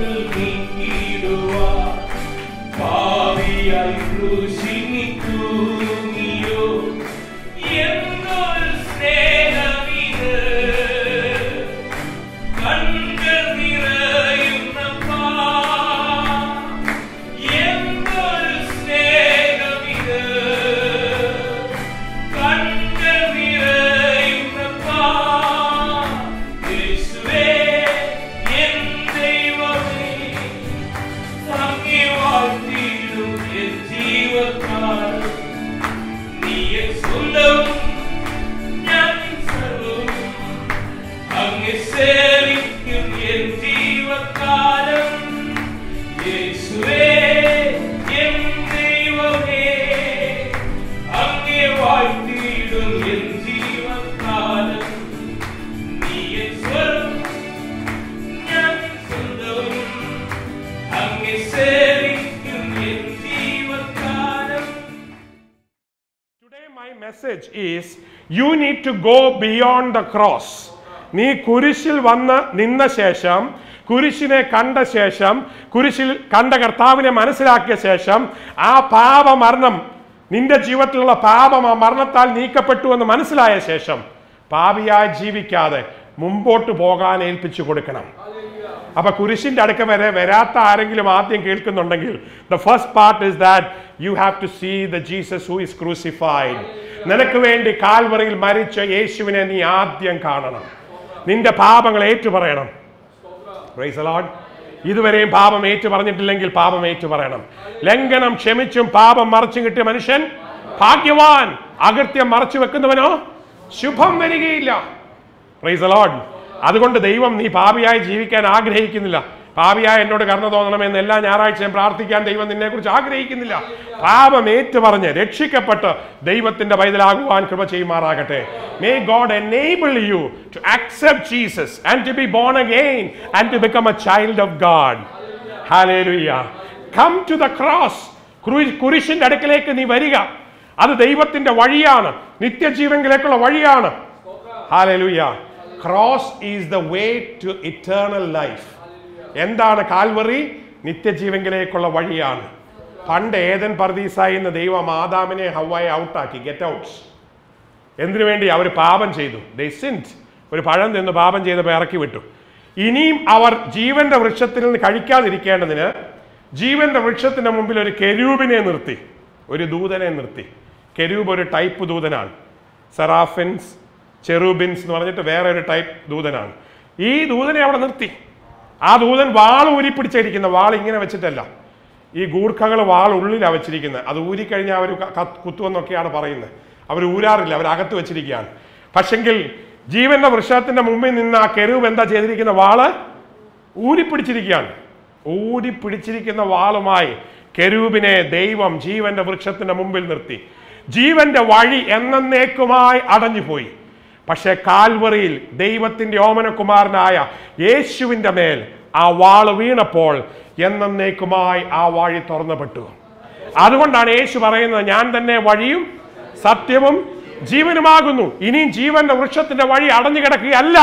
എന്നിൽ നീക്കിടുവാൻ പാവിയായി ക്രൂശിനി തൂങ്ങിയോ എന്നൊരു സ്നേഹമിത് കണ്കൾ നിറയുന്നപ്പാ എന്തൊരു സ്നേഹമിത് കണ്കൾ നിറയുന്നപ്പാ യേശുവേ എൻ ദൈവമേ അങ്ങേ വാഴ്ത്തിയിടും എൻ ജീവക്കാലം നീ എൻ സ്വന്തം ഞാൻ നിൻ സർവ്വം അങ്ങ് സേവിക്കും എൻ ജീവക്കാലം യേശുവേ എൻ ദൈവമേ അങ്ങേ വാഴ്ത്തിയിടും എൻ ജീവക്കാലം നീ എൻ സ്വരം ഞാൻ നിൻ സ്വന്തം അങ്ങ് സേവിക്കും എൻ ജീവക്കാലം Today my message is you need to go beyond the cross. നീ കുരിശിൽ വന്ന് നിന്ന ശേഷം കുരിശിനെ കണ്ട ശേഷം കുരിശിൽ കണ്ട കർത്താവിനെ മനസ്സിലാക്കിയ ശേഷം ആ പാപമരണം നിന്റെ ജീവിതത്തിലുള്ള പാപം ആ മരണത്താൽ നീക്കപ്പെട്ടു എന്ന് മനസ്സിലായ ശേഷം പാപിയായി ജീവിക്കാതെ മുമ്പോട്ട് പോകാൻ ഏൽപ്പിച്ചു കൊടുക്കണം അപ്പൊ കുരിശിന്റെ അടുക്ക വരെ വരാത്ത ആരെങ്കിലും ആദ്യം കേൾക്കുന്നുണ്ടെങ്കിൽ the first part is that you have to see the Jesus who is crucified നിനക്ക് വേണ്ടി കാൽവറിയിൽ മരിച്ച യേശുവിനെ നീ ആദ്യം കാണണം നിന്റെ പാപങ്ങൾ ഏറ്റുപറയണം Praise the Lord. ഇതുവരെയും പാപം ഏറ്റു പറഞ്ഞിട്ടില്ലെങ്കിൽ പാപം ഏറ്റു പറയണം ലംഘനം ക്ഷമിച്ചും പാപം മറച്ചു കിട്ടിയ മനുഷ്യൻ ഭാഗ്യവാൻ അകൃത്യം മറച്ചു വെക്കുന്നവനോ ശുഭം വരികയില്ല പ്രൈസ് ലോഡ് അതുകൊണ്ട് ദൈവം നീ പാപിയായി ജീവിക്കാൻ ആഗ്രഹിക്കുന്നില്ല പാപിയായ എന്നോട് കരുണ തോന്നണമെന്ന് എല്ലാ ഞായറാഴ്ചയും പ്രാർത്ഥിക്കാൻ ദൈവം നിന്നെ കുറിച്ച് ആഗ്രഹിക്കുന്നില്ല പാപം ഏറ്റുപറഞ്ഞ് രക്ഷിക്കപ്പെട്ട് ദൈവത്തിന്റെ പൈതലാകുവാൻ കൃപ ചെയ്യുമാറാകട്ടെ may God enable you to accept Jesus and to be born again and to become a child of God. Hallelujah. Come to the cross. ക്രൂ- കുരിശിന്റെ അടുക്കലേക്ക് നീ വരിക അത് ദൈവത്തിന്റെ വഴിയാണ് നിത്യജീവനിലേക്കുള്ള വഴിയാണ് hallelujah cross is the way to eternal life എന്താണ് കാൽവറി നിത്യജീവനിലേക്കുള്ള വഴിയാണ് പണ്ട് ഏതൻ പർദീസായി എന്ന ദൈവം ആദാമിനെ ഹവായെ ഔട്ടാക്കി ഗെറ്റ് ഔട്ട്സ് എന്തിനു വേണ്ടി അവർ പാപം ചെയ്തു ദേ സിൻറ്റ് ഒരു പഴം നിന്ന് പാപം ചെയ്തപ്പോൾ ഇറക്കി വിട്ടു ഇനിയും അവർ ജീവന്റെ വൃക്ഷത്തിൽ നിന്ന് കഴിക്കാതിരിക്കേണ്ടതിന് ജീവന്റെ വൃക്ഷത്തിന്റെ മുമ്പിൽ ഒരു കെരൂബിനെ നിർത്തി ഒരു ദൂതനെ നിർത്തി കെരൂബ് ഒരു ടൈപ്പ് ദൂതനാണ് സെറാഫിൻസ് ചെറൂബിൻസ് എന്ന് പറഞ്ഞിട്ട് വേറെ ഒരു ടൈപ്പ് ദൂതനാണ് ഈ ദൂതനെ അവിടെ നിർത്തി ആ ദൂതൻ വാൾ ഊരിപ്പിടിച്ചിരിക്കുന്ന വാൾ ഇങ്ങനെ വെച്ചിട്ടല്ല ഈ ഗൂർഖകൾ വാൾ ഉള്ളിലാണ് വെച്ചിരിക്കുന്നത് അത് ഊരിക്കഴിഞ്ഞാൽ അവർ കുത്തുവെന്നൊക്കെയാണ് പറയുന്നത് അവർ ഊരാറില്ല അവർ അകത്ത് വെച്ചിരിക്കുകയാണ് പക്ഷെങ്കിൽ ജീവന്റെ വൃക്ഷത്തിന്റെ മുമ്പിൽ നിന്ന് ആ കെരൂബ് എന്താ ചെയ്തിരിക്കുന്ന വാള് ഊരിപ്പിടിച്ചിരിക്കുകയാണ് ഊരിപ്പിടിച്ചിരിക്കുന്ന വാളുമായി കെരൂബിനെ ദൈവം ജീവന്റെ വൃക്ഷത്തിന്റെ മുമ്പിൽ നിർത്തി ജീവന്റെ വഴി എന്നേക്കുമായി അടഞ്ഞുപോയി പക്ഷെ കാൽവറിയിൽ ദൈവത്തിന്റെ ഓമനകുമാരനായ യേശുവിന്റെ മേൽ ആ വാള് വീണപ്പോൾ എന്നേക്കുമായി ആ വഴി തുറന്നപ്പെട്ടു അതുകൊണ്ടാണ് യേശു പറയുന്നത് ഞാൻ തന്നെ വഴിയും സത്യവും ജീവനുമാകുന്നു ഇനിയും ജീവന്റെ വൃക്ഷത്തിന്റെ വഴി അടഞ്ഞു കിടക്കുകയല്ല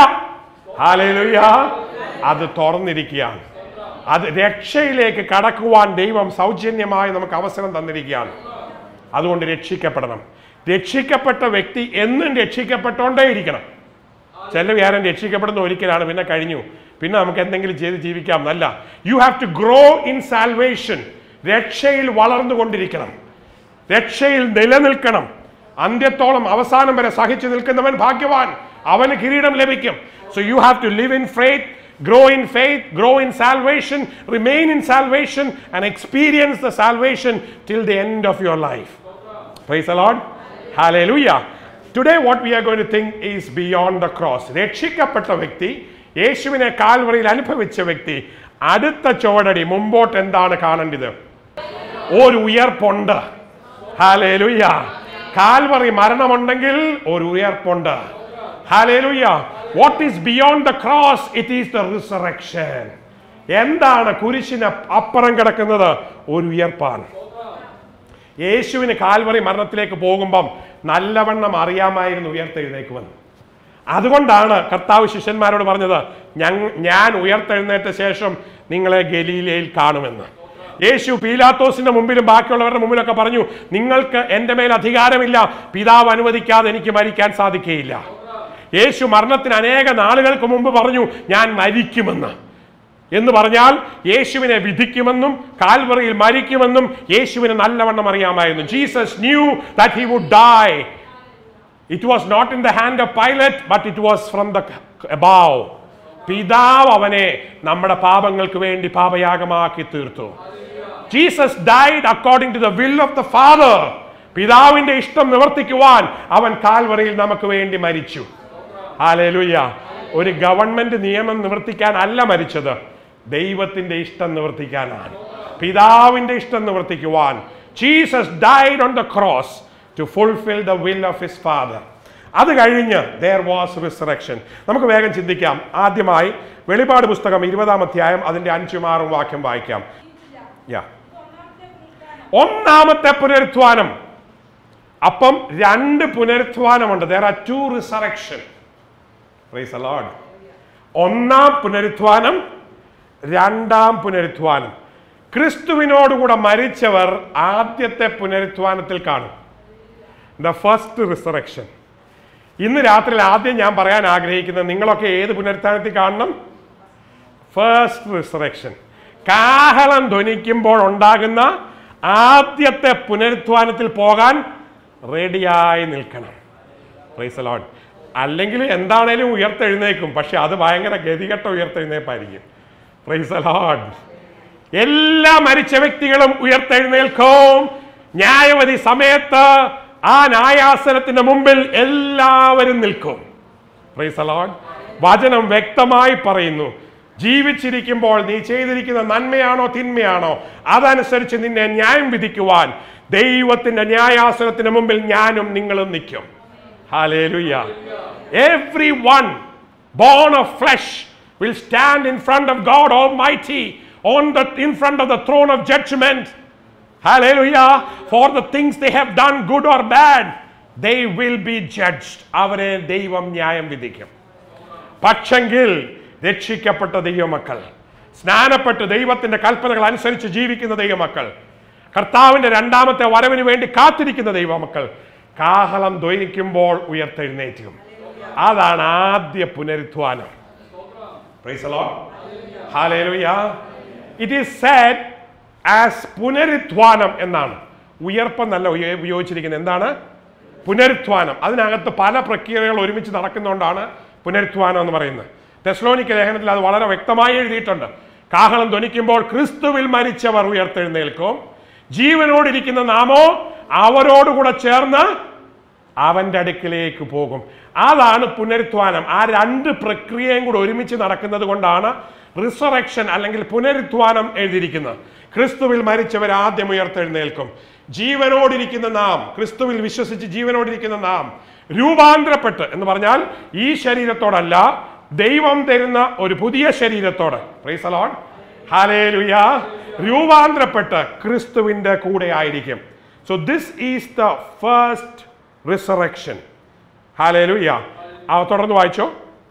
ഹാലേലുയ അത് തുറന്നിരിക്കുകയാണ് അത് രക്ഷയിലേക്ക് കടക്കുവാൻ ദൈവം സൗജന്യമായി നമുക്ക് അവസരം തന്നിരിക്കുകയാണ് അതുകൊണ്ട് രക്ഷിക്കപ്പെടണം രക്ഷിക്കപ്പെട്ട വ്യക്തി എന്നും രക്ഷിക്കപ്പെട്ടോണ്ടേയിരിക്കണം ചില വ്യാരം രക്ഷിക്കപ്പെടുന്ന ഒരിക്കലാണ് പിന്നെ കഴിഞ്ഞു പിന്നെ നമുക്ക് എന്തെങ്കിലും ചെയ്ത് ജീവിക്കാം എന്നല്ല you have to grow in salvation രക്ഷയിൽ വളർന്നുകൊണ്ടിരിക്കണം രക്ഷയിൽ നിലനിൽക്കണം അന്ത്യത്തോളം അവസാനം വരെ സഹിച്ചു നിൽക്കുന്നവൻ ഭാഗ്യവാൻ അവന് കിരീടം ലഭിക്കും so you have to live in faith grow in faith grow in salvation remain in salvation and experience the salvation till the end of your life Praise the Lord. Hallelujah. Today what we are going to think is beyond the cross. രക്ഷിക്കപ്പെട്ട വ്യക്തി യേശുവിനെ കാൽവറിയിൽ അനുഭവിച്ച വ്യക്തി അടുത്ത ചുവടടി മുമ്പോട്ട് എന്താണ് കാണേണ്ടത് ഒരു ഉയർപ്പുണ്ട് ഹാലേലുയ്യ കാൽവറി മരണമുണ്ടെങ്കിൽ ഒരു ഉയർപ്പുണ്ട് hallelujah what is beyond the cross it is the resurrection എന്താണ് കുരിശിന് അപ്പുറം കിടക്കുന്നത് ഒരു ഉയർപ്പാണ് യേശുവിന് കാൽവറി മരണത്തിലേക്ക് പോകുമ്പം നല്ലവണ്ണം അറിയാമായിരുന്നു ഉയർത്തെഴുന്നേക്കുമെന്ന് അതുകൊണ്ടാണ് കർത്താവ് ശിഷ്യന്മാരോട് പറഞ്ഞത് "ഞങ്ങ- ഞാൻ ഉയർത്തെഴുന്നേറ്റ ശേഷം നിങ്ങളെ ഗലീലയിൽ കാണുമെന്ന് യേശു പീലാത്തോസിന്റെ മുമ്പിലും ബാക്കിയുള്ളവരുടെ മുമ്പിലൊക്കെ പറഞ്ഞു നിങ്ങൾക്ക് എൻ്റെ മേൽ അധികാരമില്ല പിതാവ് അനുവദിക്കാതെ എനിക്ക് മരിക്കാൻ സാധിക്കുകയില്ല യേശു മരണത്തിന് അനേക നാളുകൾക്ക് മുമ്പ് പറഞ്ഞു ഞാൻ മരിക്കുമെന്ന് എന്ന് പറഞ്ഞാൽ യേശുവിനെ വിധിക്കുമെന്നും കാൽവറിയിൽ മരിക്കുമെന്നും യേശുവിന് നല്ലവണ്ണം അറിയാമായിരുന്നു Jesus knew that he would die it was not in the hand of Pilate but it was from the above പിതാവ് അവനെ നമ്മുടെ പാപങ്ങൾക്ക് വേണ്ടി പാപയാഗമാക്കി തീർത്തു Jesus died according to the will of the father പിതാവിന്റെ ഇഷ്ടം നിവർത്തിക്കുവാൻ അവൻ കാൽവറിയിൽ നമുക്ക് വേണ്ടി മരിച്ചു ഹാലേലുയ്യ ഒരു ഗവൺമെന്റ് നിയമം നിവർത്തിക്കാൻ അല്ല മരിച്ചത് ദൈവത്തിന്റെ ഇഷ്ടം നിവർത്തിക്കാനാണ് പിതാവിന്റെ ഇഷ്ടം നിവർത്തിക്കുവാൻ Jesus died on the cross to fulfil the will of his father അത് കഴിഞ്ഞ് ദർ വാസ് റിസറക്ഷൻ നമുക്ക് വേഗം ചിന്തിക്കാം ആദ്യമായി വെളിപാട് പുസ്തകം ഇരുപതാം അധ്യായം അതിന്റെ അഞ്ചും ആറും വാക്യം വായിക്കാം യാ ഒന്നാമത്തെ പുനരുത്ഥാനം അപ്പം രണ്ട് പുനരുത്ഥാനമുണ്ട് there are two resurrection praise the Lord. ഒന്നാം പുനരുത്ഥാനം രണ്ടാം പുനരുത്ഥാനം ക്രിസ്തുവിനോടുകൂടെ മരിച്ചവർ ആദ്യത്തെ പുനരുത്ഥാനത്തിൽ കാണും ദ ഫസ്റ്റ് റിസറക്ഷൻ ഇന്ന് രാത്രി ആദ്യം ഞാൻ പറയാൻ ആഗ്രഹിക്കുന്നത് നിങ്ങളൊക്കെ ഏത് പുനരുത്ഥാനത്തിൽ കാണണം ഫസ്റ്റ് റിസറക്ഷൻ കാഹളം ധ്വനിക്കുമ്പോൾ ഉണ്ടാകുന്ന ആദ്യത്തെ പുനരുത്ഥാനത്തിൽ പോകാൻ റെഡിയായി നിൽക്കണം പ്രൈസ് ലോഡ് അല്ലെങ്കിൽ എന്താണേലും ഉയർത്തെഴുന്നേക്കും പക്ഷെ അത് ഭയങ്കര ഗതികെട്ട ഉയർത്തെഴുന്നേപ്പായിരിക്കും പ്രൈസ് ലോഡ് എല്ലാ മരിച്ച വ്യക്തികളും ഉയർത്തെഴുന്നേൽക്കും ന്യായവധി സമയത്ത് ആ ന്യായാസനത്തിന്റെ മുമ്പിൽ എല്ലാവരും നിൽക്കും പ്രൈസ് ലോഡ് വചനം വ്യക്തമായി പറയുന്നു ജീവിച്ചിരിക്കുമ്പോൾ നീ ചെയ്തിരിക്കുന്ന നന്മയാണോ തിന്മയാണോ അതനുസരിച്ച് നിന്നെ ന്യായം വിധിക്കുവാൻ ദൈവത്തിന്റെ ന്യായാസനത്തിന് മുമ്പിൽ ഞാനും നിങ്ങളും നിൽക്കും Hallelujah. Everyone born of flesh will stand in front of God Almighty on the in front of the throne of judgment. Hallelujah. For the things they have done, good or bad, they will be judged. അവരെ ദൈവം ന്യായം വിധിക്കും പക്ഷെങ്കിൽ രക്ഷിക്കപ്പെട്ട ദൈവമക്കൾ സ്നാനപ്പെട്ട് ദൈവത്തിന്റെ കൽപ്പനകൾ അനുസരിച്ച് ജീവിക്കുന്ന ദൈവമക്കൾ കർത്താവിന്റെ രണ്ടാമത്തെ വരവിന് വേണ്ടി കാത്തിരിക്കുന്ന ദൈവമക്കൾ കാഹളം ധ്വനിക്കുമ്പോൾ ഉയർത്തെഴുന്നേറ്റും അതാണ് ആദ്യ പുനരുത്ഥാനം Praise the Lord. Hallelujah. It is said as പുനരുത്ഥാനം എന്നാണ് ഉയർപ്പെന്നല്ല ഉപയോ- ഉപയോഗിച്ചിരിക്കുന്നത് എന്താണ് പുനരുത്ഥാനം അതിനകത്ത് പല പ്രക്രിയകൾ ഒരുമിച്ച് നടക്കുന്നതുകൊണ്ടാണ് പുനരുത്ഥാനം എന്ന് പറയുന്നത് തെസ്ലോനിക്ക ലേഖനത്തിൽ അത് വളരെ വ്യക്തമായി എഴുതിയിട്ടുണ്ട് കാഹളം ധ്വനിക്കുമ്പോൾ ക്രിസ്തുവിൽ മരിച്ചവർ ഉയർത്തെഴുന്നേൽക്കും ജീവനോടിരിക്കുന്ന നാമോ അവരോടുകൂടെ ചേർന്ന് അവന്റെ അടുക്കിലേക്ക് പോകും അതാണ് പുനരുത്ഥാനം ആ രണ്ട് പ്രക്രിയയും കൂടെ ഒരുമിച്ച് നടക്കുന്നത് കൊണ്ടാണ് റിസറക്ഷൻ അല്ലെങ്കിൽ പുനരുത്ഥാനം എഴുതിയിരിക്കുന്നത് ക്രിസ്തുവിൽ മരിച്ചവർ ആദ്യം ഉയർത്തെഴുന്നേൽക്കും ജീവനോടിരിക്കുന്ന നാം ക്രിസ്തുവിൽ വിശ്വസിച്ച് ജീവനോടിരിക്കുന്ന നാം രൂപാന്തരപ്പെട്ട് എന്ന് പറഞ്ഞാൽ ഈ ശരീരത്തോടല്ല ദൈവം തരുന്ന ഒരു പുതിയ ശരീരത്തോട് പ്രൈസ് അലോൺ ഹാലേലുയ രൂപാന്തരപ്പെട്ട് ക്രിസ്തുവിന്റെ കൂടെ ആയിരിക്കും so this is the first resurrection hallelujah ആ തുടർന്ന് വായിച്ചോ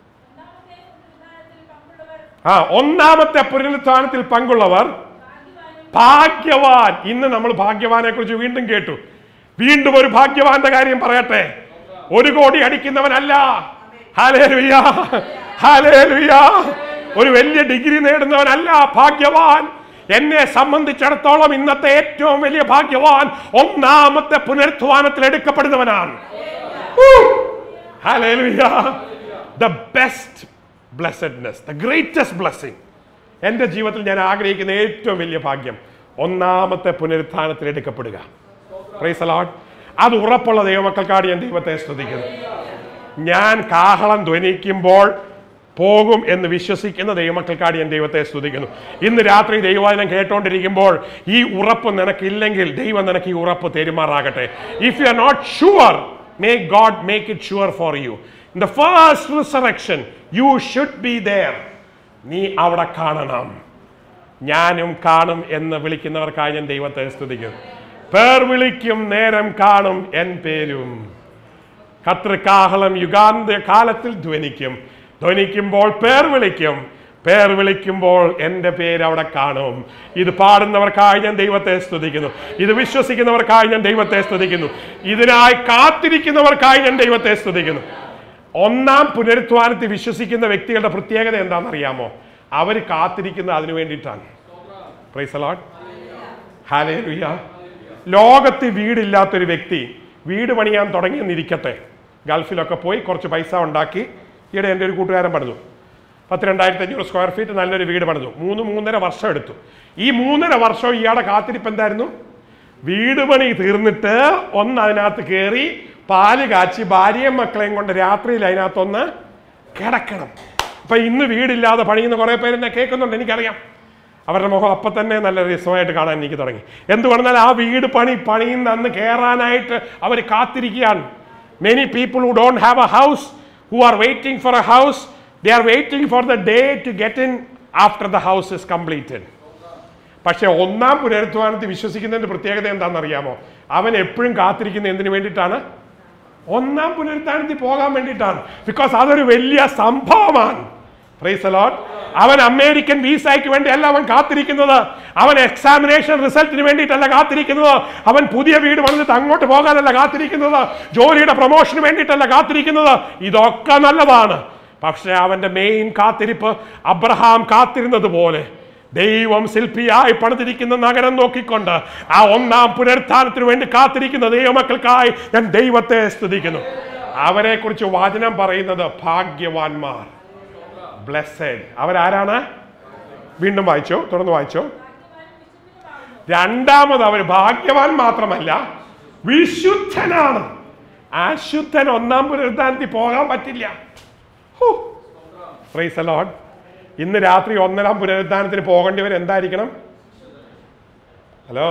ആ ഒന്നാമത്തെ പുനരുത്ഥാനത്തിൽ പങ്കുള്ളവർ ഭാഗ്യവാൻ ഇന്ന് നമ്മൾ ഭാഗ്യവാനെ കുറിച്ച് വീണ്ടും കേട്ടു വീണ്ടും ഒരു ഭാഗ്യവാന്റെ കാര്യം പറയട്ടെ ഒരു കോടി അടിക്കുന്നവനല്ല ഹാലേലുയ ഹാലേലുയ ഒരു വലിയ ഡിഗ്രി നേടുന്നവനല്ല ഭാഗ്യവാൻ എന്നെ സംബന്ധിച്ചിടത്തോളം ഇന്നത്തെ ഏറ്റവും വലിയ ഭാഗ്യവാൻ ഒന്നാമത്തെ പുനരുത്ഥാനത്തിൽ എടുക്കപ്പെടുന്നവനാണ് Hallelujah. The best blessedness, the greatest blessing. എൻ്റെ ജീവിതത്തിൽ ഞാൻ ആഗ്രഹിക്കുന്ന ഏറ്റവും വലിയ ഭാഗ്യം ഒന്നാമത്തെ പുനരുത്ഥാനത്തിൽ എടുക്കപ്പെടുക പ്രൈസ് അലോട്ട് അത് ഉറപ്പുള്ള ദൈവമക്കൾക്കാണ് ഞാൻ ദൈവത്തെ സ്തുതിക്കുന്നു ഞാൻ കാഹളം ധ്വനിക്കുമ്പോൾ പോകും എന്ന് വിശ്വസിക്കുന്ന ദൈവമക്കൾക്കാണ് ഞാൻ ദൈവത്തെ സ്തുതിക്കുന്നു ഇന്ന് രാത്രി ദൈവവചനം കേട്ടോണ്ടിരിക്കുമ്പോൾ ഈ ഉറപ്പ് നിനക്കില്ലെങ്കിൽ ദൈവം നിനക്ക് ഈ ഉറപ്പ് തെരുമാറാകട്ടെ if you are not sure may God make it sure for you in the first resurrection you should be there നീ അവിടെ കാണണം ഞാനും കാണും എന്ന് വിളിക്കുന്നവർക്കായി ഞാൻ ദൈവത്തെ സ്തുതിക്കുന്നു പേർ വിളിക്കും നേരം കാണും എൻ പേരും കർത്തൃക്കാഹളം യുഗാന്ത കാലത്തിൽ ധ്വനിക്കും ധ്വനിക്കുമ്പോൾ പേർ വിളിക്കും പേർ വിളിക്കുമ്പോൾ എൻ്റെ പേര് അവിടെ കാണും ഇത് പാടുന്നവർക്കായി ഞാൻ ദൈവത്തെ സ്തുതിക്കുന്നു ഇത് വിശ്വസിക്കുന്നവർക്കായി ഞാൻ ദൈവത്തെ സ്തുതിക്കുന്നു ഇതിനായി കാത്തിരിക്കുന്നവർക്കായി ഞാൻ ദൈവത്തെ സ്തുതിക്കുന്നു ഒന്നാം പുനരുത്ഥാനത്തിൽ വിശ്വസിക്കുന്ന വ്യക്തികളുടെ പ്രത്യേകത എന്താണെന്നറിയാമോ അവർ കാത്തിരിക്കുന്നത് അതിനു വേണ്ടിയിട്ടാണ് പ്രൈസ് ലോട്ട് ഹാലേലുയ്യ ലോകത്ത് വീടില്ലാത്തൊരു വ്യക്തി വീട് പണിയാൻ തുടങ്ങിയെന്നിരിക്കട്ടെ ഗൾഫിലൊക്കെ പോയി കുറച്ച് പൈസ ഉണ്ടാക്കി ഈയിടെ എൻ്റെ ഒരു കൂട്ടുകാരൻ പണിതു പത്ത് രണ്ടായിരത്തി അഞ്ഞൂറ് സ്ക്വയർ ഫീറ്റ് നല്ലൊരു വീട് പണിതു മൂന്ന് മൂന്നര വർഷം എടുത്തു ഈ മൂന്നര വർഷം ഇയാളുടെ കാത്തിരിപ്പ് എന്തായിരുന്നു വീട് പണി തീർന്നിട്ട് ഒന്ന് അതിനകത്ത് കയറി പാല് കാച്ചി ഭാര്യയും മക്കളെയും കൊണ്ട് രാത്രിയിൽ അതിനകത്തൊന്ന് കിടക്കണം അപ്പൊ ഇന്ന് വീടില്ലാതെ പണിയുന്ന കുറെ പേര് എന്നെ കേൾക്കുന്നുണ്ട് എനിക്കറിയാം അവരുടെ മുഖം അപ്പം തന്നെ നല്ല രസമായിട്ട് കാണാൻ എനിക്ക് തുടങ്ങി എന്തുകൊണ്ടെന്നാൽ ആ വീട് പണി പണിയുന്ന അന്ന് കയറാനായിട്ട് അവർ കാത്തിരിക്കുകയാണ് many people who don't have a house who are waiting for a house they are waiting for the day to get in after the house is completed പക്ഷെ ഒന്നാം പുനരുത്ഥാനത്തിൽ വിശ്വസിക്കുന്നതിന്റെ പ്രത്യേകത എന്താണെന്നറിയാമോ അവൻ എപ്പോഴും കാത്തിരിക്കുന്ന എന്തിനു വേണ്ടിയിട്ടാണ് ഒന്നാം പുനരുത്ഥാനത്തിൽ പോകാൻ വേണ്ടിയിട്ടാണ് ബിക്കോസ് അതൊരു വലിയ സംഭവമാണ് Praise the Lord. അവൻ അമേരിക്കൻ വിസയ്ക്ക് വേണ്ടിയല്ല അവൻ കാത്തിരിക്കുന്നത് അവൻ എക്സാമിനേഷൻ റിസൾട്ടിന് വേണ്ടിയിട്ടല്ല കാത്തിരിക്കുന്നത് അവൻ പുതിയ വീട് പണിതിട്ട് അങ്ങോട്ട് പോകാനല്ല കാത്തിരിക്കുന്നത് ജോലിയുടെ പ്രൊമോഷന് വേണ്ടിയിട്ടല്ല കാത്തിരിക്കുന്നത് ഇതൊക്കെ നല്ലതാണ് പക്ഷെ അവന്റെ മെയിൻ കാത്തിരിപ്പ് അബ്രഹാം കാത്തിരുന്നത് പോലെ ദൈവം ശില്പിയായി പണിതിരിക്കുന്ന നഗരം നോക്കിക്കൊണ്ട് ആ ഒന്നാം പുനരുത്ഥാനത്തിന് വേണ്ടി കാത്തിരിക്കുന്ന ദൈവമക്കൾക്കായി ഞാൻ ദൈവത്തെ സ്തുതിക്കുന്നു അവരെ കുറിച്ച് വചനം പറയുന്നത് ഭാഗ്യവാന്മാർ ബ്ലെസ്സഡ് അവരാരാണ് വീണ്ടും വായിച്ചോ തുടർന്ന് വായിച്ചോ രണ്ടാമത് അവർ ഭാഗ്യവാൻ മാത്രമല്ല വിശുദ്ധനാണ് അശുദ്ധൻ ഒന്നാം പുനരുദ്ധാനത്തിൽ പോകാൻ പറ്റില്ല പ്രൈസ് ലോഡ് ഇന്ന് രാത്രി ഒന്നരാം പുനരുദ്ധാനത്തിന് പോകേണ്ടവർ എന്തായിരിക്കണം ഹലോ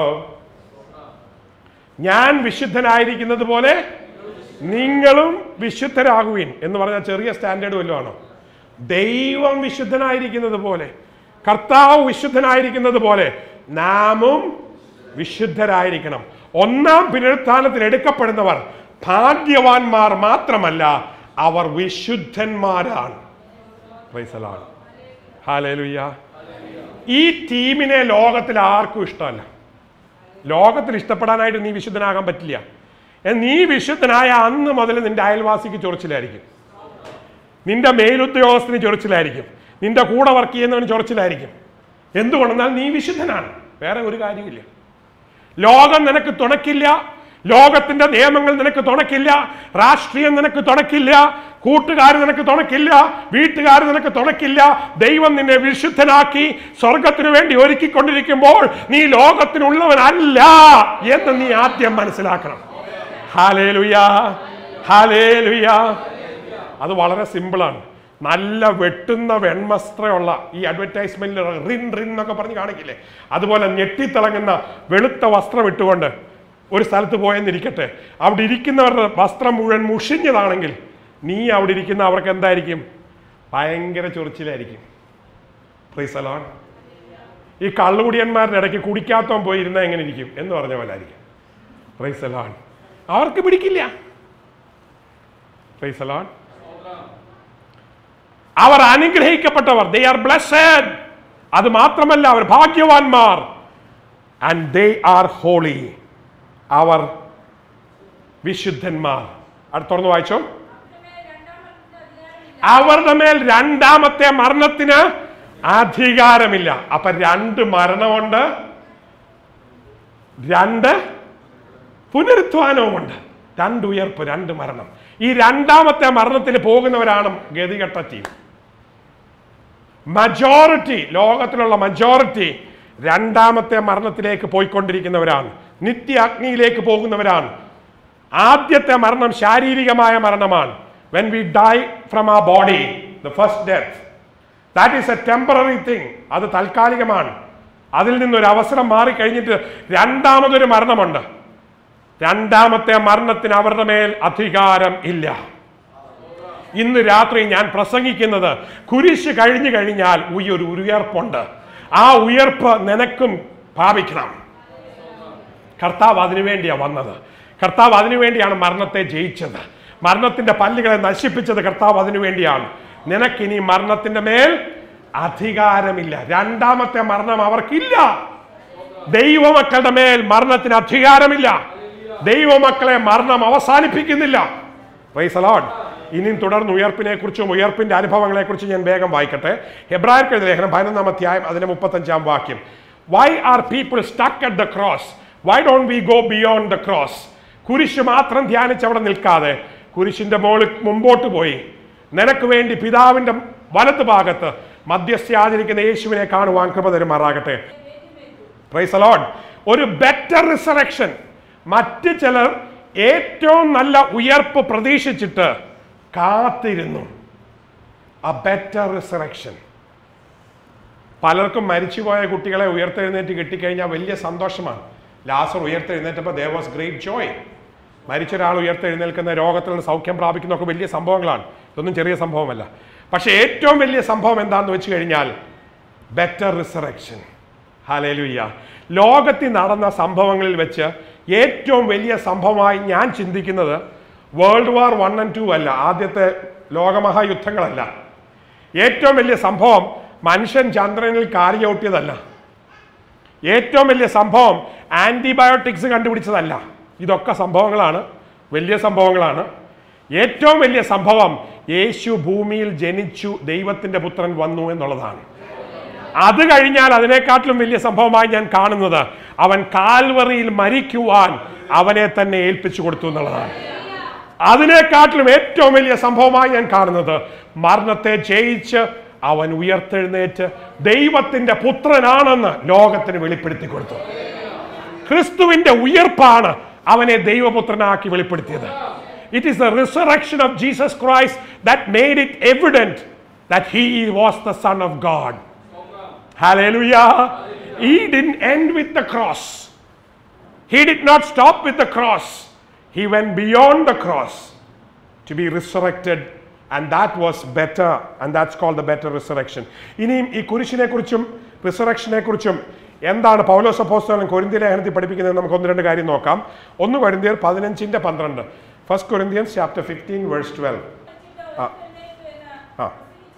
ഞാൻ വിശുദ്ധനായിരിക്കുന്നത് പോലെ നിങ്ങളും വിശുദ്ധരാകുവിൻ എന്ന് പറഞ്ഞാൽ ചെറിയ സ്റ്റാൻഡേർഡ് വല്ലതും ആണോ ദൈവം വിശുദ്ധനായിരിക്കുന്നത് പോലെ കർത്താവ് വിശുദ്ധനായിരിക്കുന്നത് പോലെ നാമും വിശുദ്ധരായിരിക്കണം ഒന്നാം പുനരുത്ഥാനത്തിൽ എടുക്കപ്പെടുന്നവർ ഭാഗ്യവാന്മാർ മാത്രമല്ല അവർ വിശുദ്ധന്മാരാണ് പ്രൈസലാണ് ഹാലേലുയ്യ ഈ ടീമിനെ ലോകത്തിൽ ആർക്കും ഇഷ്ടമല്ല ലോകത്തിൽ ഇഷ്ടപ്പെടാനായിട്ട് നീ വിശുദ്ധനാകാൻ പറ്റില്ല ഏ, നീ വിശുദ്ധനായ അന്ന് മുതൽ നിന്റെ അയൽവാസിക്ക് ചൊറിച്ചിലായിരിക്കും നിന്റെ മേലുദ്യോഗസ്ഥന് ചൊറിച്ചിലായിരിക്കും നിന്റെ കൂടെ വർക്ക് ചെയ്യുന്നവന് ചൊറിച്ചിലായിരിക്കും എന്തുകൊണ്ടെന്നാൽ നീ വിശുദ്ധനാണ് വേറെ ഒരു കാര്യമില്ല ലോകം നിനക്ക് തുണക്കില്ല ലോകത്തിന്റെ നിയമങ്ങൾ നിനക്ക് തുണക്കില്ല രാഷ്ട്രീയം നിനക്ക് തുണക്കില്ല കൂട്ടുകാർ നിനക്ക് തുണക്കില്ല വീട്ടുകാർ നിനക്ക് തുണക്കില്ല ദൈവം നിന്നെ വിശുദ്ധനാക്കി സ്വർഗത്തിനു വേണ്ടി ഒരുക്കിക്കൊണ്ടിരിക്കുമ്പോൾ നീ ലോകത്തിനുള്ളവനല്ല എന്ന് നീ ആദ്യം മനസ്സിലാക്കണം ഹാലേ ലുയാ ഹാലേ ലുയാ അത് വളരെ സിമ്പിളാണ് നല്ല വെട്ടുന്ന വെൺവസ്ത്രമുള്ള ഈ അഡ്വർടൈസ്മെന്റിൽ റിൻ റിൻ എന്നൊക്കെ പറഞ്ഞ് കാണിക്കില്ലേ അതുപോലെ ഞെട്ടിത്തിളങ്ങുന്ന വെളുത്ത വസ്ത്രം ഇട്ടുകൊണ്ട് ഒരു സ്ഥലത്ത് പോയെന്നിരിക്കട്ടെ അവിടെ ഇരിക്കുന്നവരുടെ വസ്ത്രം മുഴുവൻ മുഷിഞ്ഞതാണെങ്കിൽ നീ അവിടെ ഇരിക്കുന്ന അവർക്ക് എന്തായിരിക്കും ഭയങ്കര ചൊറിച്ചിലായിരിക്കും പ്ലീസ് അലോൺ ഈ കള്ളുകുടിയന്മാരുടെ ഇടയ്ക്ക് കുടിക്കാത്തവൻ പോയി ഇരുന്നാൽ എങ്ങനെ ഇരിക്കും എന്ന് പറഞ്ഞ പോലെ ആയിരിക്കും പ്രൈസ് അലോൺ അവർക്ക് പിടിക്കില്ല പ്രൈസ് അലോൺ അവർ അനുഗ്രഹിക്കപ്പെട്ടവർ ദേ ആർ ബ്ലസ്സഡ് അത് മാത്രമല്ല അവർ ഭാഗ്യവാന്മാർ ആൻഡ് ദേ ആർ ഹോളി അവർ വിശുദ്ധന്മാർ അടുത്ത തുറന്ന് വായിച്ചോ അവരുടെ മേൽ രണ്ടാമത്തെ മരണത്തിന് അധികാരമില്ല അപ്പൊ രണ്ട് മരണമുണ്ട് രണ്ട് പുനരുത്ഥാനവുമുണ്ട് രണ്ട് ഉയർപ്പ് രണ്ട് മരണം ഈ രണ്ടാമത്തെ മരണത്തിന് പോകുന്നവരാണ് ഗതികെട്ട ടീം മജോറിറ്റി ലോകത്തിലുള്ള മജോറിറ്റി രണ്ടാമത്തെ മരണത്തിലേക്ക് പോയിക്കൊണ്ടിരിക്കുന്നവരാണ് നിത്യ അഗ്നിയിലേക്ക് പോകുന്നവരാണ് ആദ്യത്തെ മരണം ശാരീരികമായ മരണമാണ് when we die from a body the first death that is a temporary thing അത് താൽക്കാലികമാണ് അതിൽ നിന്നൊരു അവസരം മാറിക്കഴിഞ്ഞിട്ട് രണ്ടാമതൊരു മരണമുണ്ട് രണ്ടാമത്തെ മരണത്തിന് അവരുടെ മേൽ അധികാരം ഇല്ല ഇന്ന് രാത്രി ഞാൻ പ്രസംഗിക്കുന്നത് കുരിശ് കഴിഞ്ഞു കഴിഞ്ഞാൽ ഈ ഒരു ഉയർപ്പുണ്ട് ആ ഉയർപ്പ് നിനക്കും ഭാവിക്കണം കർത്താവ് അതിനുവേണ്ടിയാണ് വന്നത് കർത്താവ് അതിനുവേണ്ടിയാണ് മരണത്തെ ജയിച്ചത് മരണത്തിന്റെ പല്ലുകളെ നശിപ്പിച്ചത് കർത്താവ് അതിനു വേണ്ടിയാണ് നിനക്കിനി മരണത്തിന്റെ മേൽ അധികാരമില്ല രണ്ടാമത്തെ മരണം അവർക്കില്ല ദൈവമക്കളുടെ മേൽ മരണത്തിന് അധികാരമില്ല ദൈവമക്കളെ മരണം അവസാനിപ്പിക്കുന്നില്ല Praise the Lord. ഇനിയും തുടർന്ന് ഉയർപ്പിനെ കുറിച്ചും ഉയർപ്പിന്റെ അനുഭവങ്ങളെ കുറിച്ചും ഞാൻ വേഗം വായിക്കട്ടെ ഹെബ്രായർക്ക് എഴുതിയ ലേഖനം പതിനൊന്നാം അധ്യായം അതിന്റെ മുപ്പത്തഞ്ചാം വാക്യം why are people stuck at the cross why don't we go beyond the cross കുരിശ് മാത്രം ധ്യാനിച്ച് അവിടെ നിൽക്കാതെ കുരിശിന്റെ മോളിൽ മുമ്പോട്ട് പോയി നിനക്ക് വേണ്ടി പിതാവിന്റെ വലത് ഭാഗത്ത് മധ്യസ്ഥയാചരിക്കുന്ന യേശുവിനെ കാണുവാൻ കൃപ തരുമാറാകട്ടെ പ്രൈസ് ലോഡ് ഒരു ബെറ്റർ റിസറക്ഷൻ മറ്റ് ചിലർ ഏറ്റവും നല്ല ഉയർപ്പ് പ്രതീക്ഷിച്ചിട്ട് കാത്തിരുന്നു a better resurrection പലർക്കും മരിച്ചുപോയ കുട്ടികളെ ഉയർത്തെഴുന്നേറ്റ് കിട്ടിക്കഴിഞ്ഞാൽ വലിയ സന്തോഷമാണ് ലാസർ ഉയർത്തെഴുന്നേറ്റപ്പോൾ ദേ വാസ് ഗ്രേറ്റ് ജോയ് മരിച്ച ഒരാൾ ഉയർത്തെഴുന്നേൽക്കുന്ന രോഗത്തിൽ നിന്ന് സൗഖ്യം പ്രാപിക്കുന്നതൊക്കെ വലിയ സംഭവങ്ങളാണ് ഇതൊന്നും ചെറിയ സംഭവമല്ല പക്ഷേ ഏറ്റവും വലിയ സംഭവം എന്താണെന്ന് വെച്ച് കഴിഞ്ഞാൽ ബെറ്റർ റിസറക്ഷൻ ഹലേലുയ്യ ലോകത്തിൽ നടന്ന സംഭവങ്ങളിൽ വെച്ച് ഏറ്റവും വലിയ സംഭവമായി ഞാൻ ചിന്തിക്കുന്നത് world war one and two അല്ല ആദ്യത്തെ ലോകമഹായുദ്ധങ്ങളല്ല ഏറ്റവും വലിയ സംഭവം മനുഷ്യൻ ചന്ദ്രനിൽ കാല് ചവിട്ടിയതല്ല ഏറ്റവും വലിയ സംഭവം ആന്റിബയോട്ടിക്സ് കണ്ടുപിടിച്ചതല്ല ഇതൊക്കെ സംഭവങ്ങളാണ് വലിയ സംഭവങ്ങളാണ് ഏറ്റവും വലിയ സംഭവം യേശു ഭൂമിയിൽ ജനിച്ചു ദൈവത്തിന്റെ പുത്രൻ വന്നു എന്നുള്ളതാണ് അത് കഴിഞ്ഞാൽ അതിനെക്കാട്ടിലും വലിയ സംഭവമായി ഞാൻ കാണുന്നത് അവൻ കാൽവറിയിൽ മരിക്കുവാൻ അവനെ തന്നെ ഏൽപ്പിച്ചു കൊടുത്തു എന്നുള്ളതാണ് അതിനെക്കാട്ടിലും ഏറ്റവും വലിയ സംഭവമായി ഞാൻ കാണുന്നത് മരണത്തെ ജയിച്ച് അവൻ ഉയർത്തെഴുന്നേറ്റ് ദൈവത്തിന്റെ പുത്രനാണെന്ന് ലോകത്തിന് വെളിപ്പെടുത്തി കൊടുത്തു ക്രിസ്തുവിന്റെ ഉയർപ്പാണ് അവനെ ദൈവപുത്രനാക്കി വെളിപ്പെടുത്തിയത് it is the resurrection of Jesus Christ that made it evident that he was the son of God Hallelujah. He didn't end with the cross. He did not stop with the cross. He went beyond the cross to be resurrected and that was better and that's called the better resurrection. ഇനിയും ഈ കുരിശിനെ കുറിച്ചും റിസറക്ഷനെ കുറിച്ചും എന്താണ് പൗലോസ് അപ്പോസ്തലൻ കൊരിന്ത്യ ലേഖനത്തിൽ പഠിപ്പിക്കുന്നത് നമുക്ക് ഒന്ന് രണ്ട് കാര്യം നോക്കാം ഒന്ന് കൊരിന്ത്യർ പതിനഞ്ചിന്റെ പന്ത്രണ്ട് first Corinthians chapter fifteen verse twelve ആ. ആ.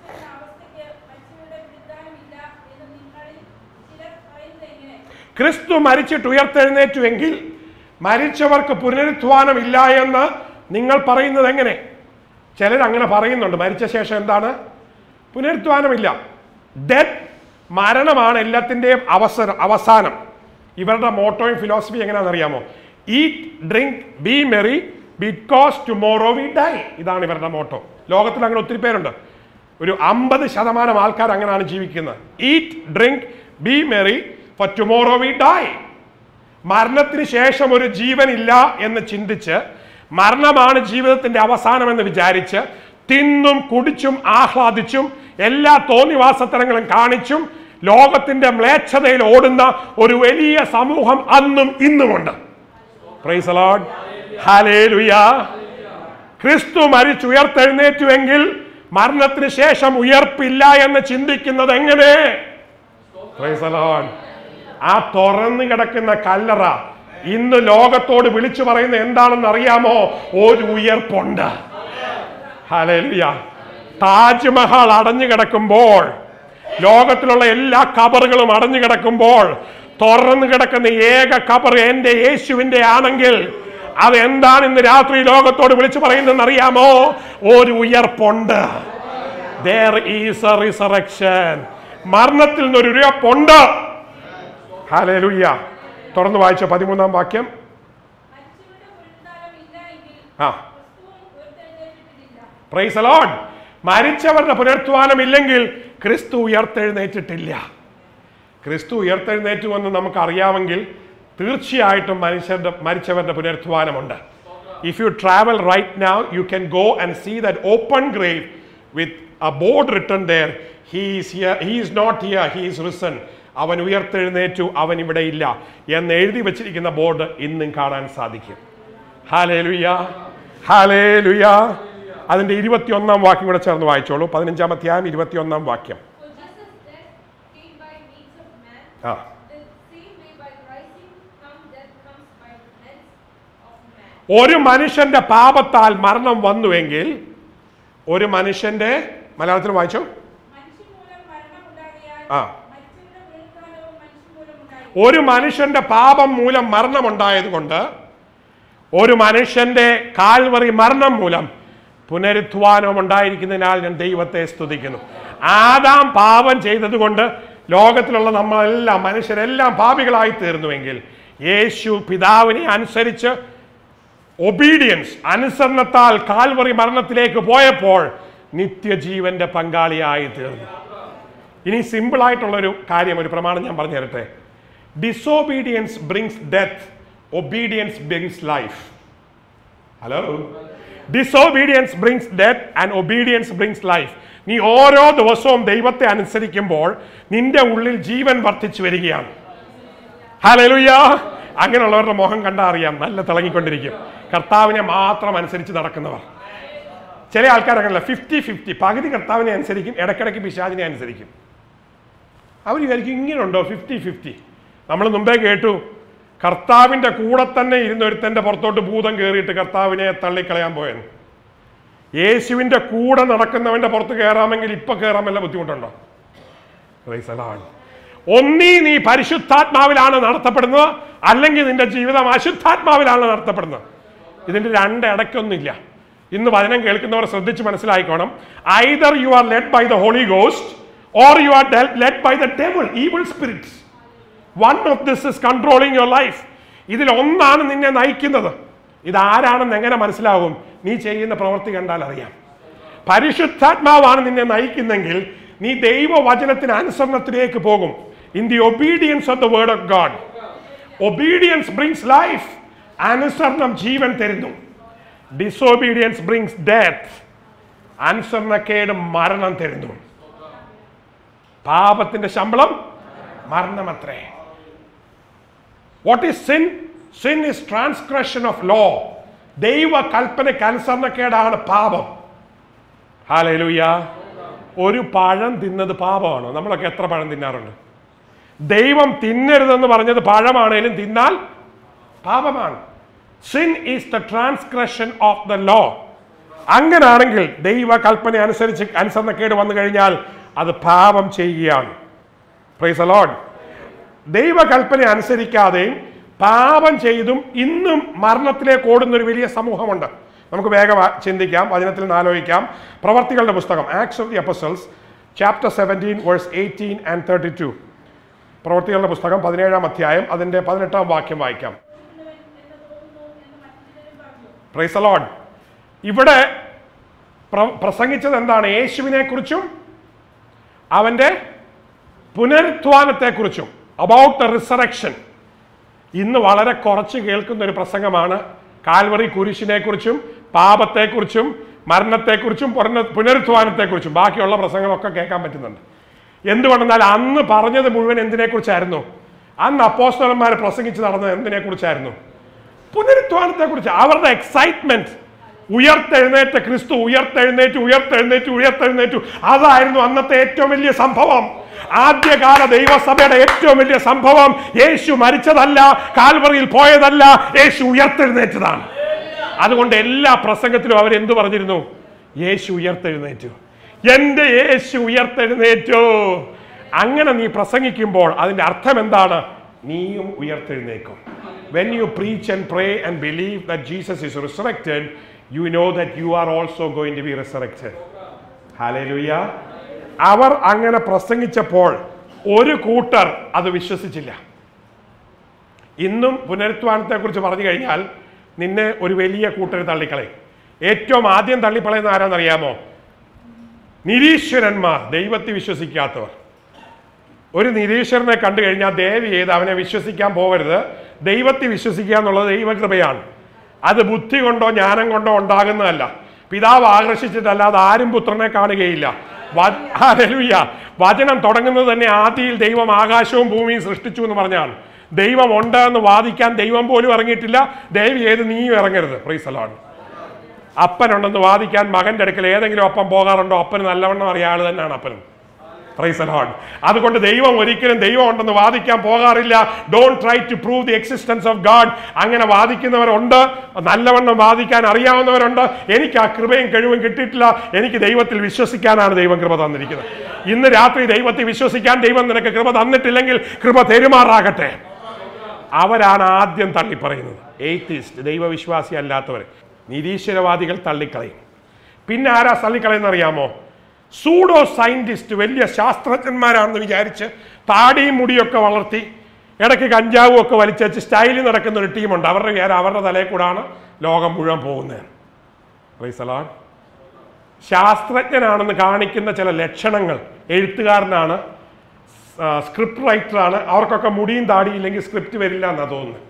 ക്രിസ്തു മരിച്ചിട്ട് ഉയർത്തെഴുന്നേറ്റുവെങ്കിൽ മരിച്ചവർക്ക് പുനരുത്ഥാനമില്ല എന്ന് നിങ്ങൾ പറയുന്നത് എങ്ങനെ ചിലർ അങ്ങനെ പറയുന്നുണ്ട് മരിച്ച ശേഷം എന്താണ് പുനരുത്ഥാനമില്ല ഡെത്ത് മരണമാണ് എല്ലാത്തിൻ്റെയും അവസരം അവസാനം ഇവരുടെ മോട്ടോയും ഫിലോസഫി എങ്ങനെയാണെന്ന് അറിയാമോ eat drink be merry because tomorrow we die ഇതാണ് ഇവരുടെ മോട്ടോ ലോകത്തിൽ അങ്ങനെ ഒത്തിരി പേരുണ്ട് ഒരു അമ്പത് ശതമാനം ആൾക്കാർ അങ്ങനെയാണ് ജീവിക്കുന്നത് eat drink be merry for tomorrow we die മരണത്തിന് ശേഷം ഒരു ജീവനില്ല എന്ന് ചിന്തിച്ച് മരണമാണ് ജീവിതത്തിന്റെ അവസാനമെന്ന് വിചാരിച്ച് തിന്നും കുടിച്ചും ആഹ്ലാദിച്ചും എല്ലാ തോന്നിവാസത്തരങ്ങളും കാണിച്ചും ലോകത്തിന്റെ മ്ലേച്ഛതയിൽ ഓടുന്ന ഒരു വലിയ സമൂഹം അന്നും ഇന്നുമുണ്ട് പ്രൈസ് ലോഡ് ഹല്ലേലൂയ ക്രിസ്തു മരിച്ചുയർത്തെഴുന്നേറ്റുവെങ്കിൽ മരണത്തിന് ശേഷം ഉയർപ്പില്ല എന്ന് ചിന്തിക്കുന്നത് എങ്ങനെ Praise the Lord. ആ തുറന്നു കിടക്കുന്ന കല്ലറ ഇന്ന് ലോകത്തോട് വിളിച്ചു പറയുന്ന എന്താണെന്ന് അറിയാമോ ഒരു ഉയർപ്പുണ്ട് ഹല്ലേലൂയ താജ്മഹൽ അടഞ്ഞു കിടക്കുമ്പോൾ ലോകത്തിലുള്ള എല്ലാ കബറുകളും അടഞ്ഞു കിടക്കുമ്പോൾ തുറന്നു കിടക്കുന്ന ഏക കബർ എന്റെ യേശുവിന്റെ ആണെങ്കിൽ അത് എന്താണ് ഇന്ന് രാത്രി ലോകത്തോട് വിളിച്ചു പറയുന്നതെന്ന് അറിയാമോ ഒരു ഉയർപ്പുണ്ട് there is a resurrection മരണത്തിൽ നിന്നൊരു ഉയർപ്പുണ്ട് ഹല്ലേലൂയ തുറന്നു വായിച്ച പതിമൂന്നാം വാക്യം ആ പ്രൈസ് ലോഡ് മരിച്ചവരുടെ പുനരുത്ഥാനം ഇല്ലെങ്കിൽ ക്രിസ്തു ഉയർത്തെഴുന്നേറ്റിട്ടില്ല ക്രിസ്തു ഉയർത്തെഴുന്നേറ്റുവെന്ന് നമുക്ക് അറിയാമെങ്കിൽ തീർച്ചയായിട്ടും മനുഷ്യരുടെ മരിച്ചവരുടെ പുനരുത്ഥാനമുണ്ട് if you travel right now you can go and see that open grave with a board written there he's here he's not here he's risen അവൻ ഉയർത്തെഴുന്നേറ്റു അവൻ ഇവിടെ ഇല്ല എന്ന് എഴുതി വെച്ചിരിക്കുന്ന ബോർഡ് ഇന്നും കാണാൻ സാധിക്കും ഹാലേലുയ ഹാലേലുയ അതിന്റെ ഇരുപത്തിയൊന്നാം വാക്യം കൂടെ ചേർന്ന് വായിച്ചോളൂ പതിനഞ്ചാം അധ്യായം ഇരുപത്തിയൊന്നാം വാക്യം For just as death came by means of man, ആ the same way by rising from death comes by the means of man. ഒരു മനുഷ്യന്റെ പാപത്താൽ മരണം വന്നുവെങ്കിൽ ഒരു മനുഷ്യന്റെ മലയാളത്തിൽ വായിച്ചോ മനുഷ്യൻ മൂലം മരണം ഉണ്ടാകിയാൽ ആ. മരിച്ചവരുടെ പുനരുത്ഥാനവും മനുഷ്യൻ മൂലം ഉണ്ടായി ഒരു മനുഷ്യന്റെ പാപം മൂലം മരണമുണ്ടായത് കൊണ്ട് ഒരു മനുഷ്യന്റെ കാൽവറി മരണം മൂലം പുനരുത്ഥാനം ഉണ്ടായിരിക്കുന്നതിനാൽ ഞാൻ ദൈവത്തെ സ്തുതിക്കുന്നു ആദാം പാപം ചെയ്തതുകൊണ്ട് ലോകത്തിലുള്ള നമ്മളെല്ലാം മനുഷ്യരെല്ലാം പാപികളായി തീർന്നുവെങ്കിൽ യേശു പിതാവിനെ അനുസരിച്ച് ഒബീഡിയൻസ് അനുസരണത്താൽ കാൽവറി മരണത്തിലേക്ക് പോയപ്പോൾ നിത്യജീവന്റെ പങ്കാളിയായി തീർന്നു ഇനി സിമ്പിൾ ആയിട്ടുള്ളൊരു കാര്യം ഒരു പ്രമാണം ഞാൻ പറഞ്ഞു തരട്ടെ disobedience brings death obedience brings life hello disobedience brings death and obedience brings life നീ ഓരോ ദിവസവും ദൈവത്തെ അനുസരിക്കുമ്പോൾ നിന്റെ ഉള്ളിൽ ജീവൻ വർദ്ധിച്ചു വരികയാണ് ഹലലുയ്യ അങ്ങനെയുള്ളവരുടെ മുഖം കണ്ടാൽ അറിയാം നല്ല തിളങ്ങിക്കൊണ്ടിരിക്കും കർത്താവിനെ മാത്രം അനുസരിച്ച് നടക്കുന്നവർ ചില ആൾക്കാർ അങ്ങനെയല്ല ഫിഫ്റ്റി ഫിഫ്റ്റി പകുതി കർത്താവിനെ അനുസരിക്കും ഇടയ്ക്കിടയ്ക്ക് പിശാചിനെ അനുസരിക്കും അവർ വിചാരിക്കും ഇങ്ങനെയുണ്ടോ ഫിഫ്റ്റി ഫിഫ്റ്റി നമ്മൾ മുമ്പേ കേട്ടു കർത്താവിൻ്റെ കൂടെ തന്നെ ഇരുന്ന ഒരുത്തൻ്റെ പുറത്തോട്ട് ഭൂതം കയറിയിട്ട് കർത്താവിനെ തള്ളിക്കളയാൻ പോയെന്ന് യേശുവിൻ്റെ കൂടെ നടക്കുന്നവൻ്റെ പുറത്ത് കയറാമെങ്കിൽ ഇപ്പൊ കയറാൻ വല്ല ബുദ്ധിമുട്ടുണ്ടോ Praise the Lord. ഒന്നീ നീ പരിശുദ്ധാത്മാവിലാണ് നടത്തപ്പെടുന്നത് അല്ലെങ്കിൽ നിന്റെ ജീവിതം അശുദ്ധാത്മാവിലാണ് നടത്തപ്പെടുന്നത് ഇതിന്റെ രണ്ട് ഇടയ്ക്കൊന്നുമില്ല ഇന്ന് വചനം കേൾക്കുന്നവർ ശ്രദ്ധിച്ച് മനസ്സിലായിക്കോണം either you are led by the holy ghost or you are led by the devil evil spirits one of this is controlling your life ഇതിൽ ഒന്നാണ് നിന്നെ നയിക്കുന്നത് ഇതാരാണെന്ന് എങ്ങനെ മനസ്സിലാകും നീ ചെയ്യുന്ന പ്രവൃത്തി കണ്ടാൽ അറിയാം പരിശുദ്ധാത്മാവാണ് നിന്നെ നയിക്കുന്നെങ്കിൽ നീ ദൈവവചനത്തിന് അനുസരണത്തിലേക്ക് പോകും in the obedience of the word of God obedience brings life അനുസരണം ജീവൻ തരുന്നു ഡിസോബീഡിയൻസ് ബ്രിങ്സ് ഡെത്ത് അനുസരണക്കേട് മരണം തരുന്നു പാപത്തിന്റെ ശമ്പളം മരണമത്രേ what is sin sin is transgression of law ദൈവ കൽപ്പനയ്ക്ക് അനുസരണക്കേടാണ് പാപം ഹാലൂയ ഒരു പഴം തിന്നത് പാപമാണോ നമ്മളൊക്കെ എത്ര പഴം തിന്നാറുണ്ട് ദൈവം തിന്നരുതെന്ന് പറഞ്ഞത് പഴമാണേലും തിന്നാൽ പാപമാണ് sin is the transgression of the law അങ്ങനാണെങ്കിൽ ദൈവ കൽപ്പന അനുസരിച്ച് അനുസരണക്കേട് വന്നു കഴിഞ്ഞാൽ അത് പാപം ചെയ്യുകയാണ് പ്രൈസ് അലോഡ് ദൈവകൽപ്പന അനുസരിക്കാതെയും പാപം ചെയ്തും ഇന്നും മരണത്തിലേക്ക് ഓടുന്ന ഒരു വലിയ സമൂഹമുണ്ട് നമുക്ക് വേഗം ആ- ചിന്തിക്കാം വചനത്തിൽ നിന്ന് ആലോചിക്കാം പ്രവർത്തികളുടെ പുസ്തകം Acts of the Apostles chapter seventeen verse eighteen and thirty two പ്രവർത്തികളുടെ പുസ്തകം പതിനേഴാം അധ്യായം അതിൻ്റെ പതിനെട്ടാം വാക്യം വായിക്കാം പ്രൈസ് അലോഡ് ഇവിടെ പ്ര- പ്രസംഗിച്ചത് എന്താണ് യേശുവിനെ കുറിച്ചും അവന്റെ പുനരുത്ഥാനത്തെക്കുറിച്ചും അബൌട്ട് ദ റിസറക്ഷൻ ഇന്ന് വളരെ കുറച്ച് കേൾക്കുന്ന ഒരു പ്രസംഗമാണ് കാൽവറി കുരിശിനെ കുറിച്ചും പാപത്തെക്കുറിച്ചും മരണത്തെക്കുറിച്ചും പുനർ- പുനരുത്ഥാനത്തെക്കുറിച്ചും ബാക്കിയുള്ള പ്രസംഗങ്ങളൊക്കെ കേൾക്കാൻ പറ്റുന്നുണ്ട് എന്തുകൊണ്ടെന്നാൽ അന്ന് പറഞ്ഞത് മുഴുവൻ എന്തിനെക്കുറിച്ചായിരുന്നു അന്ന് അപ്പോസ്തലന്മാർ പ്രസംഗിച്ച് നടന്നത് എന്തിനെക്കുറിച്ചായിരുന്നു പുനരുത്ഥാനത്തെക്കുറിച്ച് അവരുടെ എക്സൈറ്റ്മെന്റ് ഉയർത്തെഴുന്നേറ്റ ക്രിസ്തു ഉയർത്തെഴുന്നേറ്റു ഉയർത്തെഴുന്നേറ്റു ഉയർത്തെഴുന്നേറ്റു അതായിരുന്നു അന്നത്തെ ഏറ്റവും വലിയ സംഭവം ആദ്യകാല ദൈവസഭയുടെ ഏറ്റവും വലിയ സംഭവം യേശു മരിച്ചതല്ല കാൽവറിയിൽ പോയതല്ല യേശു ഉയർത്തെഴുന്നേറ്റതാണ് അതുകൊണ്ട് എല്ലാ പ്രസംഗത്തിലും അവർ എന്തു പറഞ്ഞിരുന്നു യേശു ഉയർത്തെഴുന്നേറ്റു എന്റെ യേശു ഉയർത്തെഴുന്നേറ്റു അങ്ങനെ നീ പ്രസംഗിക്കുമ്പോൾ അതിന്റെ അർത്ഥം എന്താണ് നീയും ഉയർത്തെഴുന്നേക്കും when you preach and pray and believe that Jesus is resurrected you know that you are also going to be resurrected hallelujah അവർ അങ്ങനെ പ്രസംഗിച്ചപ്പോൾ ഒരു കൂട്ടർ അത് വിശ്വസിച്ചില്ല ഇന്നും പുനരുത്ഥാനത്തെ കുറിച്ച് പറഞ്ഞു കഴിഞ്ഞാൽ നിന്നെ ഒരു വലിയ കൂട്ടർ തള്ളിക്കളയും ഏറ്റവും ആദ്യം തള്ളിപ്പളയുന്ന ആരാന്നറിയാമോ നിരീശ്വരന്മാർ ദൈവത്തെ വിശ്വസിക്കാത്തവർ ഒരു നിരീശ്വരനെ കണ്ടു കഴിഞ്ഞാൽ ദയവ് ചെയ്ത് അവനെ വിശ്വസിക്കാൻ പോകരുത് ദൈവത്തെ വിശ്വസിക്കുക എന്നുള്ളത് ദൈവകൃപയാണ് അത് ബുദ്ധി കൊണ്ടോ ജ്ഞാനം കൊണ്ടോ ഉണ്ടാകുന്നതല്ല പിതാവ് ആകർഷിച്ചിട്ടല്ലാതെ ആരും പുത്രനെ കാണുകയില്ല വ- ഹല്ലേലൂയ. വചനം തുടങ്ങുന്നത് തന്നെ ആദിയിൽ ദൈവം ആകാശവും ഭൂമിയും സൃഷ്ടിച്ചു എന്ന് പറഞ്ഞാണ് ദൈവം ഉണ്ട് എന്ന് വാദിക്കാൻ ദൈവം പോലും ഇറങ്ങിയിട്ടില്ല ദയവ് ചെയ്ത് നീയും ഇറങ്ങരുത് പ്രൈസലാണ് അപ്പനുണ്ടെന്ന് വാദിക്കാൻ മകന്റെ അടുക്കൽ ഏതെങ്കിലും ഒപ്പം പോകാറുണ്ടോ അപ്പന് നല്ലവണ്ണം അറിയാൾ തന്നെയാണ് അപ്പനും പ്രൈസ് ലോഡ് അതുകൊണ്ട് ദൈവം ഒരിക്കലും ദൈവം ഉണ്ടെന്ന് വാദിക്കാൻ പോകാറില്ല don't try to prove the existence of God അങ്ങനെ വാദിക്കുന്നവരുണ്ട് നല്ലവണ്ണം വാദിക്കാൻ അറിയാവുന്നവരുണ്ട് എനിക്ക് ആ കൃപയും കഴിവും കിട്ടിയിട്ടില്ല എനിക്ക് ദൈവത്തിൽ വിശ്വസിക്കാനാണ് ദൈവം കൃപ തന്നിരിക്കുന്നത് ഇന്ന് രാത്രി ദൈവത്തിൽ വിശ്വസിക്കാൻ ദൈവം നിനക്ക് കൃപ തന്നിട്ടില്ലെങ്കിൽ കൃപ തെരുമാറാകട്ടെ അവരാണ് ആദ്യം തള്ളിപ്പറയുന്നത് എയ്ത്തിസ്റ്റ് ദൈവവിശ്വാസി അല്ലാത്തവർ നിരീശ്വരവാദികൾ തള്ളിക്കളയും പിന്നെ ആരാ തള്ളിക്കളയെന്ന് അറിയാമോ സൂഡോ സയന്റിസ്റ്റ് വലിയ ശാസ്ത്രജ്ഞന്മാരാണെന്ന് വിചാരിച്ച് താടിയും മുടിയൊക്കെ വളർത്തി ഇടയ്ക്ക് കഞ്ചാവും ഒക്കെ വലിച്ചേച്ച് സ്റ്റൈലിൽ നടക്കുന്ന ഒരു ടീമുണ്ട് അവരുടെ വിചാരം അവരുടെ തലയിൽ കൂടാണ് ലോകം മുഴുവൻ പോകുന്നത് റൈസലാൻ ശാസ്ത്രജ്ഞനാണെന്ന് കാണിക്കുന്ന ചില ലക്ഷണങ്ങൾ എഴുത്തുകാരനാണ് സ്ക്രിപ്റ്റ് റൈറ്ററാണ് അവർക്കൊക്കെ മുടിയും താടിയില്ലെങ്കിൽ സ്ക്രിപ്റ്റ് വരില്ല എന്നാണ് തോന്നുന്നത്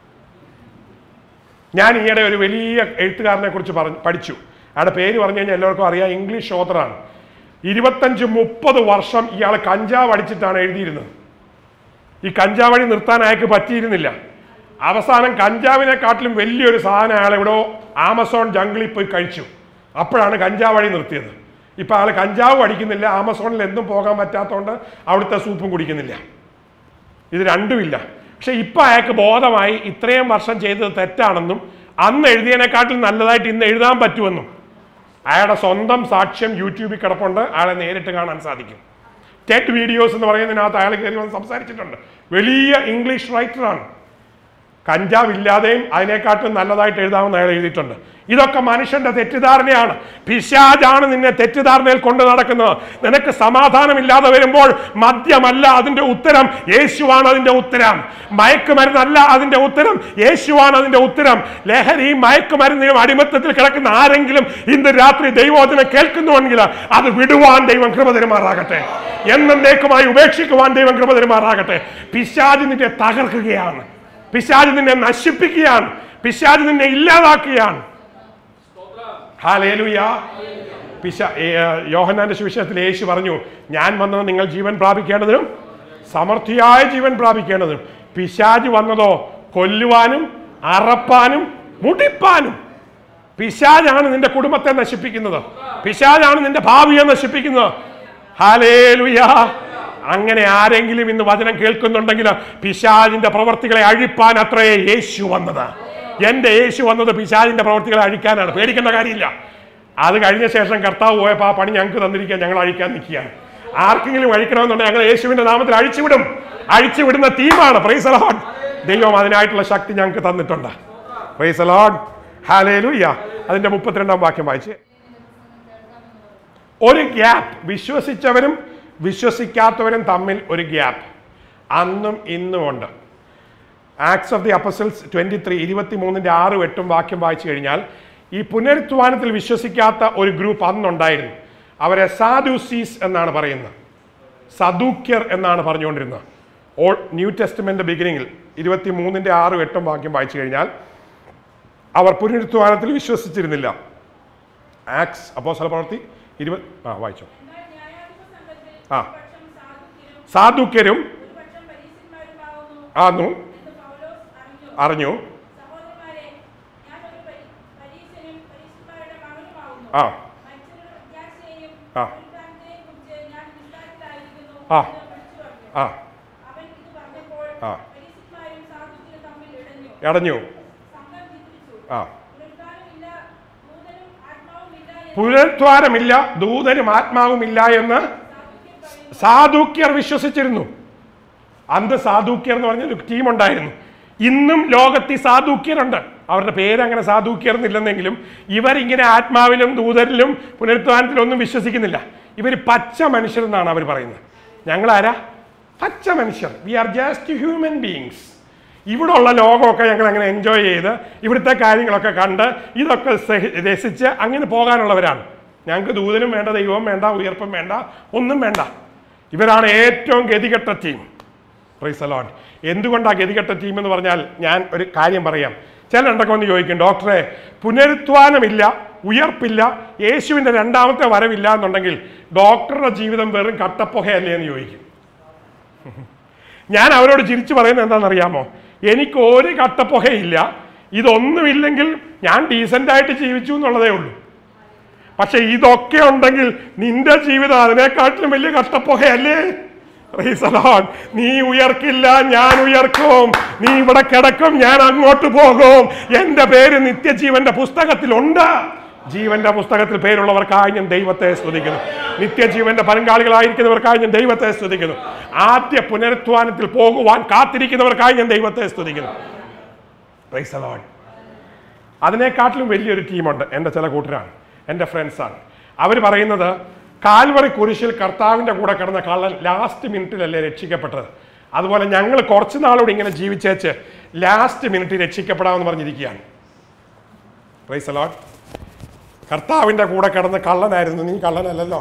ഞാൻ ഈയിടെ ഒരു വലിയ എഴുത്തുകാരനെ കുറിച്ച് പറഞ്ഞു പഠിച്ചു അയാളുടെ പേര് പറഞ്ഞു കഴിഞ്ഞാൽ എല്ലാവർക്കും അറിയാം ഇംഗ്ലീഷ് ഓതറാണ് ഇരുപത്തഞ്ച് മുപ്പത് വർഷം ഇയാൾ കഞ്ചാവ് അടിച്ചിട്ടാണ് എഴുതിയിരുന്നത് ഈ കഞ്ചാവ് അടി നിർത്താൻ അയാൾക്ക് പറ്റിയിരുന്നില്ല അവസാനം കഞ്ചാവിനെക്കാട്ടിലും വലിയൊരു സാധനം അയാൾ എവിടെയോ ആമസോൺ ജംഗിളിൽ പോയി കഴിച്ചു അപ്പോഴാണ് കഞ്ചാവ് അടി നിർത്തിയത് ഇപ്പം അയാൾ കഞ്ചാവ് അടിക്കുന്നില്ല ആമസോണിൽ എന്തും പോകാൻ പറ്റാത്തതുകൊണ്ട് അവിടുത്തെ സൂപ്പും കുടിക്കുന്നില്ല ഇത് രണ്ടുമില്ല പക്ഷെ ഇപ്പൊ അയാൾക്ക് ബോധമായി ഇത്രയും വർഷം ചെയ്തത് തെറ്റാണെന്നും അന്ന് എഴുതിയതിനെക്കാട്ടിൽ നല്ലതായിട്ട് ഇന്ന് എഴുതാൻ പറ്റുമെന്നും അയാളുടെ സ്വന്തം സാക്ഷ്യം യൂട്യൂബിൽ കിടപ്പുണ്ട് അയാളെ നേരിട്ട് കാണാൻ സാധിക്കും ടെറ്റ് വീഡിയോസ് എന്ന് പറയുന്നതിനകത്ത് അയാൾ കയറി വന്ന് സംസാരിച്ചിട്ടുണ്ട് വലിയ ഇംഗ്ലീഷ് റൈറ്ററാണ് കഞ്ചാവ് ഇല്ലാതെയും അതിനെക്കാട്ടും നല്ലതായിട്ട് എഴുതാമെന്ന് അയാൾ എഴുതിയിട്ടുണ്ട് ഇതൊക്കെ മനുഷ്യന്റെ തെറ്റിദ്ധാരണയാണ് പിശാജാണ് നിന്നെ തെറ്റിദ്ധാരണയിൽ കൊണ്ട് നടക്കുന്നത് നിനക്ക് സമാധാനമില്ലാതെ വരുമ്പോൾ മദ്യമല്ല അതിന്റെ ഉത്തരം യേശുവാണ് അതിന്റെ ഉത്തരം മയക്കുമരുന്നല്ല അതിന്റെ ഉത്തരം യേശുവാണ് അതിന്റെ ഉത്തരം ലഹരിയും മയക്കുമരുന്നിനും അടിമത്തത്തിൽ കിടക്കുന്ന ആരെങ്കിലും ഇന്ന് രാത്രി ദൈവോചനം കേൾക്കുന്നുവെങ്കിൽ അത് വിടുവാൻ ദൈവം കൃപ തരുമാറാകട്ടെ എന്നേക്കുമായി ഉപേക്ഷിക്കുവാൻ ദൈവം കൃപ തരുമാറാകട്ടെ പിശാജ് നിന്നെ തകർക്കുകയാണ് പിശാജ് നിന്നെ നശിപ്പിക്കുകയാണ് പിശാജ് നിന്നെ ഇല്ലാതാക്കുകയാണ് ഹാലേലുയ പിശ ഏ, യോഹന്നാന്റെ സുവിശേഷത്തിൽ യേശു പറഞ്ഞു ഞാൻ വന്നത് നിങ്ങൾ ജീവൻ പ്രാപിക്കേണ്ടതിനും സമൃദ്ധിയായ ജീവൻ പ്രാപിക്കേണ്ടതിനും പിശാജ് വന്നതോ കൊല്ലുവാനും അറപ്പാനും മുടിപ്പാനും പിശാജാണ് നിന്റെ കുടുംബത്തെ നശിപ്പിക്കുന്നത് പിശാജാണ് നിന്റെ ഭാവിയെ നശിപ്പിക്കുന്നത് ഹാലേലുയ അങ്ങനെ ആരെങ്കിലും ഇന്ന് വചനം കേൾക്കുന്നുണ്ടെങ്കിൽ പിശാജിന്റെ പ്രവർത്തികളെ അഴിപ്പാൻ അത്രേ യേശു വന്നത് എന്റെ യേശു വന്നത് പിശാജിന്റെ പ്രവർത്തികളെ അഴിക്കാനാണ് പേടിക്കേണ്ട കാര്യമില്ല അത് കഴിഞ്ഞ ശേഷം കർത്താവ് പോയപ്പോൾ ആ പണി ഞങ്ങൾക്ക് തന്നിരിക്കാൻ ഞങ്ങൾ അഴിക്കാൻ നിൽക്കുകയാണ് ആർക്കെങ്കിലും അഴിക്കണമെന്നുണ്ടെങ്കിൽ ഞങ്ങൾ യേശുവിന്റെ നാമത്തിൽ അഴിച്ചുവിടും അഴിച്ചുവിടുന്ന ടീമാണ് പ്രൈസ് അലോഡ് ദൈവം അതിനായിട്ടുള്ള ശക്തി ഞങ്ങൾക്ക് തന്നിട്ടുണ്ട് പ്രൈസ് അലോഡ് ഹാലേലുയ്യ അതിന്റെ മുപ്പത്തിരണ്ടാം വാക്യം വായിച്ച് ഒരു ഗ്യാപ്പ് വിശ്വസിച്ചവരും വിശ്വസിക്കാത്തവരും തമ്മിൽ ഒരു ഗ്യാപ്പ് അന്നും ഇന്നും ഉണ്ട് Acts of the Apostles twenty three ഇരുപത്തി മൂന്നിന്റെ ആറും എട്ടും വാക്യം വായിച്ചു കഴിഞ്ഞാൽ ഈ പുനരുത്ഥാനത്തിൽ വിശ്വസിക്കാത്ത ഒരു ഗ്രൂപ്പ് അന്നുണ്ടായിരുന്നു അവരെ സാദുസീസ് എന്നാണ് പറയുന്നത് സദൂക്യർ എന്നാണ് പറഞ്ഞുകൊണ്ടിരുന്നത് ഓൾ ന്യൂ ടെസ്റ്റ്മെന്റ് ബിഗിനിങ്ങിൽ ഇരുപത്തി മൂന്നിന്റെ ആറും എട്ടും വാക്യം വായിച്ചു കഴിഞ്ഞാൽ അവർ പുനരുത്ഥാനത്തിൽ വിശ്വസിച്ചിരുന്നില്ല ആക്സ് അപ്പോസ്തല പ്രവൃത്തി ഇരുപത് ആ വായിച്ചോ എന്നാൽ ന്യായാധിപ സംഘത്തിൽ ആ. ഒരുപക്ഷം സാധുക്യരും സാധുക്യരും ഒരുപക്ഷം പരീശന്മാരുമാവുന്നു ആന്നു എന്ന് പൗലോസ് അറിഞ്ഞു അറിഞ്ഞു സഹോദരന്മാരെ ഞാൻ ഒരു പരി- പരീശനും പരീശന്മാരുടെ മകനുമാവുന്നു ആ മനുഷ്യരുടെ പ്രത്യാശയെയും ആ. പുനരുത്ഥാനത്തെയും കുറിച്ച് ഞാൻ നിസ്സാരത്തിലായിരിക്കുന്നു ആ. എന്ന് വിളിച്ചു പറഞ്ഞു ആ അവൻ ഇത് പറഞ്ഞപ്പോൾ ആ. പരീശന്മാരും സാധുക്യരും തമ്മിൽ ഇടഞ്ഞു അടഞ്ഞു സംഘം ചിന്തിച്ചു ആ പുനരുത്ഥാനമില്ല ദൂതനും ആത്മാവുമില്ല എന്ന് പുനരുദ്ധാരമില്ല ദൂതനും ആത്മാവുമില്ല എന്ന് സാധുക്യർ പറയുന്നു സാധുക്യർ വിശ്വസിച്ചിരുന്നു അന്ന് സാധുക്യർ എന്ന് പറഞ്ഞൊരു ടീം ഉണ്ടായിരുന്നു ഇന്നും ലോകത്തിൽ സാധുക്യരുണ്ട് അവരുടെ പേര് അങ്ങനെ സാധുക്യർ എന്നില്ലെന്നെങ്കിലും ഇവരിങ്ങനെ ആത്മാവിലും ദൂതരിലും പുനരുത്ഥാനത്തിലൊന്നും വിശ്വസിക്കുന്നില്ല ഇവർ പച്ച മനുഷ്യരെന്നാണ് അവർ പറയുന്നത് ഞങ്ങളാരാ പച്ച മനുഷ്യർ we are just human beings ഇവിടെ ഉള്ള ലോകമൊക്കെ ഞങ്ങൾ അങ്ങനെ എൻജോയ് ചെയ്ത് ഇവിടുത്തെ കാര്യങ്ങളൊക്കെ കണ്ട് ഇതൊക്കെ സഹി- രസിച്ച് അങ്ങനെ പോകാനുള്ളവരാണ് ഞങ്ങൾക്ക് ദൂതനും വേണ്ട ദൈവവും വേണ്ട ഉയർപ്പും വേണ്ട ഒന്നും വേണ്ട ഇവരാണ് ഏറ്റവും ഗതികെട്ട ടീം പ്രൈസ് അലോട്ട് എന്തുകൊണ്ടാണ് ഗതികെട്ട ടീം എന്ന് പറഞ്ഞാൽ ഞാൻ ഒരു കാര്യം പറയാം ചിലരുണ്ടൊക്കെ ഒന്ന് ചോദിക്കും ഡോക്ടറെ പുനരുത്ഥാനമില്ല ഉയർപ്പില്ല യേശുവിൻ്റെ രണ്ടാമത്തെ വരവില്ല എന്നുണ്ടെങ്കിൽ ഡോക്ടറുടെ ജീവിതം വെറും കട്ടപ്പുകയല്ലേ എന്ന് ചോദിക്കും ഞാൻ അവരോട് ചിരിച്ചു പറയുന്നത് എന്താണെന്നറിയാമോ എനിക്ക് ഒരു കട്ടപ്പുകയില്ല ഇതൊന്നുമില്ലെങ്കിൽ ഞാൻ ഡീസൻ്റായിട്ട് ജീവിച്ചു എന്നുള്ളതേ ഉള്ളൂ പക്ഷെ ഇതൊക്കെ ഉണ്ടെങ്കിൽ നിന്റെ ജീവിതം അതിനെക്കാട്ടിലും വലിയ കഷ്ടപ്പുകയല്ലേ Praise the Lord. നീ ഉയർക്കില്ല ഞാൻ ഉയർക്കും നീ ഇവിടെ കിടക്കും ഞാൻ അങ്ങോട്ട് പോകും എന്റെ പേര് നിത്യജീവന്റെ പുസ്തകത്തിലുണ്ട് ജീവന്റെ പുസ്തകത്തിൽ പേരുള്ളവർക്കായി ഞാൻ ദൈവത്തെ സ്തുതിക്കുന്നു നിത്യജീവന്റെ പങ്കാളികളായിരിക്കുന്നവർക്കായി ഞാൻ ദൈവത്തെ സ്തുതിക്കുന്നു ആദ്യ പുനരുത്ഥാനത്തിൽ പോകുവാൻ കാത്തിരിക്കുന്നവർക്കായി ഞാൻ ദൈവത്തെ സ്തുതിക്കുന്നു Praise the Lord. അതിനെക്കാട്ടിലും വലിയൊരു ടീമുണ്ട് എൻ്റെ ചില കൂട്ടരാണ് എൻ്റെ ഫ്രണ്ട്സാണ് അവർ പറയുന്നത് കാൽവറി കുരിശിൽ കർത്താവിൻ്റെ കൂടെ കിടന്ന കള്ളൻ ലാസ്റ്റ് മിനിറ്റിലല്ലേ രക്ഷിക്കപ്പെട്ടത് അതുപോലെ ഞങ്ങൾ കുറച്ച് നാളൂടെ ഇങ്ങനെ ജീവിച്ചേച്ച് ലാസ്റ്റ് മിനിറ്റ് രക്ഷിക്കപ്പെടാമെന്ന് പറഞ്ഞിരിക്കുകയാണ് പ്രൈസ് അലോട്ട് കർത്താവിൻ്റെ കൂടെ കിടന്ന കള്ളനായിരുന്നു നീ കള്ളനല്ലല്ലോ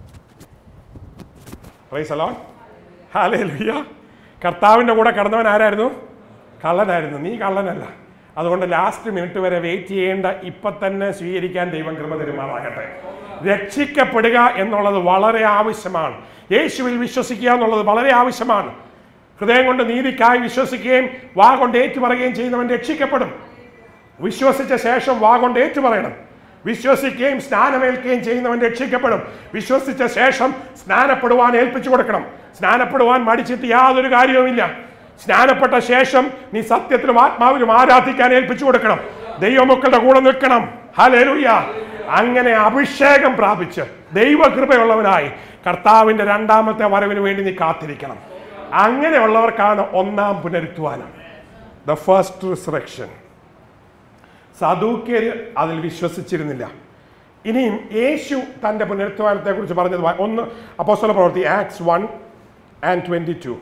പ്രൈസ് അലോട്ട് ഹാലേ ലുയ്യ കർത്താവിൻ്റെ കൂടെ കിടന്നവൻ ആരായിരുന്നു കള്ളനായിരുന്നു നീ കള്ളനല്ല അതുകൊണ്ട് ലാസ്റ്റ് മിനിറ്റ് വരെ വെയിറ്റ് ചെയ്യേണ്ട ഇപ്പൊ തന്നെ സ്വീകരിക്കാൻ ദൈവം കൃപ തരുമാറാകട്ടെ രക്ഷിക്കപ്പെടുക എന്നുള്ളത് വളരെ ആവശ്യമാണ് യേശുവിൽ വിശ്വസിക്കുക എന്നുള്ളത് വളരെ ആവശ്യമാണ് ഹൃദയം കൊണ്ട് നീതിക്കായി വിശ്വസിക്കുകയും വാ കൊണ്ട് ഏറ്റുപറയുകയും ചെയ്യുന്നവൻ രക്ഷിക്കപ്പെടും വിശ്വസിച്ച ശേഷം വാ കൊണ്ട് ഏറ്റുപറയണം വിശ്വസിക്കുകയും സ്നാനമേൽക്കുകയും ചെയ്യുന്നവൻ രക്ഷിക്കപ്പെടും വിശ്വസിച്ച ശേഷം സ്നാനപ്പെടുവാൻ ഏൽപ്പിച്ചു കൊടുക്കണം സ്നാനപ്പെടുവാൻ മടിച്ചിട്ട് യാതൊരു കാര്യവുമില്ല സ്നാനപ്പെട്ട ശേഷം നീ സത്യത്തിലും ആത്മാവിലും ആരാധിക്കാൻ ഏൽപ്പിച്ചു കൊടുക്കണം ദൈവമക്കളുടെ കൂടെ നിൽക്കണം ഹലേലുയ്യ അങ്ങനെ അഭിഷേകം പ്രാപിച്ച് ദൈവകൃപയുള്ളവനായി കർത്താവിന്റെ രണ്ടാമത്തെ വരവിന് വേണ്ടി നീ കാത്തിരിക്കണം അങ്ങനെയുള്ളവർക്കാണ് ഒന്നാം പുനരുത്വാനം ദ ഫസ്റ്റ് റിസറക്ഷൻ സദൂക്യര് അതിൽ വിശ്വസിച്ചിരുന്നില്ല ഇനിയും യേശു തന്റെ പുനരുത്ഥാനത്തെ കുറിച്ച് പറഞ്ഞത് വാ- ഒന്ന് അപ്പോസ്തല പ്രവൃത്തി Acts one and twenty two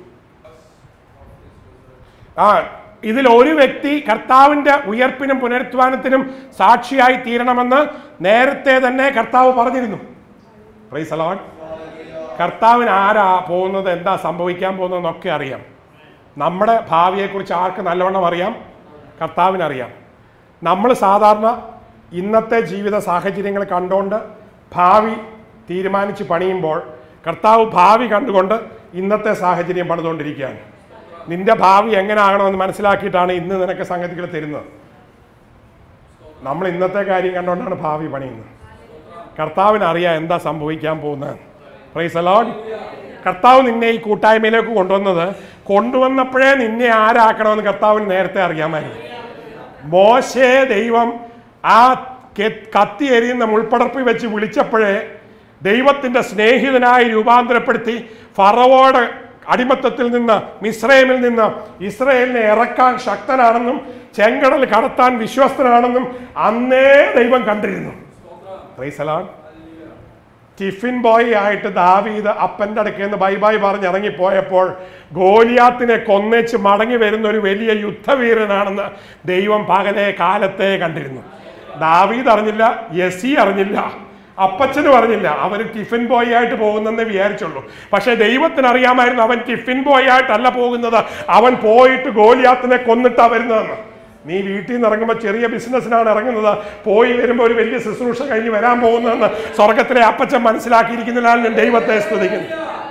ആ ഇതിൽ ഒരു വ്യക്തി കർത്താവിന്റെ ഉയർപ്പിനും പുനരുത്ഥാനത്തിനും സാക്ഷിയായി തീരണമെന്ന് നേരത്തെ തന്നെ കർത്താവ് പറഞ്ഞിരുന്നു പ്രൈസ് അലോട്ട് കർത്താവിന് ആരാ പോകുന്നത് എന്താ സംഭവിക്കാൻ പോകുന്നതെന്നൊക്കെ അറിയാം നമ്മുടെ ഭാവിയെക്കുറിച്ച് ആർക്ക് നല്ലവണ്ണം അറിയാം കർത്താവിനറിയാം നമ്മൾ സാധാരണ ഇന്നത്തെ ജീവിത സാഹചര്യങ്ങൾ കണ്ടുകൊണ്ട് ഭാവി തീരുമാനിച്ച് പണിയുമ്പോൾ കർത്താവ് ഭാവി കണ്ടുകൊണ്ട് ഇന്നത്തെ സാഹചര്യം പണിതുകൊണ്ടിരിക്കുകയാണ് നിന്റെ ഭാവി എങ്ങനെ ആകണമെന്ന് മനസ്സിലാക്കിയിട്ടാണ് ഇന്ന് നിനക്ക് സംഗതികൾ തരുന്നത് നമ്മൾ ഇന്നത്തെ കാര്യം കണ്ടുകൊണ്ടാണ് ഭാവി പണിയുന്നത് കർത്താവിന് അറിയാം എന്താ സംഭവിക്കാൻ പോകുന്നത് പ്രൈസ് അലോഡ് കർത്താവ് നിന്നെ ഈ കൂട്ടായ്മയിലേക്ക് കൊണ്ടുവന്നത് കൊണ്ടുവന്നപ്പോഴേ നിന്നെ ആരാക്കണമെന്ന് കർത്താവിന് നേരത്തെ അറിയാമായിരുന്നു മോശയെ ദൈവം ആ കെ- കത്തി എരിയുന്ന മുൾപ്പടർപ്പിൽ വെച്ച് വിളിച്ചപ്പോഴേ ദൈവത്തിന്റെ സ്നേഹിതനായി രൂപാന്തരപ്പെടുത്തി ഫറവോയുടെ അടിമത്തത്തിൽ നിന്ന് മിസ്രൈമിൽ നിന്ന് ഇസ്രയേലിനെ ഇറക്കാൻ ശക്തനാണെന്നും ചെങ്കടൽ കടത്താൻ വിശ്വസ്തനാണെന്നും അന്നേ ദൈവം കണ്ടിരുന്നു Praise the Lord. Tiffin boy ആയിട്ട് ദാവീദ് അപ്പൻ്റെ അടുക്കൽ നിന്ന് ബൈ ബൈ പറഞ്ഞ് ഇറങ്ങിപ്പോയപ്പോൾ ഗോലിയാത്തിനെ കൊന്നേച്ച് മടങ്ങി വരുന്ന ഒരു വലിയ യുദ്ധവീരനാണെന്ന് ദൈവം പകലെ കാലത്തെ കണ്ടിരുന്നു ദാവീദ് അറിഞ്ഞില്ല യസി അറിഞ്ഞില്ല അപ്പച്ചനും അറിഞ്ഞില്ല അവൻ ടിഫിൻ ബോയ് ആയിട്ട് പോകുന്നെന്ന് വിചാരിച്ചുള്ളൂ പക്ഷെ ദൈവത്തിന് അറിയാമായിരുന്നു അവൻ ടിഫിൻ ബോയ് ആയിട്ടല്ല പോകുന്നത് അവൻ പോയിട്ട് ഗോലിയാത്തിനെ കൊന്നിട്ടാ വരുന്നതെന്ന് നീ വീട്ടിൽ നിന്ന് ഇറങ്ങുമ്പോൾ ചെറിയ ബിസിനസ്സിനാണ് ഇറങ്ങുന്നത് പോയി വരുമ്പോൾ ഒരു വലിയ ശുശ്രൂഷ കഴിഞ്ഞ് വരാൻ പോകുന്നതെന്ന് സ്വർഗത്തിലെ അപ്പച്ചൻ മനസ്സിലാക്കിയിരിക്കുന്നതിനാൽ ഞാൻ ദൈവത്തെ സ്തുതിക്കുന്നു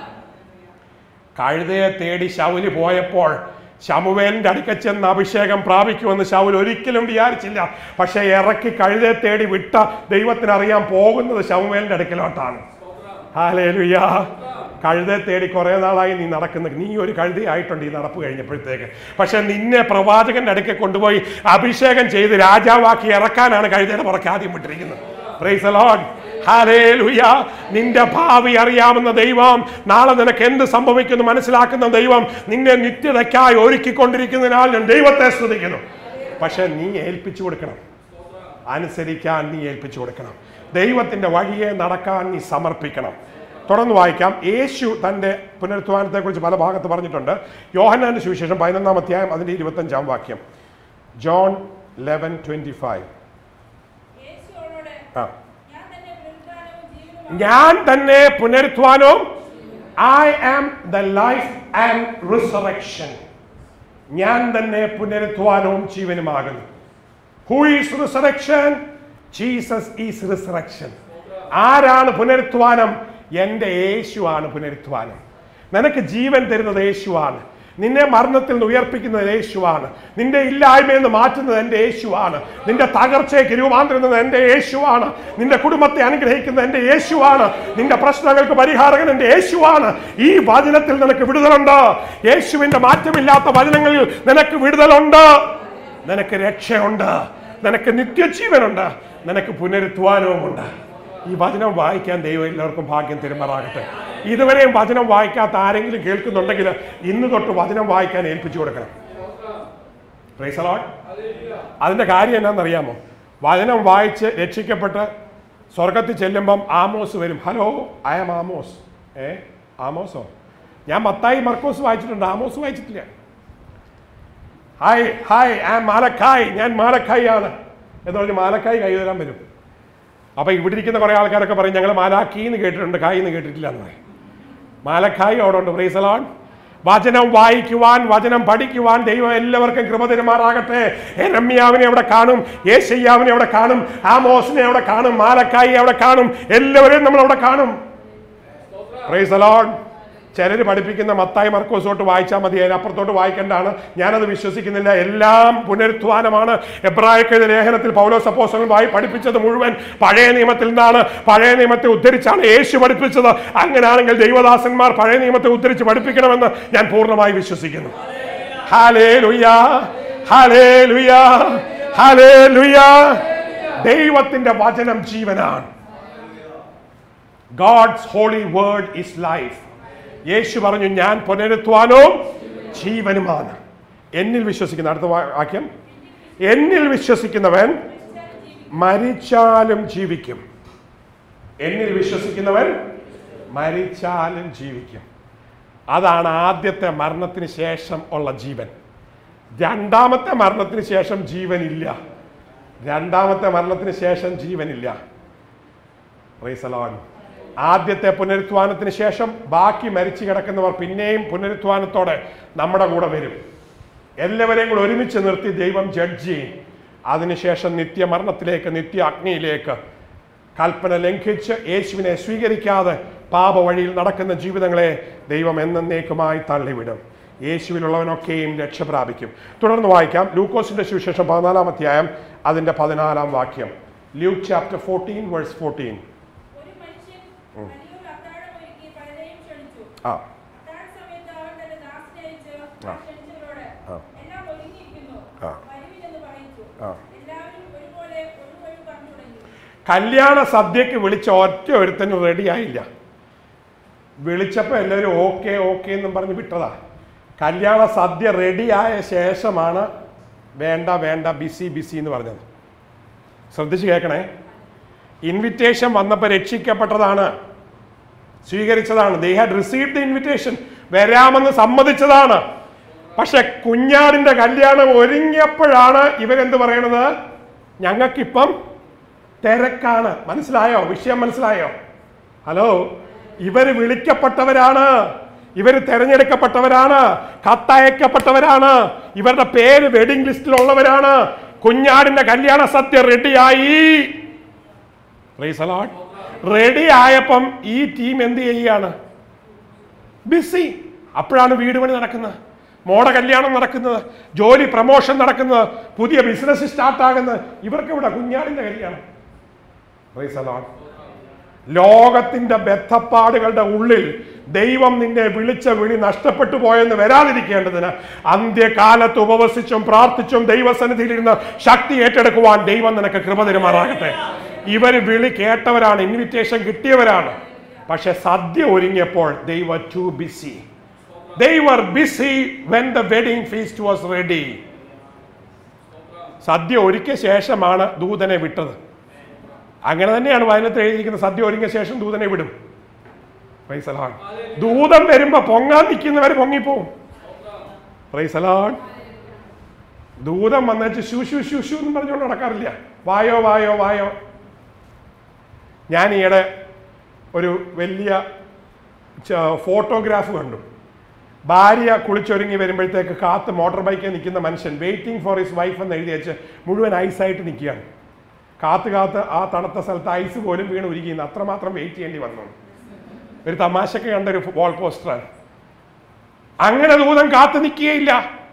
കഴുതയെ തേടി ശൗല് പോയപ്പോൾ ശമുവേലിന്റെ അടുക്ക ചെന്ന് അഭിഷേകം പ്രാപിക്കുമെന്ന് ശൗൽ ഒരിക്കലും വിചാരിച്ചില്ല പക്ഷെ ഇറക്കി കഴുതയെ തേടി വിട്ട ദൈവത്തിന് അറിയാൻ പോകുന്നത് ശമുവേലിന്റെ അടുക്കലോട്ടാണ് ഹാലേലുയ്യ കഴുതയെ തേടി കുറെ നാളായി നീ നടക്കുന്ന നീ ഒരു കഴുതയായിട്ടുണ്ട് ഈ നടപ്പ് കഴിഞ്ഞപ്പോഴത്തേക്ക് പക്ഷെ നിന്നെ പ്രവാചകന്റെ അടുക്കെ കൊണ്ടുപോയി അഭിഷേകം ചെയ്ത് രാജാവാക്കി ഇറക്കാനാണ് കഴുതയുടെ പുറക്കെ ആദ്യം വിട്ടിരിക്കുന്നത് Praise the Lord. Hallelujah. നിന്റെ ഭാവി അറിയാവുന്ന ദൈവം നാളെ നിനക്ക് എന്ത് സംഭവിക്കുന്നു മനസ്സിലാക്കുന്ന ദൈവം നിന്നെ നിത്യതയ്ക്കായി ഒരുക്കിക്കൊണ്ടിരിക്കുന്നതിനാൽ ഞാൻ ദൈവത്തെ സ്തുതിക്കുന്നു പക്ഷെ നീ ഏൽപ്പിച്ചു കൊടുക്കണം അനുസരിക്കാൻ നീ ഏൽപ്പിച്ചു കൊടുക്കണം ദൈവത്തിന്റെ വഴിയെ നടക്കാൻ നീ സമർപ്പിക്കണം തുടർന്ന് വായിക്കാം യേശു തന്റെ പുനരുത്ഥാനത്തെക്കുറിച്ച് പല ഭാഗത്ത് പറഞ്ഞിട്ടുണ്ട് യോഹന്നാന്റെ സുവിശേഷം പതിനൊന്നാം അധ്യായം അതിന്റെ ഇരുപത്തഞ്ചാം വാക്യം ജോൺ ലെവൻ ട്വന്റി ഫൈവ് യേശു അവളോട് ആ ഞാൻ തന്നെ പുനരുത്ഥാനവും ജീവനുമാണ് ഞാൻ തന്നെ പുനരുത്ഥാനവും I am the life and resurrection ഞാൻ തന്നെ പുനരുത്ഥാനവും ജീവനുമാകുന്നു who is resurrection Jesus is resurrection ആരാണ് പുനരുത്ഥാനം എൻ്റെ യേശുവാണ് പുനരുത്ഥാനം നിനക്ക് ജീവൻ തരുന്നത് യേശുവാണ് നിന്നെ മരണത്തിൽ നിന്ന് ഉയർപ്പിക്കുന്നത് യേശുവാണ് നിന്റെ ഇല്ലായ്മയിൽ നിന്ന് മാറ്റുന്നത് എൻ്റെ യേശുവാണ് നിന്റെ തകർച്ചയ്ക്ക് രൂപാന്തരുന്നത് എൻ്റെ യേശുവാണ് നിന്റെ കുടുംബത്തെ അനുഗ്രഹിക്കുന്നത് എൻ്റെ യേശുവാണ് നിന്റെ പ്രശ്നങ്ങൾക്ക് പരിഹാരകൻ എൻ്റെ യേശുവാണ് ഈ വചനത്തിൽ നിനക്ക് വിടുതലുണ്ട് യേശുവിന്റെ മാറ്റമില്ലാത്ത വചനങ്ങളിൽ നിനക്ക് വിടുതലുണ്ട് നിനക്ക് രക്ഷയുണ്ട് നിനക്ക് നിത്യജീവനുണ്ട് നിനക്ക് പുനരുത്വാനവുമുണ്ട് ഈ വചനം വായിക്കാൻ ദൈവം എല്ലാവർക്കും ഭാഗ്യം തിരുമാറാകട്ടെ ഇതുവരെയും വചനം വായിക്കാത്ത ആരെങ്കിലും കേൾക്കുന്നുണ്ടെങ്കിൽ ഇന്ന് തൊട്ട് വചനം വായിക്കാൻ ഏൽപ്പിച്ചു കൊടുക്കണം Praise the Lord. അതിന്റെ കാര്യം എന്നാണെന്നറിയാമോ വചനം വായിച്ച് രക്ഷിക്കപ്പെട്ട് സ്വർഗത്തിൽ ചെല്ലുമ്പം ആമോസ് വരും ഹലോ ഐ ആം ആമോസ് ഏ ആമോസോ ഞാൻ മത്തായി മർക്കോസ് വായിച്ചിട്ടുണ്ട് ആമോസ് വായിച്ചിട്ടില്ല hi hi I am Malachi ഞാൻ മാലക്കായി ആണ് എന്ന് പറഞ്ഞ് മാലക്കായി കൈ തരാൻ വരും അപ്പൊ ഇവിടെ ഇരിക്കുന്ന കുറെ ആൾക്കാരൊക്കെ പറയും ഞങ്ങൾ മാലാക്കി എന്ന് കേട്ടിട്ടുണ്ട് കായ് എന്ന് കേട്ടിട്ടില്ല എന്ന് പറയും മാലക്കായി അവിടെ ഉണ്ട് പ്രൈസലോൺ വചനം വായിക്കുവാൻ വചനം പഠിക്കുവാൻ ദൈവം എല്ലാവർക്കും കൃപ തരുമാറാകട്ടെ രമ്യാവിനെ അവിടെ കാണും യേശയ്യാവിനെ അവിടെ കാണും ആമോസിനെ അവിടെ കാണും മാലക്കായി അവിടെ കാണും എല്ലാവരെയും നമ്മൾ അവിടെ കാണും പ്രൈസലോൺ ചിലർ പഠിപ്പിക്കുന്ന മത്തായി മർക്കോസ് തൊട്ട് വായിച്ചാൽ മതി അതിനപ്പുറത്തോട്ട് വായിക്കേണ്ടതാണ് ഞാനത് വിശ്വസിക്കുന്നില്ല എല്ലാം പുനരുത്ഥാനമാണ് എബ്രായക്കെഴുത ലേഖനത്തിൽ പൗലോസ് അപ്പോസ്തലൻ വായി പഠിപ്പിച്ചത് മുഴുവൻ പഴയ നിയമത്തിൽ നിന്നാണ് പഴയ നിയമത്തെ ഉദ്ധരിച്ചാണ് യേശു പഠിപ്പിച്ചത് അങ്ങനെയാണെങ്കിൽ ദൈവദാസന്മാർ പഴയ നിയമത്തെ ഉദ്ധരിച്ച് പഠിപ്പിക്കണമെന്ന് ഞാൻ പൂർണ്ണമായി വിശ്വസിക്കുന്നു ഹാലേ ലുയാ ഹാലേ ലുയാ ഹാലേ ലുയാ ദൈവത്തിന്റെ വചനം ജീവനാണ് God's holy word is life യേശു പറഞ്ഞു ഞാൻ പുനരുത്വാനവും ജീവനുമാണ് എന്നിൽ വിശ്വസിക്കുന്ന അടുത്ത വാ- വാക്യം എന്നിൽ വിശ്വസിക്കുന്നവൻ മരിച്ചാലും ജീവിക്കും എന്നിൽ വിശ്വസിക്കുന്നവൻ മരിച്ചാലും ജീവിക്കും അതാണ് ആദ്യത്തെ മരണത്തിന് ശേഷം ഉള്ള ജീവൻ രണ്ടാമത്തെ മരണത്തിന് ശേഷം ജീവനില്ല രണ്ടാമത്തെ മരണത്തിന് ശേഷം ജീവനില്ല Praise the Lord. ആദ്യത്തെ പുനരുത്ഥാനത്തിന് ശേഷം ബാക്കി മരിച്ചു കിടക്കുന്നവർ പിന്നെയും പുനരുത്ഥാനത്തോടെ നമ്മുടെ കൂടെ വരും എല്ലാവരെയും കൂടെ ഒരുമിച്ച് നിർത്തി ദൈവം ജഡ്ജ് ചെയ്യും അതിനുശേഷം നിത്യമരണത്തിലേക്ക് നിത്യ അഗ്നിയിലേക്ക് കൽപ്പന ലംഘിച്ച് യേശുവിനെ സ്വീകരിക്കാതെ പാപ വഴിയിൽ നടക്കുന്ന ജീവിതങ്ങളെ ദൈവം എന്നേക്കുമായി തള്ളിവിടും യേശുവിലുള്ളവനൊക്കെയും രക്ഷ പ്രാപിക്കും തുടർന്ന് വായിക്കാം ലൂക്കോസിന്റെ സുവിശേഷം പതിനാലാം അധ്യായം അതിന്റെ പതിനാലാം വാക്യം Luke chapter fourteen verse fourteen ഒരു മനുഷ്യൻ വലിയൊരു അത്താഴം ഒരുക്കി പലരെയും ക്ഷണിച്ചു ആ അത്താഴ സമയത്ത് അവൻ തന്റെ ദാസനെ അയച്ച് ആ. ക്ഷണിച്ചവരോട് ആ. എല്ലാം ഒരുങ്ങിയിരിക്കുന്നു ആ. വരുവിനെന്ന് പറയിച്ചു ആ. എല്ലാവരും ഒരുപോലെ ഒരു വഴി പറഞ്ഞു തുടങ്ങി കല്യാണ സദ്യക്ക് വിളിച്ച ഒറ്റ ഒരുത്തനും റെഡിയായില്ല വിളിച്ചപ്പോൾ എല്ലാവരും ഓക്കെ ഓക്കെ എന്നും പറഞ്ഞ് വിട്ടതാ കല്യാണ സദ്യ റെഡിയായ ശേഷമാണ് വേണ്ട വേണ്ട ബിസി ബിസി എന്ന് പറഞ്ഞത് ശ്രദ്ധിച്ച് കേൾക്കണേ ഇൻവിറ്റേഷൻ വന്നപ്പോൾ രക്ഷിക്കപ്പെട്ടതാണ് സ്വീകരിച്ചതാണ് they had receive the invitation വരാമെന്ന് സമ്മതിച്ചതാണ് പക്ഷെ കുഞ്ഞാടിന്റെ കല്യാണം ഒരുങ്ങിയപ്പോഴാണ് ഇവരെന്ത് പറയണത് ഞങ്ങൾക്കിപ്പം തിരക്കാണ് മനസ്സിലായോ വിഷയം മനസ്സിലായോ ഹലോ ഇവര് വിളിക്കപ്പെട്ടവരാണ് ഇവര് തെരഞ്ഞെടുക്കപ്പെട്ടവരാണ് കത്തയക്കപ്പെട്ടവരാണ് ഇവരുടെ പേര് വെഡിങ് ലിസ്റ്റിലുള്ളവരാണ് കുഞ്ഞാടിന്റെ കല്യാണ സദ്യ റെഡിയായി റെഡി ആയപ്പം ഈ ടീം എന്ത് ചെയ്യാണ് ബിസി അപ്പോഴാണ് വീട് പണി നടക്കുന്നത് മോടെ കല്യാണം നടക്കുന്നത് ജോലി പ്രമോഷൻ നടക്കുന്നത് പുതിയ ബിസിനസ് സ്റ്റാർട്ട് ആകുന്നത് ഇവർക്ക് ഇവിടെ കുഞ്ഞാടിന്റെ കല്യാണം Praise the Lord. ലോകത്തിന്റെ ബദ്ധപ്പാടുകളുടെ ഉള്ളിൽ ദൈവം നിന്നെ വിളിച്ച വിളി നഷ്ടപ്പെട്ടു പോയെന്ന് വരാതിരിക്കേണ്ടതിന് അന്ത്യകാലത്ത് ഉപവസിച്ചും പ്രാർത്ഥിച്ചും ദൈവസന്നിധിയിലിരുന്ന് ശക്തി ഏറ്റെടുക്കുവാൻ ദൈവം നിനക്ക് കൃപ തരുമാറാകട്ടെ ഇവർ വിളി കേട്ടവരാണ് ഇൻവിറ്റേഷൻ കിട്ടിയവരാണ് പക്ഷെ സദ്യ ഒരുങ്ങിയപ്പോൾ they were too busy they were busy when the wedding feast was ready സദ്യ ഒരുക്കിയ ശേഷമാണ് ദൂതനെ വിട്ടത് അങ്ങനെ തന്നെയാണ് വചനത്തിൽ എഴുതിയിരിക്കുന്നത് സദ്യ ഒരുങ്ങിയ ശേഷം ദൂതനെ വിടും Praise the Lord. ദൂതൻ വരുമ്പോ പൊങ്ങാൻ നിൽക്കുന്നവർ പൊങ്ങിപ്പോവും Praise the Lord. ദൂതൻ വന്നിട്ട് ശു ശു ശു ശു എന്ന് പറഞ്ഞുകൊണ്ട് നടക്കാറില്ല വായോ വായോ വായോ ഞാൻ ഈയിടെ ഒരു വലിയ ഫോട്ടോഗ്രാഫ് കണ്ടു ഭാര്യ കുളിച്ചൊരുങ്ങി വരുമ്പോഴത്തേക്ക് കാത്ത് മോട്ടോർ ബൈക്കിൽ നിൽക്കുന്ന മനുഷ്യൻ വെയിറ്റിംഗ് ഫോർ ഹിസ് വൈഫ് എന്ന് എഴുതി വെച്ച് മുഴുവൻ ഐസായിട്ട് നിൽക്കുകയാണ് കാത്ത് കാത്ത് ആ തണുത്ത സ്ഥലത്ത് ഐസ് പോലും വീണ് ഉരുകിയെന്ന് അത്രമാത്രം വെയിറ്റ് ചെയ്യേണ്ടി വന്നു ഒരു തമാശക്ക് കണ്ട ഒരു വാൾ പോസ്റ്ററാണ് അങ്ങനെ ദൂതൻ കാത്തു നിൽക്കുകയില്ല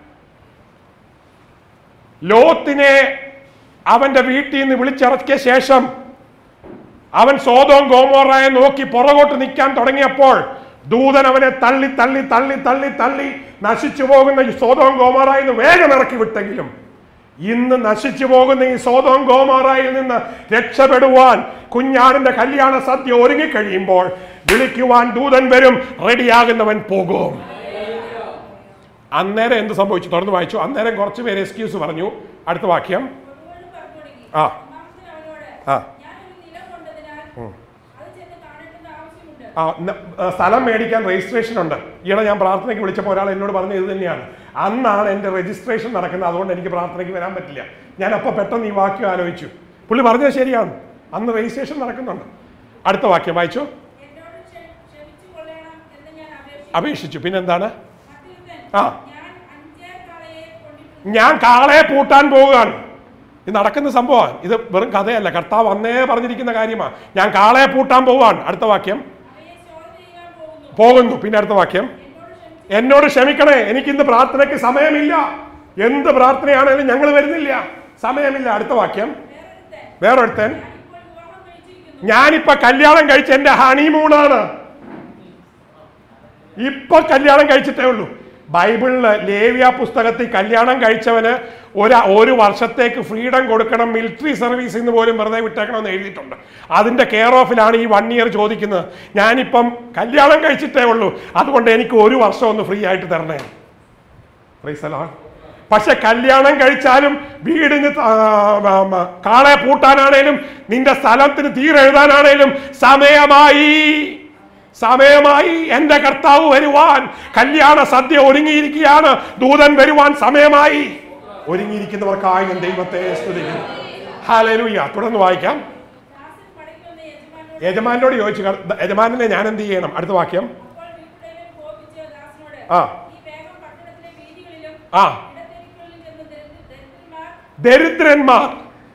ലോത്തിനെ അവന്റെ വീട്ടിൽ നിന്ന് വിളിച്ചിറക്കിയ ശേഷം അവൻ സോതോം ഗോമോറായെ നോക്കി പുറകോട്ട് നിൽക്കാൻ തുടങ്ങിയപ്പോൾ ദൂതൻ അവനെ തള്ളി തള്ളി തള്ളി തള്ളി തള്ളി നശിച്ചു പോകുന്ന ഈ സോതോം ഗോമോറായിൽ നിന്ന് വേഗം ഇറക്കി വിട്ടെങ്കിലും ഇന്ന് നശിച്ചു പോകുന്ന ഈ സോതോം ഗോമോറായിൽ നിന്ന് രക്ഷപ്പെടുവാൻ കുഞ്ഞാടിന്റെ കല്യാണ സദ്യ ഒരുങ്ങിക്കഴിയുമ്പോൾ വിളിക്കുവാൻ ദൂതൻ വരും റെഡിയാകുന്നവൻ പോകും അന്നേരം എന്ത് സംഭവിച്ചു തുറന്നു വായിച്ചു അന്നേരം കുറച്ച് പേര് എക്സ്ക്യൂസ് പറഞ്ഞു അടുത്ത വാക്യം കൊടുവള്ളി പറഞ്ഞു തുടങ്ങി. ആ. ഒന്നാമത്തെ അവനോട്, ആ. ഞാനൊരു നിലം കൊണ്ടതിനാൽ അത് ചെന്ന് കാണേണ്ടുന്ന ആവശ്യമുണ്ട്. ആ ന- ആ, സ്ഥലം മേടിക്കാൻ രജിസ്ട്രേഷൻ ഉണ്ട് ഈയിടെ ഞാൻ പ്രാർത്ഥനയ്ക്ക് വിളിച്ചപ്പോൾ ഒരാൾ എന്നോട് പറഞ്ഞത് ഇത് തന്നെയാണ് അന്നാണ് എൻ്റെ രജിസ്ട്രേഷൻ നടക്കുന്നത് അതുകൊണ്ട് എനിക്ക് പ്രാർത്ഥനയ്ക്ക് വരാൻ പറ്റില്ല ഞാൻ അപ്പോൾ പെട്ടെന്ന് ഈ വാക്യം ആലോചിച്ചു പുള്ളി പറഞ്ഞത് ശരിയാണ് അന്ന് രജിസ്ട്രേഷൻ നടക്കുന്നുണ്ട് അടുത്ത വാക്യം വായിച്ചു എന്നോട് ക്ഷ- ക്ഷമിച്ചു കൊള്ളണം എന്ന് ഞാൻ അപേക്ഷിച്ചു. അപേക്ഷിച്ചു പിന്നെന്താണ് മറ്റൊരുത്തൻ, ആ. ഞാൻ അഞ്ചേ കാളയെ കൊണ്ടിട്ടുണ്ട്. ഞാൻ കാളയെ പൂട്ടാൻ പോവുകയാണ് ഇത് നടക്കുന്ന സംഭവമാണ് ഇത് വെറും കഥയല്ല കർത്താവ് അന്നേ പറഞ്ഞിരിക്കുന്ന കാര്യമാണ് ഞാൻ കാളയെ പൂട്ടാൻ പോവാണ് അടുത്ത വാക്യം അവയെ ശോധന ചെയ്യാൻ പോകുന്നു. പോകുന്നു പിന്നെ അടുത്ത വാക്യം എന്നോട് ക്ഷമിച്ചു എന്നോട് ക്ഷമിക്കണേ എനിക്ക് ഇന്ന് പ്രാർത്ഥനയ്ക്ക് സമയമില്ല എന്ത് പ്രാർത്ഥനയാണേലും ഞങ്ങൾ വരുന്നില്ല സമയമില്ല അടുത്ത വാക്യം വേറൊരുത്തൻ, വേറൊരുത്തൻ ഞാനിപ്പോൾ വിവാഹം കഴിച്ചിരിക്കുന്നു. ഞാനിപ്പോ കല്യാണം കഴിച്ച എന്റെ ഹണിമൂണാണ് ഇപ്പൊ കല്യാണം കഴിച്ചിട്ടേ ഉള്ളൂ ബൈബിളില് ലേവ്യ പുസ്തകത്തിൽ കല്യാണം കഴിച്ചവന് ഒരു ഒരു വർഷത്തേക്ക് ഫ്രീഡം കൊടുക്കണം മിലിറ്ററി സർവീസ് എന്ന് പോലും വെറുതെ വിട്ടേക്കണമെന്ന് എഴുതിയിട്ടുണ്ട് അതിന്റെ കെയർ ഓഫിലാണ് ഈ വൺ ഇയർ ചോദിക്കുന്നത് ഞാനിപ്പം കല്യാണം കഴിച്ചിട്ടേ ഉള്ളൂ അതുകൊണ്ട് എനിക്ക് ഒരു വർഷം ഒന്ന് ഫ്രീ ആയിട്ട് തരണേ Praise the Lord. പക്ഷെ കല്യാണം കഴിച്ചാലും വീടിന് ത- ആ, ആ, കാളെ പൂട്ടാനാണേലും നിന്റെ സ്ഥലത്തിന് തീരെഴുതാനാണേലും സമയമായി സമയമായി എന്റെ കർത്താവ് വരുവാൻ കല്യാണ സദ്യ ഒരുങ്ങിയിരിക്കുകയാണ് ദൂതൻ വരുവാൻ സമയമായി ഒരുങ്ങിയിരിക്കുന്നവർക്കായി ഞാൻ ദൈവത്തെ സ്തുതിക്കുന്നു ഹാലലൂയ തുടർന്ന് വായിക്കാം ദാസൻ മടങ്ങി വന്ന് യജമാനോട് യജമാനോട് ചോദിച്ചു "കർ- യജമാനനെ ഞാൻ എന്ത് ചെയ്യണം അടുത്ത വാക്യം അപ്പോൾ വീട്ടുടയവൻ കോപിച്ച് ദാസനോട്, ആ. "നീ വേഗം പട്ടണത്തിലെ വീഥികളിലും ആ ഇടത്തെരുക്കളിലും ചെന്ന് ദരിദ്ര- ദരിദ്രന്മാർ ദരിദ്രന്മാർ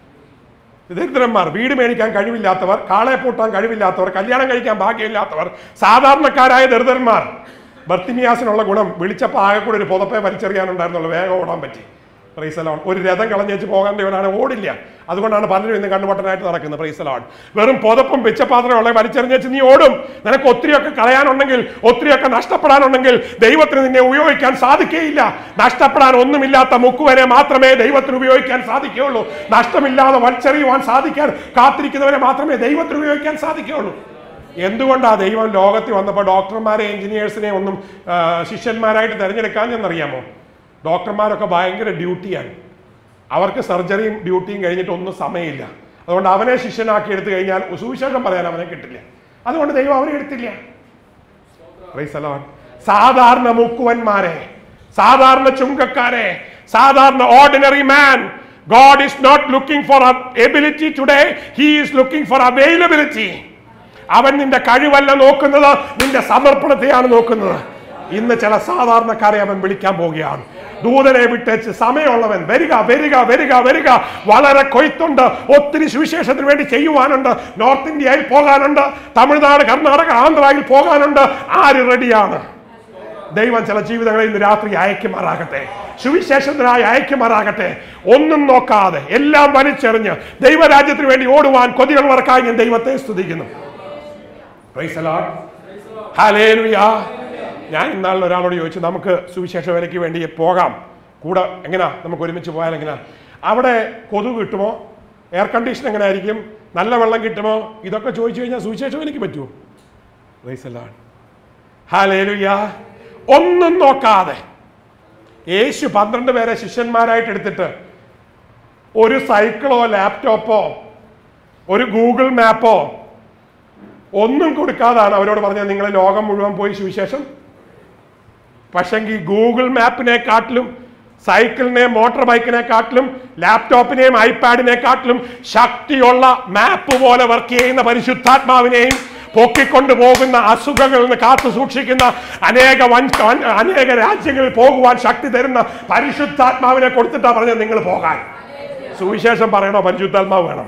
ദരിദ്രന്മാർ വീട് മേടിക്കാൻ കഴിവില്ലാത്തവർ കാളെ പൂട്ടാൻ കഴിവില്ലാത്തവർ കല്യാണം കഴിക്കാൻ ഭാഗ്യമില്ലാത്തവർ സാധാരണക്കാരായ ദരിദ്രന്മാർ ബർത്തിമിയാസിനുള്ള ഗുണം വിളിച്ചപ്പോൾ ആകെ കൂടെ ഒരു പുതപ്പെ വലിച്ചെറിയാനുണ്ടായിരുന്നുള്ളൂ വേഗം ഓടാൻ പറ്റി പ്രൈസലോൺ ഒരു രഥം കളഞ്ഞേച്ച് പോകേണ്ടവനാണ് ഓടില്ല അതുകൊണ്ടാണ് പലരും ഇന്ന് കണ്ണുപൊട്ടനായിട്ട് നടക്കുന്നത് പ്രൈസലോൺ വെറും പുതപ്പും പിച്ചപാത്രമുള്ള വലിച്ചെറിഞ്ഞേച്ച് നീ ഓടും നിനക്ക് ഒത്തിരിയൊക്കെ കളയാനുണ്ടെങ്കിൽ ഒത്തിരിയൊക്കെ നഷ്ടപ്പെടാനുണ്ടെങ്കിൽ ദൈവത്തിന് നിന്നെ ഉപയോഗിക്കാൻ സാധിക്കുകയില്ല നഷ്ടപ്പെടാൻ ഒന്നുമില്ലാത്ത മുക്കുവരെ മാത്രമേ ദൈവത്തിന് ഉപയോഗിക്കാൻ സാധിക്കുകയുള്ളൂ നഷ്ടമില്ലാതെ വലിച്ചെറിയുവാൻ സാധിക്കാൻ കാത്തിരിക്കുന്നവരെ മാത്രമേ ദൈവത്തിന് ഉപയോഗിക്കാൻ സാധിക്കുകയുള്ളൂ എന്തുകൊണ്ടാണ് ദൈവം ലോകത്തിൽ വന്നപ്പോൾ ഡോക്ടർമാരെ എഞ്ചിനീയേഴ്സിനെ ഒന്നും ആ, ശിഷ്യന്മാരായിട്ട് തിരഞ്ഞെടുക്കാൻ എന്നറിയാമോ ഡോക്ടർമാരൊക്കെ ഭയങ്കര ഡ്യൂട്ടിയാണ് അവർക്ക് സർജറിയും ഡ്യൂട്ടിയും കഴിഞ്ഞിട്ട് ഒന്നും സമയമില്ല അതുകൊണ്ട് അവനെ ശിഷ്യനാക്കി എടുത്തു കഴിഞ്ഞാൽ സുവിശേഷം പറയാൻ അവനെ കിട്ടില്ല അതുകൊണ്ട് ദൈവം അവനെ എടുത്തില്ല Praise the Lord. സാധാരണ മുക്കുവന്മാരെ സാധാരണ ചുങ്കക്കാരെ സാധാരണ ordinary man God is not looking for ability today he is looking for availability അവൻ നിന്റെ കഴിവല്ല നോക്കുന്നത് നിന്റെ സമർപ്പണത്തെയാണ് നോക്കുന്നത് ഇന്ന് ചില സാധാരണക്കാരെ അവൻ വിളിക്കാൻ പോവുകയാണ് ദൂതനെ വിട്ടേച്ച് സമയമുള്ളവൻ വരിക വരിക വരിക വരിക വളരെ കൊയ്ത്തുണ്ട് ഒത്തിരി സുവിശേഷത്തിന് വേണ്ടി ചെയ്യുവാനുണ്ട് നോർത്ത് ഇന്ത്യയിൽ പോകാനുണ്ട് തമിഴ്നാട് കർണാടക ആന്ധ്രയിൽ പോകാനുണ്ട് ആര് റെഡിയാണ് ദൈവം ചില ജീവിതങ്ങളിൽ ഇന്ന് രാത്രി അയക്കുമാറാകട്ടെ സുവിശേഷത്തിനായി അയക്കുമാറാകട്ടെ ഒന്നും നോക്കാതെ എല്ലാം വലിച്ചെറിഞ്ഞ് ദൈവരാജ്യത്തിന് വേണ്ടി ഓടുവാൻ കൊതിയുള്ളവർക്കായി ഞാൻ ദൈവത്തെ സ്തുതിക്കുന്നു Praise the Lord. Hallelujah. ഞാൻ ഇന്നാളിൽ ഒരാളോട് ചോദിച്ചു നമുക്ക് സുവിശേഷ വിലയ്ക്ക് വേണ്ടി പോകാം കൂടെ എങ്ങനെയാ നമുക്ക് ഒരുമിച്ച് പോയാൽ എങ്ങനെയാ അവിടെ കൊതുക് കിട്ടുമോ എയർ കണ്ടീഷൻ എങ്ങനെ ആയിരിക്കും നല്ല വെള്ളം കിട്ടുമോ ഇതൊക്കെ ചോദിച്ചു കഴിഞ്ഞാൽ സുവിശേഷ വിലയ്ക്ക് പറ്റുമോ Praise the Lord. Hallelujah. ഒന്നും നോക്കാതെ യേശു പന്ത്രണ്ട് പേരെ ശിഷ്യന്മാരായിട്ട് എടുത്തിട്ട് ഒരു സൈക്കിളോ ലാപ്ടോപ്പോ ഒരു ഗൂഗിൾ മാപ്പോ ഒന്നും കൊടുക്കാതാണ് അവരോട് പറഞ്ഞത് നിങ്ങൾ ലോകം മുഴുവൻ പോയി സുവിശേഷം പക്ഷെങ്കിൽ ഗൂഗിൾ മാപ്പിനെക്കാട്ടിലും സൈക്കിളിനെയും മോട്ടോർ ബൈക്കിനെക്കാട്ടിലും ലാപ്ടോപ്പിനെയും ഐപാഡിനെക്കാട്ടിലും ശക്തിയുള്ള മാപ്പ് പോലെ വർക്ക് ചെയ്യുന്ന പരിശുദ്ധാത്മാവിനെയും പൊക്കിക്കൊണ്ടു പോകുന്ന അസുഖങ്ങളിൽ നിന്ന് കാത്തു സൂക്ഷിക്കുന്ന അനേക വൻ വൻ- അനേക രാജ്യങ്ങളിൽ പോകുവാൻ ശക്തി തരുന്ന പരിശുദ്ധാത്മാവിനെ കൊടുത്തിട്ടാ പറഞ്ഞത് നിങ്ങൾ പോകാൻ സുവിശേഷം പറയണോ പരിശുദ്ധാത്മാവ് വേണം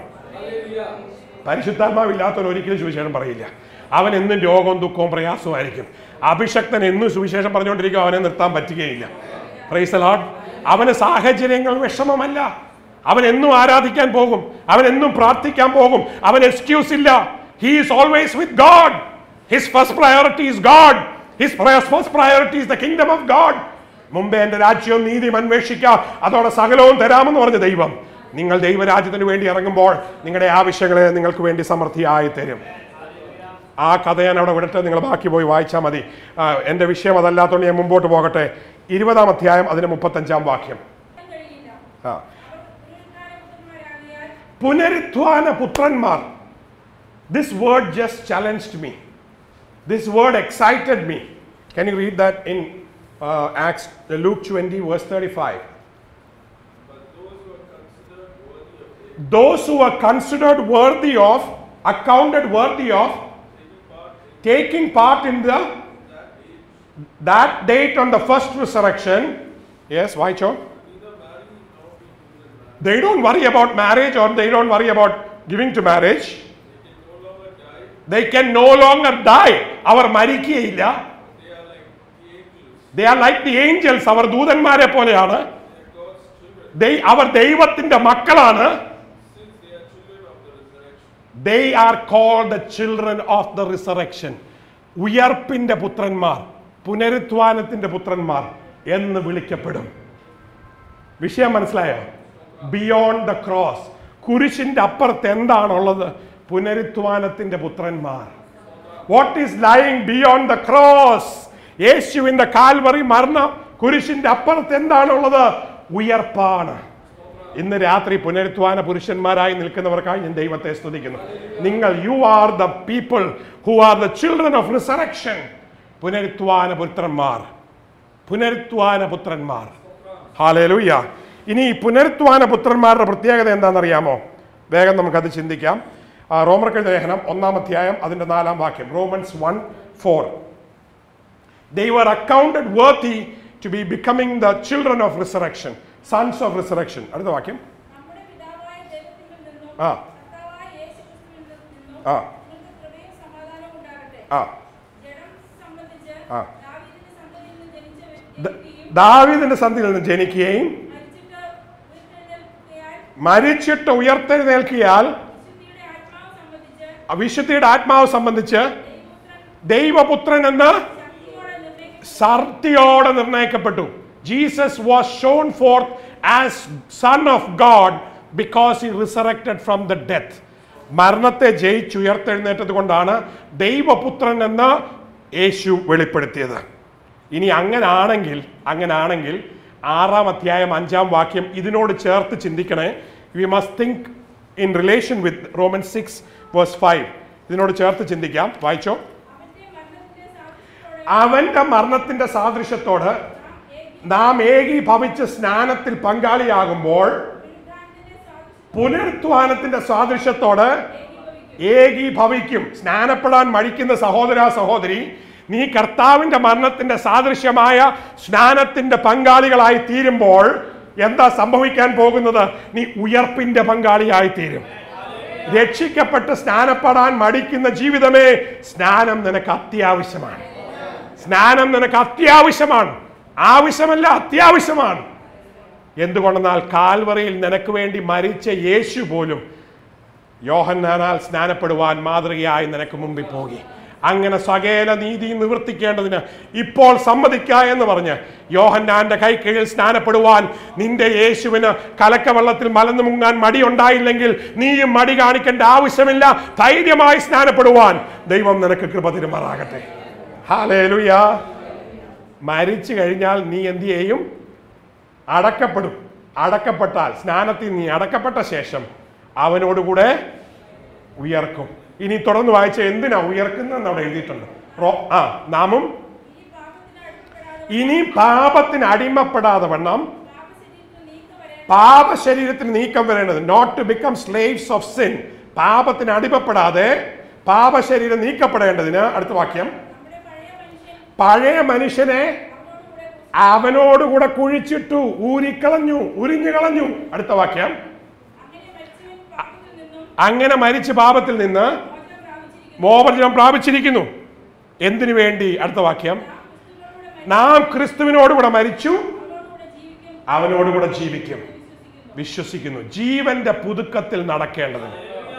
പരിശുദ്ധാത്മാവ് ഇല്ലാത്തവർ ഒരിക്കലും സുവിശേഷം പറയില്ല അവൻ എന്നും രോഗവും ദുഃഖവും പ്രയാസവുമായിരിക്കും അഭിഷക്തൻ എന്നും സുവിശേഷം പറഞ്ഞുകൊണ്ടിരിക്കും അവനെ നിർത്താൻ പറ്റുകയില്ല പ്രൈസ് ലോഡ് അവന് സാഹചര്യങ്ങൾ വിഷമമല്ല അവൻ എന്നും ആരാധിക്കാൻ പോകും അവൻ എന്നും പ്രാർത്ഥിക്കാൻ പോകും അവൻ എക്സ്ക്യൂസ് ഇല്ല he is always with God his first priority is God his first priority is the kingdom of God മുമ്പേ എന്റെ രാജ്യവും നീതിയും അന്വേഷിക്കുക അതോടെ സകലവും തരാമെന്ന് പറഞ്ഞ ദൈവം നിങ്ങൾ ദൈവരാജ്യത്തിന് വേണ്ടി ഇറങ്ങുമ്പോൾ നിങ്ങളുടെ ആവശ്യങ്ങളെ നിങ്ങൾക്ക് വേണ്ടി സമൃദ്ധിയായി തരും ആ കഥ ഞാൻ അവിടെ വിടട്ടെ നിങ്ങൾ ബാക്കി പോയി വായിച്ചാൽ മതി ആ, എൻ്റെ വിഷയം അതല്ലാത്തതുകൊണ്ട് ഞാൻ മുമ്പോട്ട് പോകട്ടെ ഇരുപതാം അധ്യായം അതിന് മുപ്പത്തഞ്ചാം വാക്യം കഴിയില്ല ആ പുനരുദ്ധാനപുത്രന്മാരാകിയാൽ പുനരുത്ഥാന പുത്രന്മാർ this word just challenged me this word excited me can you read that in Acts Luke twenty verse thirty five those who are considered worthy of, accounted worthy of, taking part in the that date on the first resurrection. Yes, why, Cho? They don't worry about marriage or they don't worry about giving to marriage. They can no longer die. അവർ മരിക്കുകയില്ല they are like the angels അവർ ദൂതന്മാരെ പോലെയാണ് ദൈ- അവർ ദൈവത്തിന്റെ മക്കളാണ് they are called the children of the resurrection ഉയർപ്പിന്റെ പുത്രന്മാർ പുനരുത്ഥാനത്തിന്റെ പുത്രന്മാർ എന്ന് വിളിക്കപ്പെടും വിഷയം മനസ്സിലായോ ബിയോണ്ട് ദ ക്രോസ് കുരിശിന്റെ അപ്പുറത്ത് എന്താണുള്ളത് പുനരുത്ഥാനത്തിന്റെ പുത്രന്മാർ what is lying beyond the cross യേശുവിന്റെ കാൽവറി മരണം കുരിശിന്റെ അപ്പുറത്ത് എന്താണുള്ളത് ഉയർപ്പാണ് ഇന്ന് രാത്രി പുനരുത്ഥാന പുരുഷന്മാരായി നിൽക്കുന്നവർക്കായി ഞാൻ ദൈവത്തെ സ്തുതിക്കുന്നു നിങ്ങൾ you are the people who are the children of resurrection പുനരുത്ഥാന പുത്രന്മാർ പുനരുത്ഥാന പുത്രന്മാർ ഹാലേലൂയ ഇനി ഈ പുനരുത്ഥാന പുത്രന്മാരുടെ പ്രത്യേകത എന്താണെന്നറിയാമോ വേഗം നമുക്കത് ചിന്തിക്കാം ആ, റോമർക്കെഴുത ലേഖനം ഒന്നാം അധ്യായം അതിന്റെ നാലാം വാക്യം Romans one four they were accounted worthy to be becoming the children of resurrection, sons of resurrection. അടുത്ത വാക്യം നമ്മുടെ പിതാവായ ദൈവത്തിൽ നിന്നും ആ. കർത്താവായ യേശുക്രിസ്തുവിൽ നിന്നും ആ. നിങ്ങൾക്ക് കൃപയും സമാധാനവും ഉണ്ടാകട്ടെ ആ ജഡം സംബന്ധിച്ച് ആ. ദാവീദിന്റെ സന്തതിയിൽ നിന്ന് ജനിച്ച ദ- വ്യക്തിയും ദാവീദിന്റെ സന്ധിയിൽ നിന്ന് ജനിക്കുകയും മരിച്ചിട്ട് ഉയർത്തെഴുന്നേൽക്കുകയാൽ മരിച്ചിട്ട് ഉയർത്തെഴുന്നേൽക്കിയാൽ വിശുദ്ധിയുടെ ആത്മാവ് സംബന്ധിച്ച് വിശുദ്ധിയുടെ ആത്മാവ് സംബന്ധിച്ച് ദൈവപുത്രൻ ദൈവപുത്രൻ എന്ന് ശക്തിയോടെ നിർണ്ണയിക്കും സർത്തിയോടെ നിർണയിക്കപ്പെട്ടു Jesus was shown forth as son of God because he resurrected from the death മരണത്തെ ജയിച്ചുയർത്തെഴുന്നേറ്റത് കൊണ്ടാണ് ദൈവപുത്രൻ എന്ന് യേശു വെളിപ്പെടുത്തിയത് ഇനി അങ്ങനാണെങ്കിൽ അങ്ങനാണെങ്കിൽ ആറാം അധ്യായം അഞ്ചാം വാക്യം ഇതിനോട് ചേർത്ത് ചിന്തിക്കണേ we must think in relation with Roman six verse five ഇതിനോട് ചേർത്ത് ചിന്തിക്കാം വായിച്ചോ അവന്റെ മരണത്തിന്റെ സാദൃശ്യത്തോടെ അവന്റെ മരണത്തിന്റെ സാദൃശ്യത്തോട് നാം ഏകീഭവിച്ച് സ്നാനത്തിൽ പങ്കാളിയാകുമ്പോൾ പുനരുദ്ധാനത്തിന്റെ സാദൃശ്യം പുനരുത്ഥാനത്തിന്റെ സാദൃശ്യത്തോട് ഏകീഭവിക്കും സ്നാനപ്പെടാൻ മടിക്കുന്ന സഹോദര സഹോദരി നീ കർത്താവിന്റെ മരണത്തിന്റെ സാദൃശ്യമായ സ്നാനത്തിന്റെ പങ്കാളികളായി തീരുമ്പോൾ എന്താ സംഭവിക്കാൻ പോകുന്നത് നീ ഉയർപ്പിന്റെ പങ്കാളിയായി തീരും രക്ഷിക്കപ്പെട്ട് സ്നാനപ്പെടാൻ മടിക്കുന്ന ജീവിതമേ സ്നാനം നിനക്ക് അത്യാവശ്യമാണ് സ്നാനം നിനക്ക് അത്യാവശ്യമാണ് ആവശ്യമല്ല അത്യാവശ്യമാണ് എന്തുകൊണ്ടെന്നാൽ കാൽവറിയിൽ നിനക്ക് വേണ്ടി മരിച്ച യേശു പോലും യോഹന്നാനാൽ സ്നാനപ്പെടുവാൻ മാതൃകയായി നിനക്ക് മുമ്പിൽ പോകി അങ്ങനെ സകല നീതി നിവർത്തിക്കേണ്ടതിന് ഇപ്പോൾ സമ്മതിക്ക എന്ന് പറഞ്ഞ് യോഹന്നാന്റെ കൈക്കീഴിൽ സ്നാനപ്പെടുവാൻ നിന്റെ യേശുവിന് കലക്കവെള്ളത്തിൽ മലന്നു മുങ്ങാൻ മടി ഉണ്ടായില്ലെങ്കിൽ നീയും മടി കാണിക്കേണ്ട ആവശ്യമില്ല ധൈര്യമായി സ്നാനപ്പെടുവാൻ ദൈവം നിനക്ക് കൃപ തിരുമാറാകട്ടെ ഹാലേലുയാ മരിച്ചു കഴിഞ്ഞാൽ നീ എന്ത് ചെയ്യും അടക്കപ്പെടും അടക്കപ്പെട്ടാൽ സ്നാനത്തിൽ നീ അടക്കപ്പെട്ട ശേഷം അവനോടുകൂടെ ഉയർക്കും ഇനി തുടർന്ന് വായിച്ച എന്തിനാ ഉയർക്കുന്നതെന്ന് അവിടെ എഴുതിയിട്ടുണ്ട് റോ- ആ നാമും ഈ പാപത്തിന് ഇനി പാപത്തിന് അടിമപ്പെടാതെ അടിമപ്പെടാതെ വണ്ണം പാപശരീരത്തിൽ നീക്കം വരേണ്ട പാപശരീരത്തിന് നീക്കം വരേണ്ടത് not to become slaves of sin പാപത്തിന് അടിമപ്പെടാതെ പാപശരീരം നീക്കപ്പെടേണ്ടതിന് അടുത്ത വാക്യം നമ്മുടെ പഴയ മനുഷ്യൻ പഴയ മനുഷ്യനെ അവനോടുകൂടെ അവനോടുകൂടെ കുഴിച്ചിട്ടു ഊരിക്കളഞ്ഞു ഉരിഞ്ഞു കളഞ്ഞു അടുത്ത വാക്യം അങ്ങനെ മരിച്ചവൻ പാപത്തിൽ നിന്നും അങ്ങനെ മരിച്ച് പാപത്തിൽ നിന്ന് മോചനം പ്രാപിച്ചിരിക്കുന്നു മോചനം പ്രാപിച്ചിരിക്കുന്നു എന്തിനു വേണ്ടി അടുത്ത വാക്യം നാം ക്രിസ്തുവിനോടുകൂടെ മരിച്ചു, നാം ക്രിസ്തുവിനോട് കൂടെ മരിച്ചു അവനോടുകൂടെ ജീവിക്കും അവനോട് കൂടെ ജീവിക്കും വിശ്വസിക്കുന്നു. വിശ്വസിക്കുന്നു ജീവന്റെ പുതുക്കത്തിൽ നടക്കേണ്ടതിന്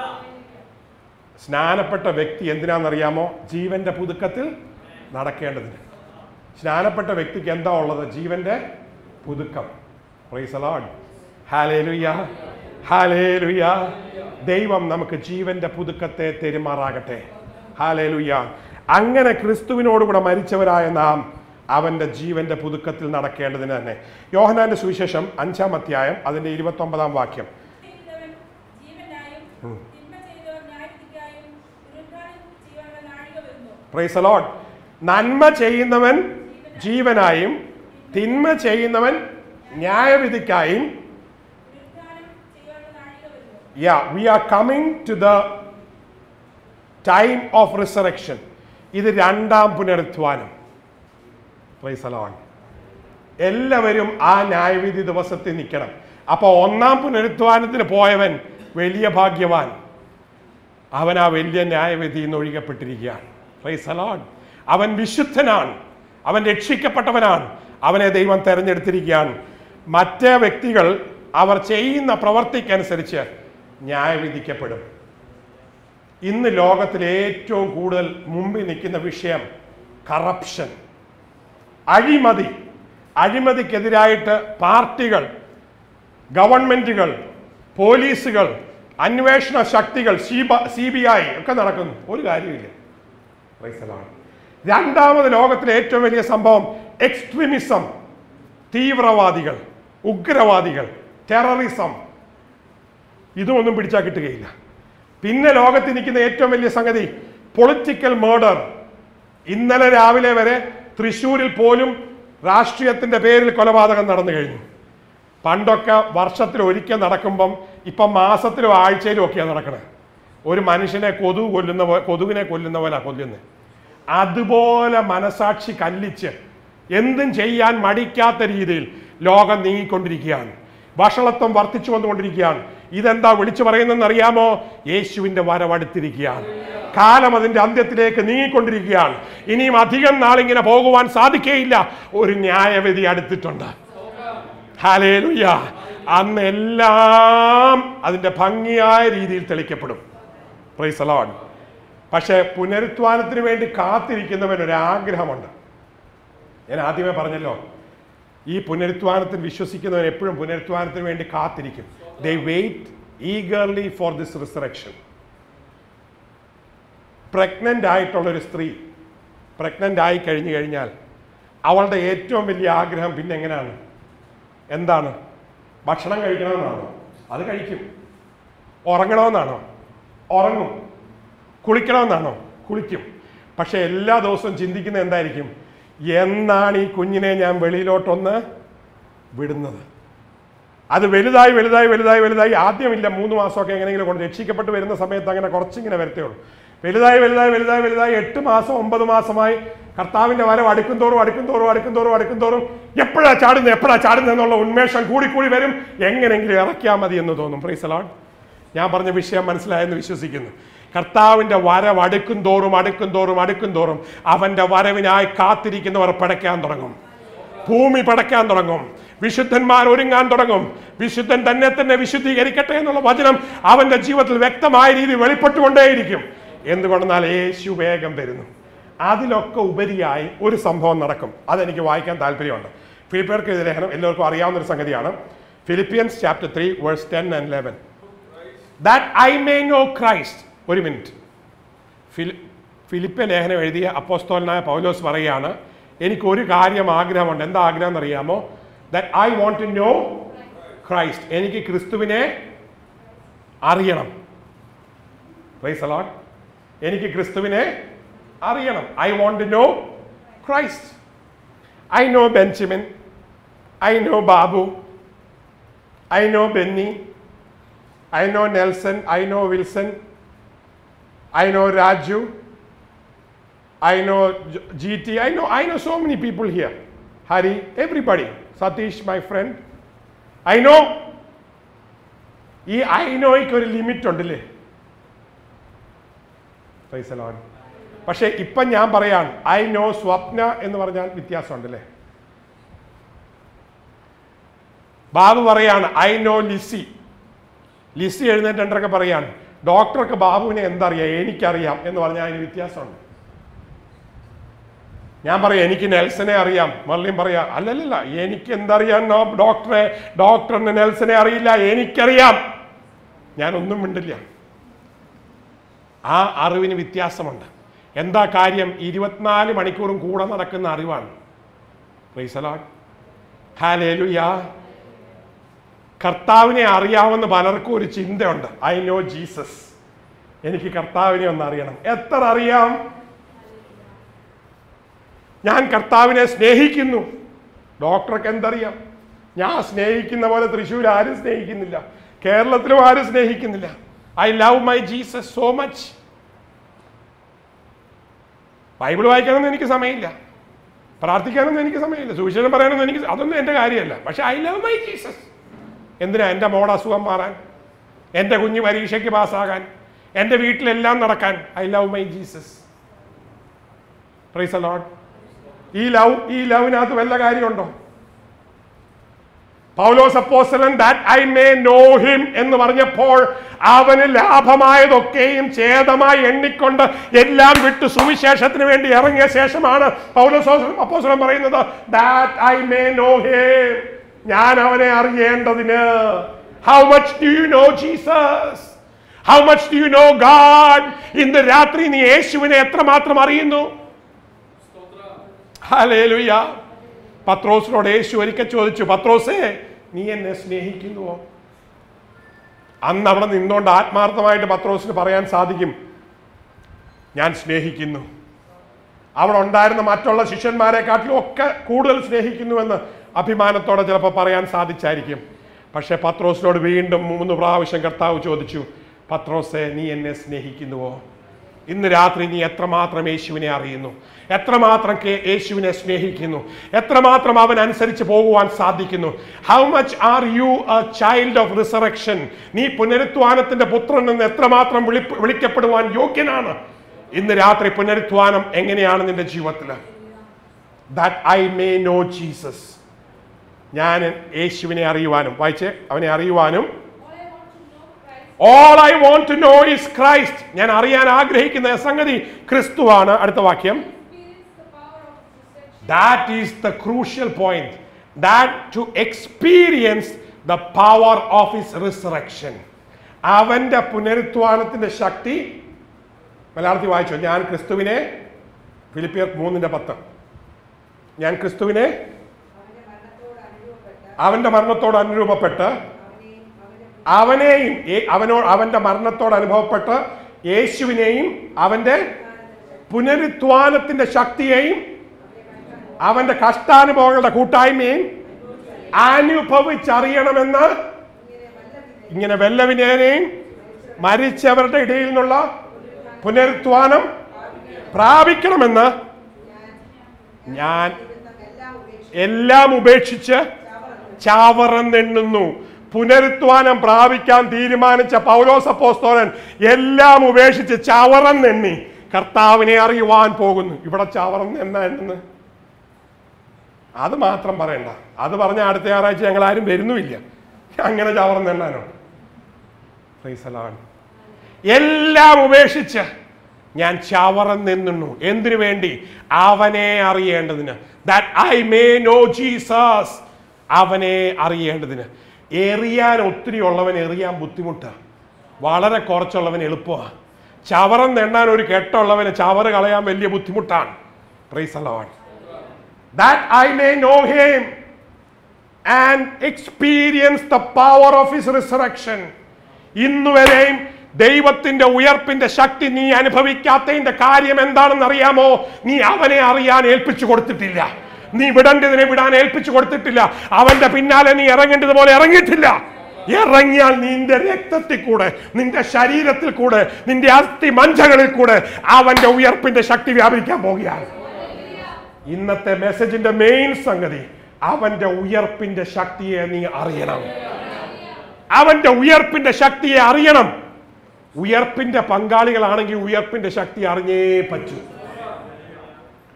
സ്നാനപ്പെട്ട വ്യക്തി എന്തിനാണെന്നറിയാമോ ജീവന്റെ പുതുക്കത്തിൽ നടക്കേണ്ടതിന് സ്നാനപ്പെട്ട വ്യക്തിക്ക് എന്താ ഉള്ളത് ജീവന്റെ പുതുക്കം പ്രൈസ് അലോഡ് ഹാലേലുയ ഹാലേലുയ ദൈവം നമുക്ക് ജീവന്റെ പുതുക്കത്തെ തെരുമാറാകട്ടെ ഹാലേലുയ അങ്ങനെ ക്രിസ്തുവിനോടുകൂടെ മരിച്ചവരായ നാം അവന്റെ ജീവന്റെ പുതുക്കത്തിൽ നടക്കേണ്ടതിന് തന്നെ യോഹനാന്റെ സുവിശേഷം അഞ്ചാം അധ്യായം അതിന്റെ ഇരുപത്തി ഒമ്പതാം വാക്യം ചെയ്തവൻ ജീവനായും തിന്മ ചെയ്തവർ ന്യായവിധിക്കായും പുനരുത്ഥാനം ചെയ്യാനുള്ള നാഴിക വരുന്നു പ്രൈസ് അലോഡ് നന്മ ചെയ്യുന്നവൻ ജീവനായും തിന്മ ചെയ്യുന്നവൻ ന്യായവിധിക്കായും പുനരുത്ഥാനം ചെയ്യാനുള്ള നാഴിക വരുന്നു yeah we are coming to the time of resurrection ഇത് രണ്ടാം പുനരുത്ഥാനം പ്രൈസ് അലോഡ് എല്ലാവരും ആ ന്യായവിധി ദിവസത്തിൽ നിൽക്കണം അപ്പൊ ഒന്നാം പുനരുത്ഥാനത്തിന് പോയവൻ വലിയ ഭാഗ്യവാൻ അവൻ ആ വലിയ ന്യായവിധിയിൽ നിന്ന് ഒഴികപ്പെട്ടിരിക്കുകയാണ് പ്രൈസ് അലോഡ് അവൻ വിശുദ്ധനാണ് അവൻ രക്ഷിക്കപ്പെട്ടവനാണ് അവനെ ദൈവം തെരഞ്ഞെടുത്തിരിക്കുകയാണ് മറ്റേ വ്യക്തികൾ അവർ ചെയ്യുന്ന പ്രവർത്തിക്കനുസരിച്ച് ന്യായവിധിക്കപ്പെടും ഇന്ന് ലോകത്തിൽ ഏറ്റവും കൂടുതൽ മുമ്പിൽ നിൽക്കുന്ന വിഷയം കറപ്ഷൻ അഴിമതി അഴിമതിക്കെതിരായിട്ട് പാർട്ടികൾ ഗവൺമെന്റുകൾ പോലീസുകൾ അന്വേഷണ ശക്തികൾ സി ബി ഐ ഒക്കെ നടക്കുന്നു ഒരു കാര്യമില്ല Praise the Lord. രണ്ടാമത് ലോകത്തിലെ ഏറ്റവും വലിയ സംഭവം എക്സ്ട്രീമിസം തീവ്രവാദികൾ ഉഗ്രവാദികൾ ടെററിസം ഇതുമൊന്നും പിടിച്ചാൽ കിട്ടുകയില്ല പിന്നെ ലോകത്ത് നിൽക്കുന്ന ഏറ്റവും വലിയ സംഗതി പൊളിറ്റിക്കൽ മേർഡർ ഇന്നലെ രാവിലെ വരെ തൃശ്ശൂരിൽ പോലും രാഷ്ട്രീയത്തിന്റെ പേരിൽ കൊലപാതകം നടന്നു കഴിഞ്ഞു പണ്ടൊക്കെ വർഷത്തിൽ ഒരിക്കൽ നടക്കുമ്പം ഇപ്പം മാസത്തിലും ആഴ്ചയിലും ഒക്കെയാണ് നടക്കണത് ഒരു മനുഷ്യനെ കൊതുക് കൊല്ലുന്ന പോലെ കൊതുകിനെ കൊല്ലുന്ന പോലെ കൊല്ലുന്നത് അതുപോലെ മനസാക്ഷി കല്ലിച്ച് എന്തും ചെയ്യാൻ മടിക്കാത്ത രീതിയിൽ ലോകം നീങ്ങിക്കൊണ്ടിരിക്കുകയാണ് വഷളത്വം വർദ്ധിച്ചു വന്നുകൊണ്ടിരിക്കുകയാണ് ഇതെന്താ വിളിച്ചു പറയുന്നതെന്ന് അറിയാമോ യേശുവിന്റെ വരവടുത്തിരിക്കുകയാണ് കാലം അതിന്റെ അന്ത്യത്തിലേക്ക് നീങ്ങിക്കൊണ്ടിരിക്കുകയാണ് ഇനിയും അധികം നാളിങ്ങനെ പോകുവാൻ സാധിക്കുകയില്ല ഒരു ന്യായവിധി അടുത്തിട്ടുണ്ട് ഹാലേലുയ അന്ന് എല്ലാം അതിന്റെ ഭംഗിയായ രീതിയിൽ തെളിക്കപ്പെടും പ്രൈസ് അലോൺ പക്ഷേ പുനരുത്ഥാനത്തിന് വേണ്ടി കാത്തിരിക്കുന്നവൻ ഒരു ആഗ്രഹമുണ്ട് ഞാൻ ആദ്യമേ പറഞ്ഞല്ലോ ഈ പുനരുത്ഥാനത്തിൽ വിശ്വസിക്കുന്നവൻ എപ്പോഴും പുനരുത്ഥാനത്തിന് വേണ്ടി കാത്തിരിക്കും they wait eagerly for this resurrection pregnant ആയിട്ടുള്ള ഒരു സ്ത്രീ പ്രഗ്നൻ്റ് ആയി കഴിഞ്ഞു കഴിഞ്ഞാൽ അവളുടെ ഏറ്റവും വലിയ ആഗ്രഹം പിന്നെ എങ്ങനെയാണ് എന്താണ് ഭക്ഷണം കഴിക്കണമെന്നാണോ അത് കഴിക്കും ഉറങ്ങണമെന്നാണോ ഉറങ്ങും കുളിക്കണമെന്നാണോ കുളിക്കും പക്ഷെ എല്ലാ ദിവസവും ചിന്തിക്കുന്നത് എന്തായിരിക്കും എന്നാണ് ഈ കുഞ്ഞിനെ ഞാൻ വെളിയിലോട്ടൊന്ന് വിടുന്നത് അത് വലുതായി വലുതായി വലുതായി വലുതായി ആദ്യമില്ല മൂന്ന് മാസമൊക്കെ എങ്ങനെയെങ്കിലും കൊണ്ട് രക്ഷിക്കപ്പെട്ട് വരുന്ന സമയത്ത് അങ്ങനെ കുറച്ചിങ്ങനെ വരത്തേ ഉള്ളൂ വലുതായി വലുതായി വലുതായി വലുതായി എട്ട് മാസം ഒമ്പത് മാസമായി കർത്താവിന്റെ വരവ് അടുക്കും തോറും അടുക്കും തോറും അടുക്കും തോറും അടുക്കും തോറും എപ്പോഴാ ചാടുന്നത് എപ്പോഴാ ചാടുന്നത് എന്നുള്ള ഉന്മേഷം കൂടി കൂടി വരും എങ്ങനെയെങ്കിലും ഇറക്കിയാൽ മതി എന്ന് തോന്നും പ്രീസലോൺ ഞാൻ പറഞ്ഞ വിഷയം മനസ്സിലായെന്ന് വിശ്വസിക്കുന്നു കർത്താവിന്റെ വരവ് അടുക്കും തോറും അടുക്കും തോറും അടുക്കും തോറും അവന്റെ വരവിനായി കാത്തിരിക്കുന്നവർ പടയ്ക്കാൻ തുടങ്ങും ഭൂമി പടയ്ക്കാൻ തുടങ്ങും വിശുദ്ധന്മാർ ഒരുങ്ങാൻ തുടങ്ങും വിശുദ്ധൻ തന്നെ തന്നെ വിശുദ്ധീകരിക്കട്ടെ എന്നുള്ള വചനം അവന്റെ ജീവിതത്തിൽ വ്യക്തമായ രീതിയിൽ വെളിപ്പെട്ടുകൊണ്ടേയിരിക്കും എന്തുകൊണ്ടെന്നാൽ യേശു വേഗം വരുന്നു അതിലൊക്കെ ഉപരിയായി ഒരു സംഭവം നടക്കും അതെനിക്ക് വായിക്കാൻ താല്പര്യമുണ്ട് ഫിലിപ്പിയർക്ക് എതിരെ ലേഖനം എല്ലാവർക്കും അറിയാവുന്ന ഒരു സംഗതിയാണ് Philippians chapter three verse ten and eleven that I may know Christ ഒരു മിനിറ്റ് ഫിലി ഫിലിപ്പ ലേഖനം എഴുതിയ അപ്പോസ്തോലനായ പൗലോസ് പറയുകയാണ് എനിക്ക് ഒരു കാര്യം ആഗ്രഹമുണ്ട് എന്താ ആഗ്രഹം എന്നറിയാമോ that I want to know Christ എനിക്ക് ക്രിസ്തുവിനെ അറിയണം പ്രൈസ് അലോട്ട് എനിക്ക് ക്രിസ്തുവിനെ അറിയണം I want to know Christ I know Benjamin I know Babu I know Benny I know Nelson I know Wilson I know Raju. I know J- GT. I know I know so many people here. Hari, everybody. Satish, my friend. I know. ഈ I നോയ്ക്ക് ഒരു limit ഉണ്ടല്ലേ Praise the Lord. പക്ഷെ ഇപ്പം ഞാൻ പറയാൻ I know സ്വപ്ന എന്ന് പറഞ്ഞാൽ വ്യത്യാസമുണ്ടല്ലേ ബാബു പറയാണ് ഐ നോ ലിസി ലിസി എഴുന്നേറ്റൊക്കെ പറയാണ് ഡോക്ടർക്ക് ബാബുവിനെ എന്തറിയാം എനിക്കറിയാം എന്ന് പറഞ്ഞാൽ അതിന് വ്യത്യാസമുണ്ട് ഞാൻ പറയാം എനിക്ക് നെൽസനെ അറിയാം മള്ളിയും പറയാം അല്ലല്ലല്ല എനിക്ക് എന്തറിയാം നോ ഡോക്ടറെ ഡോക്ടറിന് നെൽസനെ അറിയില്ല എനിക്കറിയാം ഞാനൊന്നും മിണ്ടില്ല ആ അറിവിന് വ്യത്യാസമുണ്ട് എന്താ കാര്യം ഇരുപത്തിനാല് മണിക്കൂറും കൂടെ നടക്കുന്ന അറിവാണ് ഹാലേലുയാ കർത്താവിനെ അറിയാവുന്ന പലർക്കും ഒരു ചിന്തയുണ്ട് ഐ നോ ജീസസ് എനിക്ക് കർത്താവിനെ ഒന്ന് അറിയണം എത്ര അറിയാം ഞാൻ കർത്താവിനെ സ്നേഹിക്കുന്നു ഡോക്ടർക്ക് എന്തറിയാം ഞാൻ സ്നേഹിക്കുന്ന പോലെ തൃശ്ശൂർ ആരും സ്നേഹിക്കുന്നില്ല കേരളത്തിലും ആരും സ്നേഹിക്കുന്നില്ല I love my Jesus so much Bible വായിക്കാനൊന്നും എനിക്ക് സമയമില്ല പ്രാർത്ഥിക്കാനൊന്നും എനിക്ക് സമയമില്ല സുവിശേഷം പറയാനൊന്നും എനിക്ക് അതൊന്നും എൻ്റെ കാര്യമല്ല പക്ഷെ ഐ ലവ് മൈ ജീസസ് എന്തിനാ എൻ്റെ മോടെ അസുഖം മാറാൻ എൻ്റെ കുഞ്ഞ് പരീക്ഷയ്ക്ക് പാസ്സാകാൻ എൻ്റെ വീട്ടിലെല്ലാം നടക്കാൻ I love my Jesus praise Lord ഈ ലവ് ഈ ലവിനകത്ത് വല്ല കാര്യമുണ്ടോ പൗലോസ് അപ്പോസ്തലൻ that I may know him എന്ന് പറഞ്ഞപ്പോൾ അവന് ലാഭമായതൊക്കെയും ഛേദമായി എണ്ണിക്കൊണ്ട് എല്ലാം വിട്ട് സുവിശേഷത്തിന് വേണ്ടി ഇറങ്ങിയ ശേഷമാണ് പൗലോസ് അപ്പോസ്തലൻ പറയുന്നത് that I may know him ഞാൻ അവനെ അറിയേണ്ടതിന് how much do you know Jesus how much do you know God ഇന്ന് രാത്രി നീ യേശുവിനെ എത്രമാത്രം അറിയുന്നു ഹല്ലേലൂയ പത്രോസിനോട് യേശു ഒരിക്കൽ ചോദിച്ചു പത്രോസേ നീ എന്നെ സ്നേഹിക്കുന്നുവോ അന്ന് അവിടെ നിന്നുകൊണ്ട് ആത്മാർത്ഥമായിട്ട് പത്രോസിന് പറയാൻ സാധിക്കും ഞാൻ സ്നേഹിക്കുന്നു അവിടെ ഉണ്ടായിരുന്ന മറ്റുള്ള ശിഷ്യന്മാരെക്കാട്ടിലും ഒക്കെ കൂടുതൽ സ്നേഹിക്കുന്നുവെന്ന് അഭിമാനത്തോടെ ചിലപ്പോൾ പറയാൻ സാധിച്ചായിരിക്കും പക്ഷെ പത്രോസിനോട് വീണ്ടും മൂന്ന് പ്രാവശ്യം കർത്താവ് ചോദിച്ചു പത്രോസെ നീ എന്നെ സ്നേഹിക്കുന്നുവോ ഇന്ന് രാത്രി നീ എത്രമാത്രം യേശുവിനെ അറിയുന്നു എത്രമാത്രം കേ- യേശുവിനെ സ്നേഹിക്കുന്നു എത്രമാത്രം അവൻ അനുസരിച്ച് പോകുവാൻ സാധിക്കുന്നു how much are you a child of resurrection നീ പുനരുത്വാനത്തിന്റെ പുത്രൻ എന്ന് എത്രമാത്രം വിളി വിളിക്കപ്പെടുവാൻ യോഗ്യനാണ് ഇന്ന് രാത്രി പുനരുത്വാനം എങ്ങനെയാണ് നിന്റെ ജീവിതത്തിൽ that I may know Jesus ഞാൻ യേശുവിനെ അറിയുവാനും വായിച്ചേ അവനെ അറിയുവാനും All I want to know Christ, all I want to know is Christ ഞാൻ അറിയാൻ ആഗ്രഹിക്കുന്ന സംഗതി ക്രിസ്തുവാണ് അടുത്ത വാക്യം experience the power of resurrection. That is the crucial point that to experience the power of his resurrection അവന്റെ പുനരുത്വാനത്തിന്റെ ശക്തി മലയാളത്തിൽ വായിച്ചോ ഞാൻ ക്രിസ്തുവിനെ ഫിലിപ്പിയർ മൂന്നിന്റെ പത്ത് ഞാൻ ക്രിസ്തുവിനെ അവന്റെ മരണത്തോട് അനുരൂപപ്പെട്ട് അവനെയും ഏ- അവനോ അവന്റെ മരണത്തോട് അനുഭവപ്പെട്ട് യേശുവിനെയും അവന്റെ പുനരുത്വാനത്തിന്റെ ശക്തിയെയും അവന്റെ കഷ്ടാനുഭവങ്ങളുടെ കൂട്ടായ്മയും അനുഭവിച്ചറിയണമെന്ന് ഇങ്ങനെ വെല്ലവിനേനെയും മരിച്ചവരുടെ ഇടയിൽ നിന്നുള്ള പുനരുത്വാനം പ്രാപിക്കണമെന്ന് ഞാൻ എല്ലാം ഉപേക്ഷിച്ച് ചാവറന്നെണ്ണുന്നു പുനരുത്വാനം പ്രാപിക്കാൻ തീരുമാനിച്ച പൗലോസ് അപ്പോസ്തോലൻ എല്ലാം ഉപേക്ഷിച്ച് ചാവറന്നെണ്ണി കർത്താവിനെ അറിയുവാൻ പോകുന്നു ഇവിടെ ചാവറന്ന് എന്നാ എണ്ണുന്നത് അത് മാത്രം പറയണ്ട അത് പറഞ്ഞ അടുത്ത ഞായറാഴ്ച ഞങ്ങൾ ആരും വരുന്നുമില്ല അങ്ങനെ ചാവറന്ന് എണ്ണാനോ എല്ലാം ഉപേക്ഷിച്ച് ഞാൻ ചവറം നിന്നു എന്തിനു വേണ്ടി അവനെ അറിയേണ്ടതിന് that I may know Jesus അവനെ അറിയേണ്ടതിന് എറിയാൻ ഒത്തിരി ഉള്ളവൻ എറിയാൻ ബുദ്ധിമുട്ടാണ് വളരെ കുറച്ചുള്ളവൻ എളുപ്പമാണ് ചവറം നെണ്ണാൻ ഒരു കെട്ടുള്ളവന് ചവറ് കളയാൻ വലിയ ബുദ്ധിമുട്ടാണ് പ്രൈസ് അലോൺ that I may know him and experience the power of his resurrection ഇന്നുവരെയും ദൈവത്തിന്റെ ഉയർപ്പിന്റെ ശക്തി നീ അനുഭവിക്കാത്തതിന്റെ കാര്യം എന്താണെന്ന് അറിയാമോ നീ അവനെ അറിയാൻ ഏൽപ്പിച്ചു കൊടുത്തിട്ടില്ല നീ വിടേണ്ടതിനെ വിടാൻ ഏൽപ്പിച്ചു കൊടുത്തിട്ടില്ല അവന്റെ പിന്നാലെ നീ ഇറങ്ങേണ്ടതുപോലെ ഇറങ്ങിയിട്ടില്ല ഇറങ്ങിയാൽ നിന്റെ രക്തത്തിൽ കൂടെ നിന്റെ ശരീരത്തിൽ കൂടെ നിന്റെ അസ്ഥി മഞ്ചകളിൽ കൂടെ അവന്റെ ഉയർപ്പിന്റെ ശക്തി വ്യാപിക്കാൻ പോകുകയാണ് ഇന്നത്തെ മെസ്സേജിന്റെ മെയിൻ സംഗതി അവന്റെ ഉയർപ്പിന്റെ ശക്തിയെ നീ അറിയണം അവന്റെ ഉയർപ്പിന്റെ ശക്തിയെ അറിയണം ഉയർപ്പിന്റെ പങ്കാളികളാണെങ്കിൽ ഉയർപ്പിന്റെ ശക്തി അറിഞ്ഞേ പറ്റൂ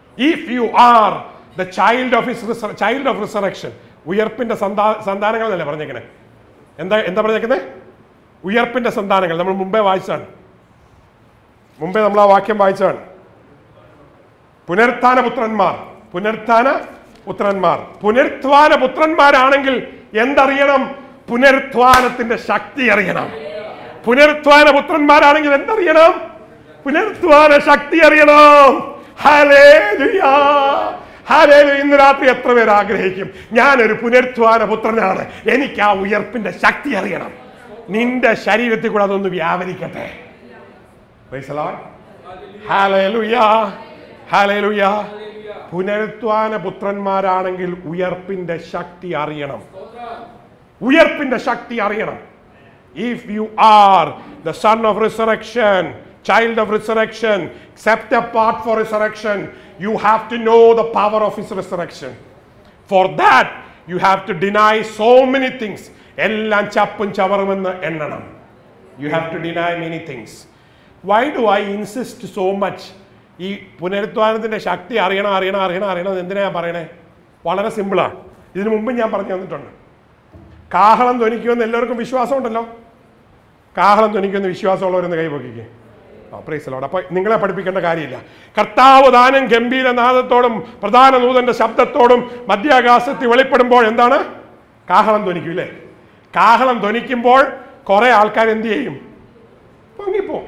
if you are the child of his child of resurrection ഉയർപ്പിന്റെ സന്താ സന്താനങ്ങൾ എന്നല്ലേ പറഞ്ഞേക്കണേ എന്താ എന്താ പറഞ്ഞേക്കുന്നത് ഉയർപ്പിന്റെ സന്താനങ്ങൾ നമ്മൾ മുമ്പേ വായിച്ചാണ് മുമ്പേ നമ്മൾ ആ വാക്യം വായിച്ചാണ് പുനരുത്ഥാന പുത്രന്മാർ പുനരുത്ഥാന പുത്രന്മാർ പുനരുത്ഥാന പുത്രന്മാരാണെങ്കിൽ എന്തറിയണം പുനരുത്ഥാനത്തിന്റെ ശക്തി അറിയണം പുനരുത്ഥാന പുത്രന്മാരാണെങ്കിൽ എന്തറിയണം പുനരുത്ഥാന ശക്തി അറിയണം ഹല്ലേലൂയാ. ഹല്ലേലൂയ. ഇന്ന് രാത്രി എത്ര പേര് ആഗ്രഹിക്കും ഞാനൊരു പുനരുത്ഥാന പുത്രനാണ് എനിക്ക് ആ ഉയർപ്പിന്റെ ശക്തി അറിയണം നിന്റെ ശരീരത്തിൽ കൂടെ അതൊന്ന് വ്യാപരിക്കട്ടെ Praise the Lord. Hallelujah. Hallelujah. പുനരുത്വാന പുത്രന്മാരാണെങ്കിൽ ഉയർപ്പിന്റെ ശക്തി അറിയണം ഉയർപ്പിന്റെ ശക്തി അറിയണം if you are the son of resurrection child of resurrection accept a part for resurrection you have to know the power of his resurrection for that you have to deny so many things എല്ലാം ചപ്പും ചവറുമെന്ന് എണ്ണണം you have to deny many things why do I insist so much ഈ പുനരുത്ഥാനത്തിന്റെ ശക്തി അറിയണം അറിയണം അറിയണം അറിയണം എന്ന് എന്തിനാ ഞാൻ പറയണേ വളരെ സിമ്പിളാണ് ഇതിനു മുമ്പ് ഞാൻ പറഞ്ഞു തന്നിട്ടുണ്ട് കാഹളം ധ്വനിക്കുമെന്ന് എല്ലാവർക്കും വിശ്വാസമുണ്ടല്ലോ കാഹളം ധ്വനിക്കുമെന്ന് വിശ്വാസമുള്ളവരെന്ന് കൈപൊക്കിക്കേ ആ പ്രൈസലോട് അപ്പൊ നിങ്ങളെ പഠിപ്പിക്കേണ്ട കാര്യമില്ല കർത്താവ് ദാനം ഗംഭീര നാദത്തോടും പ്രധാന നൂതന്റെ ശബ്ദത്തോടും മധ്യാകാശത്തിൽ വെളിപ്പെടുമ്പോൾ എന്താണ് കാഹളം ധ്വനിക്കും ഇല്ലേ കാഹളം ധ്വനിക്കുമ്പോൾ കുറെ ആൾക്കാർ എന്ത് ചെയ്യും പൊങ്ങിപ്പോവും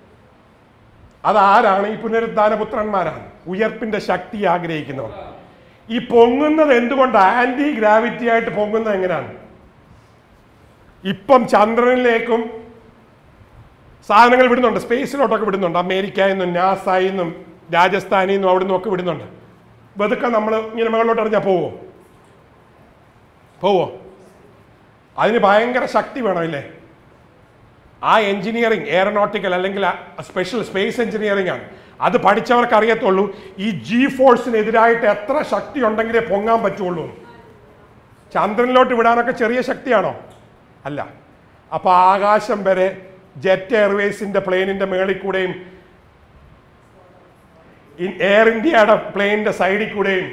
അതാരാണ് ഈ പുനരുദ്ധാന പുത്രന്മാരാണ് ഉയർപ്പിന്റെ ശക്തി ആഗ്രഹിക്കുന്നവർ ഈ പൊങ്ങുന്നത് എന്തുകൊണ്ട് ആന്റി ഗ്രാവിറ്റി ആയിട്ട് പൊങ്ങുന്നത് എങ്ങനെയാണ് ഇപ്പം ചന്ദ്രനിലേക്കും സാധനങ്ങൾ വിടുന്നുണ്ട് സ്പേസിലോട്ടൊക്കെ വിടുന്നുണ്ട് അമേരിക്കയിൽ നിന്നും നാസായിൽ നിന്നും രാജസ്ഥാനിൽ നിന്നും അവിടെ നിന്നും ഒക്കെ വിടുന്നുണ്ട് വെതുക്കെ നമ്മൾ ഇങ്ങനെ മുകളിലോട്ട് എറിഞ്ഞാൽ പോവോ പോവോ അതിന് ഭയങ്കര ശക്തി വേണമില്ലേ ആ എഞ്ചിനീയറിംഗ് എയറോനോട്ടിക്കൽ അല്ലെങ്കിൽ സ്പെഷ്യൽ സ്പേസ് എഞ്ചിനീയറിംഗ് ആണ് അത് പഠിച്ചവർക്ക് അറിയത്തുള്ളൂ ഈ ജി ഫോഴ്സിനെതിരായിട്ട് എത്ര ശക്തി ഉണ്ടെങ്കിലേ പൊങ്ങാൻ പറ്റുള്ളൂ എന്ന്. ചന്ദ്രനിലോട്ട് വിടാനൊക്കെ ചെറിയ ശക്തിയാണോ അല്ല അപ്പൊ ആകാശം വരെ ജെറ്റ് എയർവേസിന്റെ പ്ലെയിനിന്റെ മേളിൽ കൂടെയും ഇൻ- എയർ ഇന്ത്യയുടെ പ്ലെയിനിന്റെ സൈഡിൽ കൂടെയും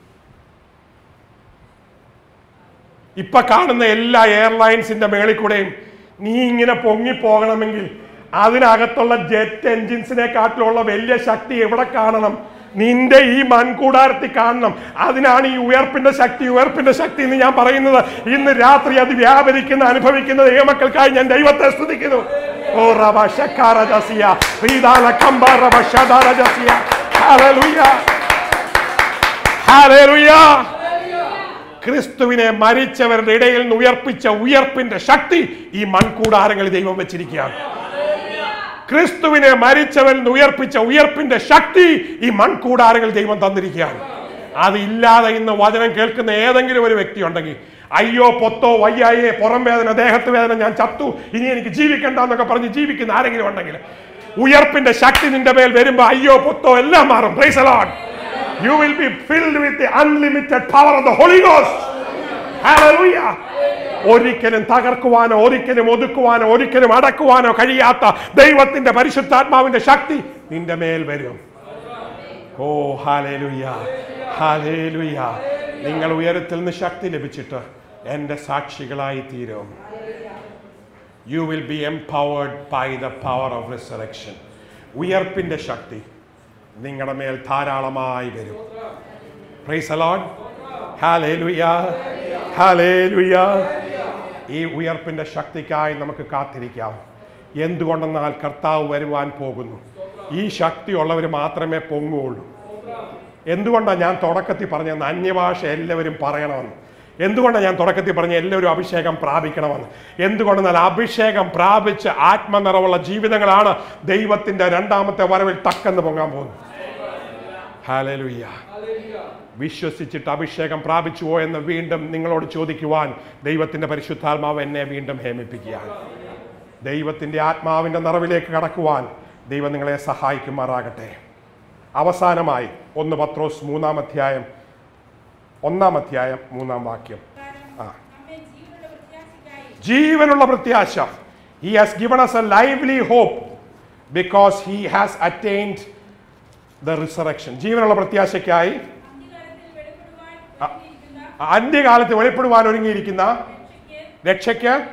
ഇപ്പൊ കാണുന്ന എല്ലാ എയർലൈൻസിന്റെ മേളിൽ കൂടെയും നീ ഇങ്ങനെ പൊങ്ങി പോകണമെങ്കിൽ അതിനകത്തുള്ള ജെറ്റ് എൻജിൻസിനെക്കാട്ടിലുള്ള വലിയ ശക്തി എവിടെ കാണണം നിന്റെ ഈ മൺകൂടാരത്തിൽ കാണണം അതിനാണ് ഈ ഉയർപ്പിന്റെ ശക്തി ഉയർപ്പിന്റെ ശക്തി എന്ന് ഞാൻ പറയുന്നത് ഇന്ന് രാത്രി അത് വ്യാപരിക്കുന്ന അനുഭവിക്കുന്ന ദൈവമക്കൾക്കായി ഞാൻ ദൈവത്തെ സ്തുതിക്കുന്നു ഓ റബ ശക്കാര ജസിയ ശ്രീദാന കമ്പ റബ ശദാര ജസിയ ഹല്ലേലൂയ ഹല്ലേലൂയ ക്രിസ്തുവിനെ മരിച്ചവരുടെ ഇടയിൽ നിന്ന് ഉയർപ്പിച്ച ഉയർപ്പിന്റെ ശക്തി ഈ മൺകൂടാരങ്ങളിൽ ദൈവം വെച്ചിരിക്കുകയാണ് ക്രിസ്തുവിനെ മരിച്ചവരിൽ നിന്ന് ഉയർപ്പിച്ച ഉയർപ്പിന്റെ ശക്തി ഈ മൺകൂടാരങ്ങൾ ദൈവം തന്നിരിക്കുകയാണ് അതില്ലാതെ ഇന്ന് വചനം കേൾക്കുന്ന ഏതെങ്കിലും ഒരു വ്യക്തി ഉണ്ടെങ്കിൽ അയ്യോ പൊത്തോ വയ്യായേ പുറം വേദന ദേഹത്ത് വേദന ഞാൻ ചത്തു ഇനി എനിക്ക് ജീവിക്കണ്ട എന്നൊക്കെ പറഞ്ഞ് ജീവിക്കുന്ന ആരെങ്കിലും ഉണ്ടെങ്കിൽ ഉയർപ്പിന്റെ ശക്തി നിന്റെ മേൽ വരുമ്പോ അയ്യോ പൊത്തോ എല്ലാം മാറും Praise the Lord. You will be filled with the unlimited power of the Holy Ghost. Hallelujah. ഒരിക്കലും തകർക്കുവാനോ ഒരിക്കലും ഒതുക്കുവാനോ ഒരിക്കലും അടക്കുവാനോ കഴിയാത്ത ദൈവത്തിന്റെ പരിശുദ്ധാത്മാവിന്റെ ശക്തി നിന്റെ മേൽ വരും ഓ ഹാലേലുയ ഹാലേലുയ നിങ്ങൾ ഉയരത്തിൽ നിന്ന് ശക്തി ലഭിച്ചിട്ട് എൻ്റെ സാക്ഷികളായി തീരും you will be empowered by the power of resurrection ഉയർപ്പിന്റെ ശക്തി നിങ്ങളുടെ മേൽ ധാരാളമായി വരും പ്രൈസ് അലോൺ ഹാലേലുയ ഹാലേലുയ ഈ ഉയർപ്പിന്റെ ശക്തിക്കായി നമുക്ക് കാത്തിരിക്കാം എന്തുകൊണ്ടെന്നാൽ കർത്താവ് വരുവാൻ പോകുന്നു ഈ ശക്തിയുള്ളവർ മാത്രമേ പൊങ്ങുകയുള്ളൂ എന്തുകൊണ്ടാണ് ഞാൻ തുടക്കത്തിൽ പറഞ്ഞത് അന്യഭാഷ എല്ലാവരും പറയണമെന്ന് എന്തുകൊണ്ടാണ് ഞാൻ തുടക്കത്തിൽ പറഞ്ഞ എല്ലാവരും അഭിഷേകം പ്രാപിക്കണമെന്ന് എന്തുകൊണ്ടെന്നാൽ അഭിഷേകം പ്രാപിച്ച് ആത്മനിറവുള്ള ജീവിതങ്ങളാണ് ദൈവത്തിന്റെ രണ്ടാമത്തെ വരവിൽ തക്കെന്ന് പൊങ്ങാൻ പോകുന്നത് ഹാലലുയ്യ വിശ്വസിച്ചിട്ട് അഭിഷേകം പ്രാപിച്ചുവോ എന്ന് വീണ്ടും നിങ്ങളോട് ചോദിക്കുവാൻ ദൈവത്തിന്റെ പരിശുദ്ധാത്മാവ് എന്നെ വീണ്ടും ഹേമിപ്പിക്കുകയാണ് ദൈവത്തിന്റെ ആത്മാവിന്റെ നിറവിലേക്ക് കടക്കുവാൻ ദൈവം നിങ്ങളെ സഹായിക്കുമാറാകട്ടെ അവസാനമായി ഒന്ന് പത്രോസ് മൂന്നാം അധ്യായം ഒന്നാം അധ്യായം മൂന്നാം വാക്യം ആ നമ്മെ ജീവനുള്ള പ്രത്യാശയ്ക്കായി ജീവനുള്ള പ്രത്യാശ he has given us a lively hope because he has attained the resurrection ജീവനുള്ള പ്രത്യാശയ്ക്കായി അന്ത്യകാലത്തിൽ വെളിപ്പെടുവാൻ ഒരുങ്ങിയിരിക്കുന്ന അന്ത്യകാലത്ത് വെളിപ്പെടുവാൻ ഒരുങ്ങിയിരിക്കുന്ന രക്ഷയ്ക്ക് രക്ഷയ്ക്ക്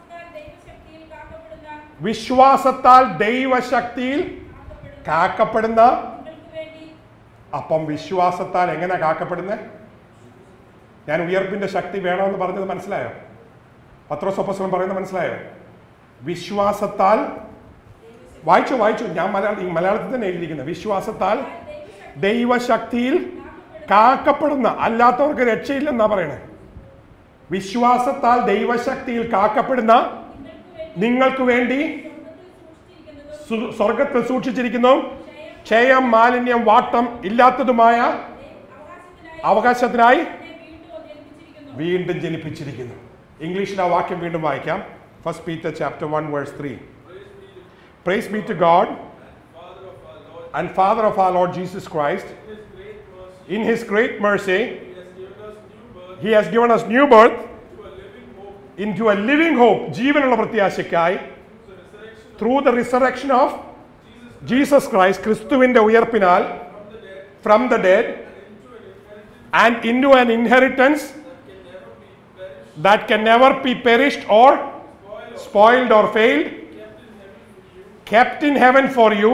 വിശ്വാസത്താൽ ദൈവശക്തിയിൽ വിശ്വാസത്താൽ ദൈവശക്തിയിൽ കാക്കപ്പെടുന്ന കാക്കപ്പെടുന്ന നിങ്ങൾക്ക് വേണ്ടി അപ്പം വിശ്വാസത്താൽ എങ്ങനെ കാക്കപ്പെടുന്നത് ഞാൻ ഉയർപ്പിന്റെ ശക്തി വേണമെന്ന് പറഞ്ഞത് മനസ്സിലായോ പത്രോസൊപ്പസ്വലം പറയുന്നത് മനസ്സിലായോ വിശ്വാസത്താൽ വായിച്ചു വായിച്ചു ഞാൻ മലയാളം ഈ മലയാളത്തിൽ തന്നെ എഴുതിയിരിക്കുന്നത് വിശ്വാസത്താൽ ദൈവശക്തിയിൽ കാക്കപ്പെടുന്ന അല്ലാത്തവർക്ക് രക്ഷയില്ലെന്നാ പറയണേ വിശ്വാസത്താൽ ദൈവശക്തിയിൽ കാക്കപ്പെടുന്ന നിങ്ങൾക്ക് വേണ്ടി സു- സ്വർഗത്തിൽ സൂക്ഷിച്ചിരിക്കുന്നു ക്ഷയം മാലിന്യം വാട്ടം ഇല്ലാത്തതുമായ അവകാശത്തിനായി വീണ്ടും ജനിപ്പിച്ചിരിക്കുന്നു ഇംഗ്ലീഷിൽ ആ വാക്യം വീണ്ടും വായിക്കാം first Peter chapter one verse three praise be to God and father of our Lord Jesus Christ in his great mercy he has given us new birth into a living hope ജീവനുള്ള പ്രത്യാശയ്ക്കായി through the resurrection of Jesus Christ ക്രിസ്തുവിന്റെ ഉയർപ്പിനാൽ from the dead and into an inheritance that can never be perished or spoiled or failed kept in heaven for you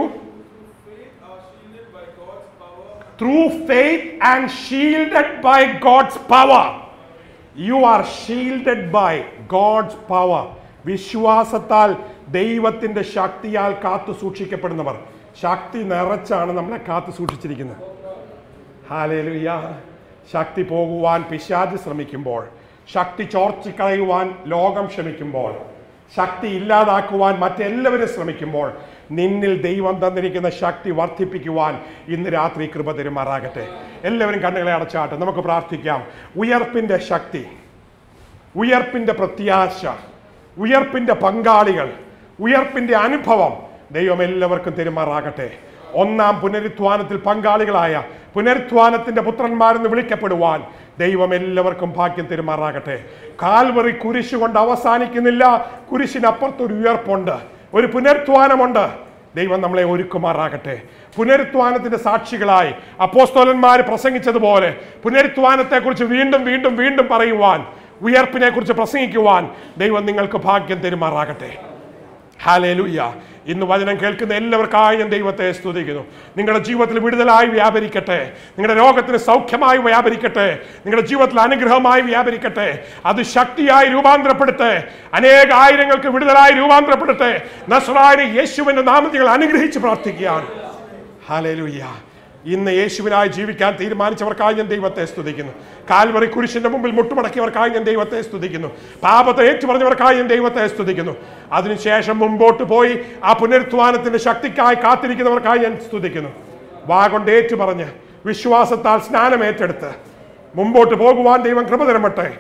through faith and shielded by God's power. You are shielded by God's power. വിശ്വാസത്താൽ ദൈവത്തിന്റെ ശക്തിയാൽ കാത്തു സൂക്ഷിക്കപ്പെടുന്നവർ ശക്തി നിറച്ചാണ് നമ്മളെ കാത്തു സൂക്ഷിച്ചിരിക്കുന്നത് hallelujah ശക്തി പോകുവാൻ പിശാജ് ശ്രമിക്കുമ്പോൾ ശക്തി ചോർച്ചിക്കളയുവാൻ ലോകം ശ്രമിക്കുമ്പോൾ ശക്തി ഇല്ലാതാക്കുവാൻ മറ്റെല്ലാവരും ശ്രമിക്കുമ്പോൾ നിന്നിൽ ദൈവം തന്നിരിക്കുന്ന ശക്തി വർദ്ധിപ്പിക്കുവാൻ ഇന്ന് രാത്രി കൃപ തരുമാറാകട്ടെ എല്ലാവരും കണ്ണുകളെ അടച്ചാട്ടെ നമുക്ക് പ്രാർത്ഥിക്കാം ഉയർപ്പിന്റെ ശക്തി ഉയർപ്പിന്റെ പ്രത്യാശ ഉയർപ്പിന്റെ പങ്കാളികൾ ഉയർപ്പിന്റെ അനുഭവം ദൈവം എല്ലാവർക്കും തെരുമാറാകട്ടെ ഒന്നാം പുനരുത്ഥാനത്തിൽ പങ്കാളികളായ പുനരുത്ഥാനത്തിന്റെ പുത്രന്മാരെന്ന് വിളിക്കപ്പെടുവാൻ ദൈവം എല്ലാവർക്കും ഭാഗ്യം തെരുമാറാകട്ടെ കാൽവറി കുരിശ് കൊണ്ട് അവസാനിക്കുന്നില്ല കുരിശിനപ്പുറത്തൊരു ഉയർപ്പുണ്ട് ഒരു പുനരുത്ഥാനമുണ്ട് ദൈവം നമ്മളെ ഒരുക്കുമാറാകട്ടെ പുനരുത്ഥാനത്തിന്റെ സാക്ഷികളായി അപ്പോസ്തോലന്മാർ പ്രസംഗിച്ചതുപോലെ പുനരുത്ഥാനത്തെക്കുറിച്ച് വീണ്ടും വീണ്ടും വീണ്ടും പറയുവാൻ ഉയർപ്പിനെ കുറിച്ച് പ്രസംഗിക്കുവാൻ ദൈവം നിങ്ങൾക്ക് ഭാഗ്യം തെരുമാറാകട്ടെ ഹാലേലുയ്യ ഇന്ന് വചനം കേൾക്കുന്ന എല്ലാവർക്കായി ഞാൻ ദൈവത്തെ സ്തുതിക്കുന്നു നിങ്ങളുടെ ജീവിതത്തിൽ വിടുതലായി വ്യാപരിക്കട്ടെ നിങ്ങളുടെ രോഗത്തിന് സൗഖ്യമായി വ്യാപരിക്കട്ടെ നിങ്ങളുടെ ജീവിതത്തിൽ അനുഗ്രഹമായി വ്യാപരിക്കട്ടെ അത് ശക്തിയായി രൂപാന്തരപ്പെടുത്തെ അനേക ആയിരങ്ങൾക്ക് വിടുതലായി രൂപാന്തരപ്പെടട്ടെ നസ്രായന് യേശുവിന്റെ നാമത്തിൽ അനുഗ്രഹിച്ച് പ്രാർത്ഥിക്കുകയാണ് ഹാലേലുയ്യ ഇന്ന് യേശുവിനായി ജീവിക്കാൻ തീരുമാനിച്ചവർക്കായി ഞാൻ ദൈവത്തെ സ്തുതിക്കുന്നു കാൽവറി കുരിശിന്റെ മുമ്പിൽ മുട്ടുമടക്കിയവർക്കായി ഞാൻ ദൈവത്തെ സ്തുതിക്കുന്നു പാപത്തെ ഏറ്റുപറഞ്ഞവർക്കായി ഞാൻ ദൈവത്തെ സ്തുതിക്കുന്നു അതിനുശേഷം മുമ്പോട്ട് പോയി ആ പുനരുത്ഥാനത്തിന്റെ ശക്തിക്കായി കാത്തിരിക്കുന്നവർക്കായി ഞാൻ സ്തുതിക്കുന്നു വാ കൊണ്ട് ഏറ്റുപറഞ്ഞ് വിശ്വാസത്താൽ സ്നാനം ഏറ്റെടുത്ത് മുമ്പോട്ട് പോകുവാൻ ദൈവം കൃപ തരമട്ടെ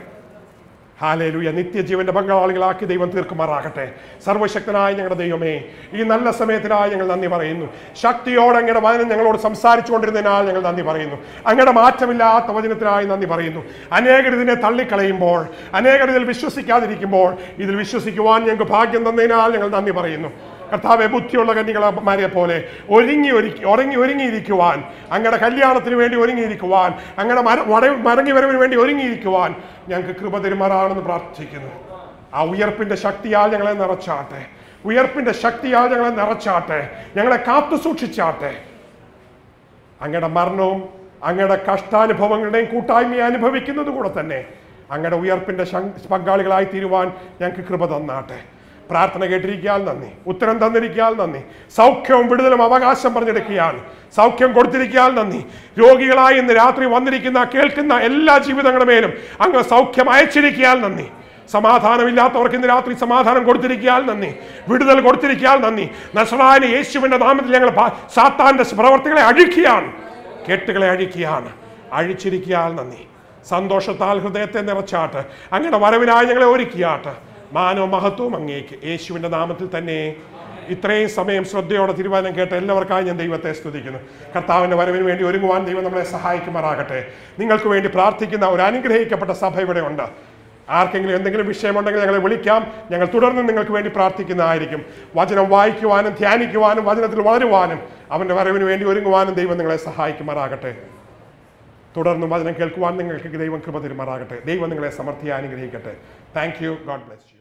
ഹാലേലുയ നിത്യജീവന്റെ പങ്കാളികളാക്കി ദൈവം തീർക്കുമാറാകട്ടെ സർവശക്തനായ ഞങ്ങളുടെ ദൈവമേ ഈ നല്ല സമയത്തിനായി ഞങ്ങൾ നന്ദി പറയുന്നു ശക്തിയോടെ അങ്ങയുടെ വചനം ഞങ്ങളോട് സംസാരിച്ചു കൊണ്ടിരുന്നതിനാൽ ഞങ്ങൾ നന്ദി പറയുന്നു അങ്ങയുടെ മാറ്റമില്ലാത്ത വചനത്തിനായി നന്ദി പറയുന്നു അനേകർ ഇതിനെ തള്ളിക്കളയുമ്പോൾ അനേകർ ഇതിൽ വിശ്വസിക്കാതിരിക്കുമ്പോൾ ഇതിൽ വിശ്വസിക്കുവാൻ ഞങ്ങൾക്ക് ഭാഗ്യം തന്നതിനാൽ ഞങ്ങൾ നന്ദി പറയുന്നു കർത്താവെ ബുദ്ധിയുള്ള കന്യകളമാരെ പോലെ ഒരുങ്ങി ഒരുക്കി ഉറങ്ങി ഒരുങ്ങിയിരിക്കുവാൻ അങ്ങയുടെ കല്യാണത്തിന് വേണ്ടി ഒരുങ്ങിയിരിക്കുവാൻ അങ്ങയുടെ മര വട- മടങ്ങി വരവിന് വേണ്ടി ഒരുങ്ങിയിരിക്കുവാൻ ഞങ്ങൾക്ക് കൃപ തരുമാറാണെന്ന് പ്രാർത്ഥിക്കുന്നു ആ ഉയർപ്പിന്റെ ശക്തിയാൽ ഞങ്ങളെ നിറച്ചാട്ടെ ഉയർപ്പിന്റെ ശക്തിയാൽ ഞങ്ങളെ നിറച്ചാട്ടെ ഞങ്ങളെ കാത്തു സൂക്ഷിച്ചാട്ടെ അങ്ങയുടെ മരണവും അങ്ങയുടെ കഷ്ടാനുഭവങ്ങളുടെയും കൂട്ടായ്മയെ അനുഭവിക്കുന്നത് കൂടെ തന്നെ അങ്ങയുടെ ഉയർപ്പിന്റെ ശങ്- പങ്കാളികളായി തീരുവാൻ ഞങ്ങൾക്ക് കൃപ തന്നാട്ടെ പ്രാർത്ഥന കേട്ടിരിക്കാൻ നന്ദി ഉത്തരം തന്നിരിക്കാൻ നന്ദി സൗഖ്യവും വിടുതലും അവകാശം പറഞ്ഞെടുക്കുകയാൽ സൗഖ്യം കൊടുത്തിരിക്കാൻ നന്ദി രോഗികളായി ഇന്ന് രാത്രി വന്നിരിക്കുന്ന കേൾക്കുന്ന എല്ലാ ജീവിതങ്ങളുടെ മേലും അങ്ങ് സൗഖ്യം അയച്ചിരിക്കാൻ നന്ദി സമാധാനമില്ലാത്തവർക്ക് ഇന്ന് രാത്രി സമാധാനം കൊടുത്തിരിക്കാൻ നന്ദി വിടുതൽ കൊടുത്തിരിക്കാൻ നന്ദി നസറായ യേശുവിന്റെ നാമത്തിൽ ഞങ്ങൾ പാ- സാത്താന്റെ പ്രവർത്തികളെ അഴിക്കുകയാണ് കെട്ടുകളെ അഴിക്കുകയാണ് അഴിച്ചിരിക്കാൻ നന്ദി സന്തോഷത്താൽ ഹൃദയത്തെ നിറച്ചാട്ട് അങ്ങയുടെ വരവിനായി ഞങ്ങളെ ഒരുക്കിയാട്ട് മാനവും മഹത്വവും അങ്ങേക്ക് യേശുവിന്റെ നാമത്തിൽ തന്നെ ഇത്രയും സമയം ശ്രദ്ധയോടെ തീരുമാനം കേട്ട എല്ലാവർക്കായി ഞാൻ ദൈവത്തെ സ്തുതിക്കുന്നു കർത്താവിന്റെ വരവിന് വേണ്ടി ഒരുങ്ങുവാൻ ദൈവം നമ്മളെ സഹായിക്കുമാറാകട്ടെ നിങ്ങൾക്ക് വേണ്ടി പ്രാർത്ഥിക്കുന്ന ഒരു അനുഗ്രഹിക്കപ്പെട്ട സഭ ഇവിടെ ഉണ്ട് ആർക്കെങ്കിലും എന്തെങ്കിലും വിഷയമുണ്ടെങ്കിൽ ഞങ്ങളെ വിളിക്കാം ഞങ്ങൾ തുടർന്ന് നിങ്ങൾക്ക് വേണ്ടി പ്രാർത്ഥിക്കുന്നതായിരിക്കും വചനം വായിക്കുവാനും ധ്യാനിക്കുവാനും വചനത്തിൽ വളരുവാനും അവൻ്റെ വരവിന് വേണ്ടി ഒരുങ്ങുവാനും ദൈവം നിങ്ങളെ സഹായിക്കുമാറാകട്ടെ തുടർന്നും വചനം കേൾക്കുവാൻ നിങ്ങൾക്ക് ദൈവം കൃപ തരുമാറാകട്ടെ ദൈവം നിങ്ങളെ സമൃദ്ധിയായി അനുഗ്രഹിക്കട്ടെ thank you God bless U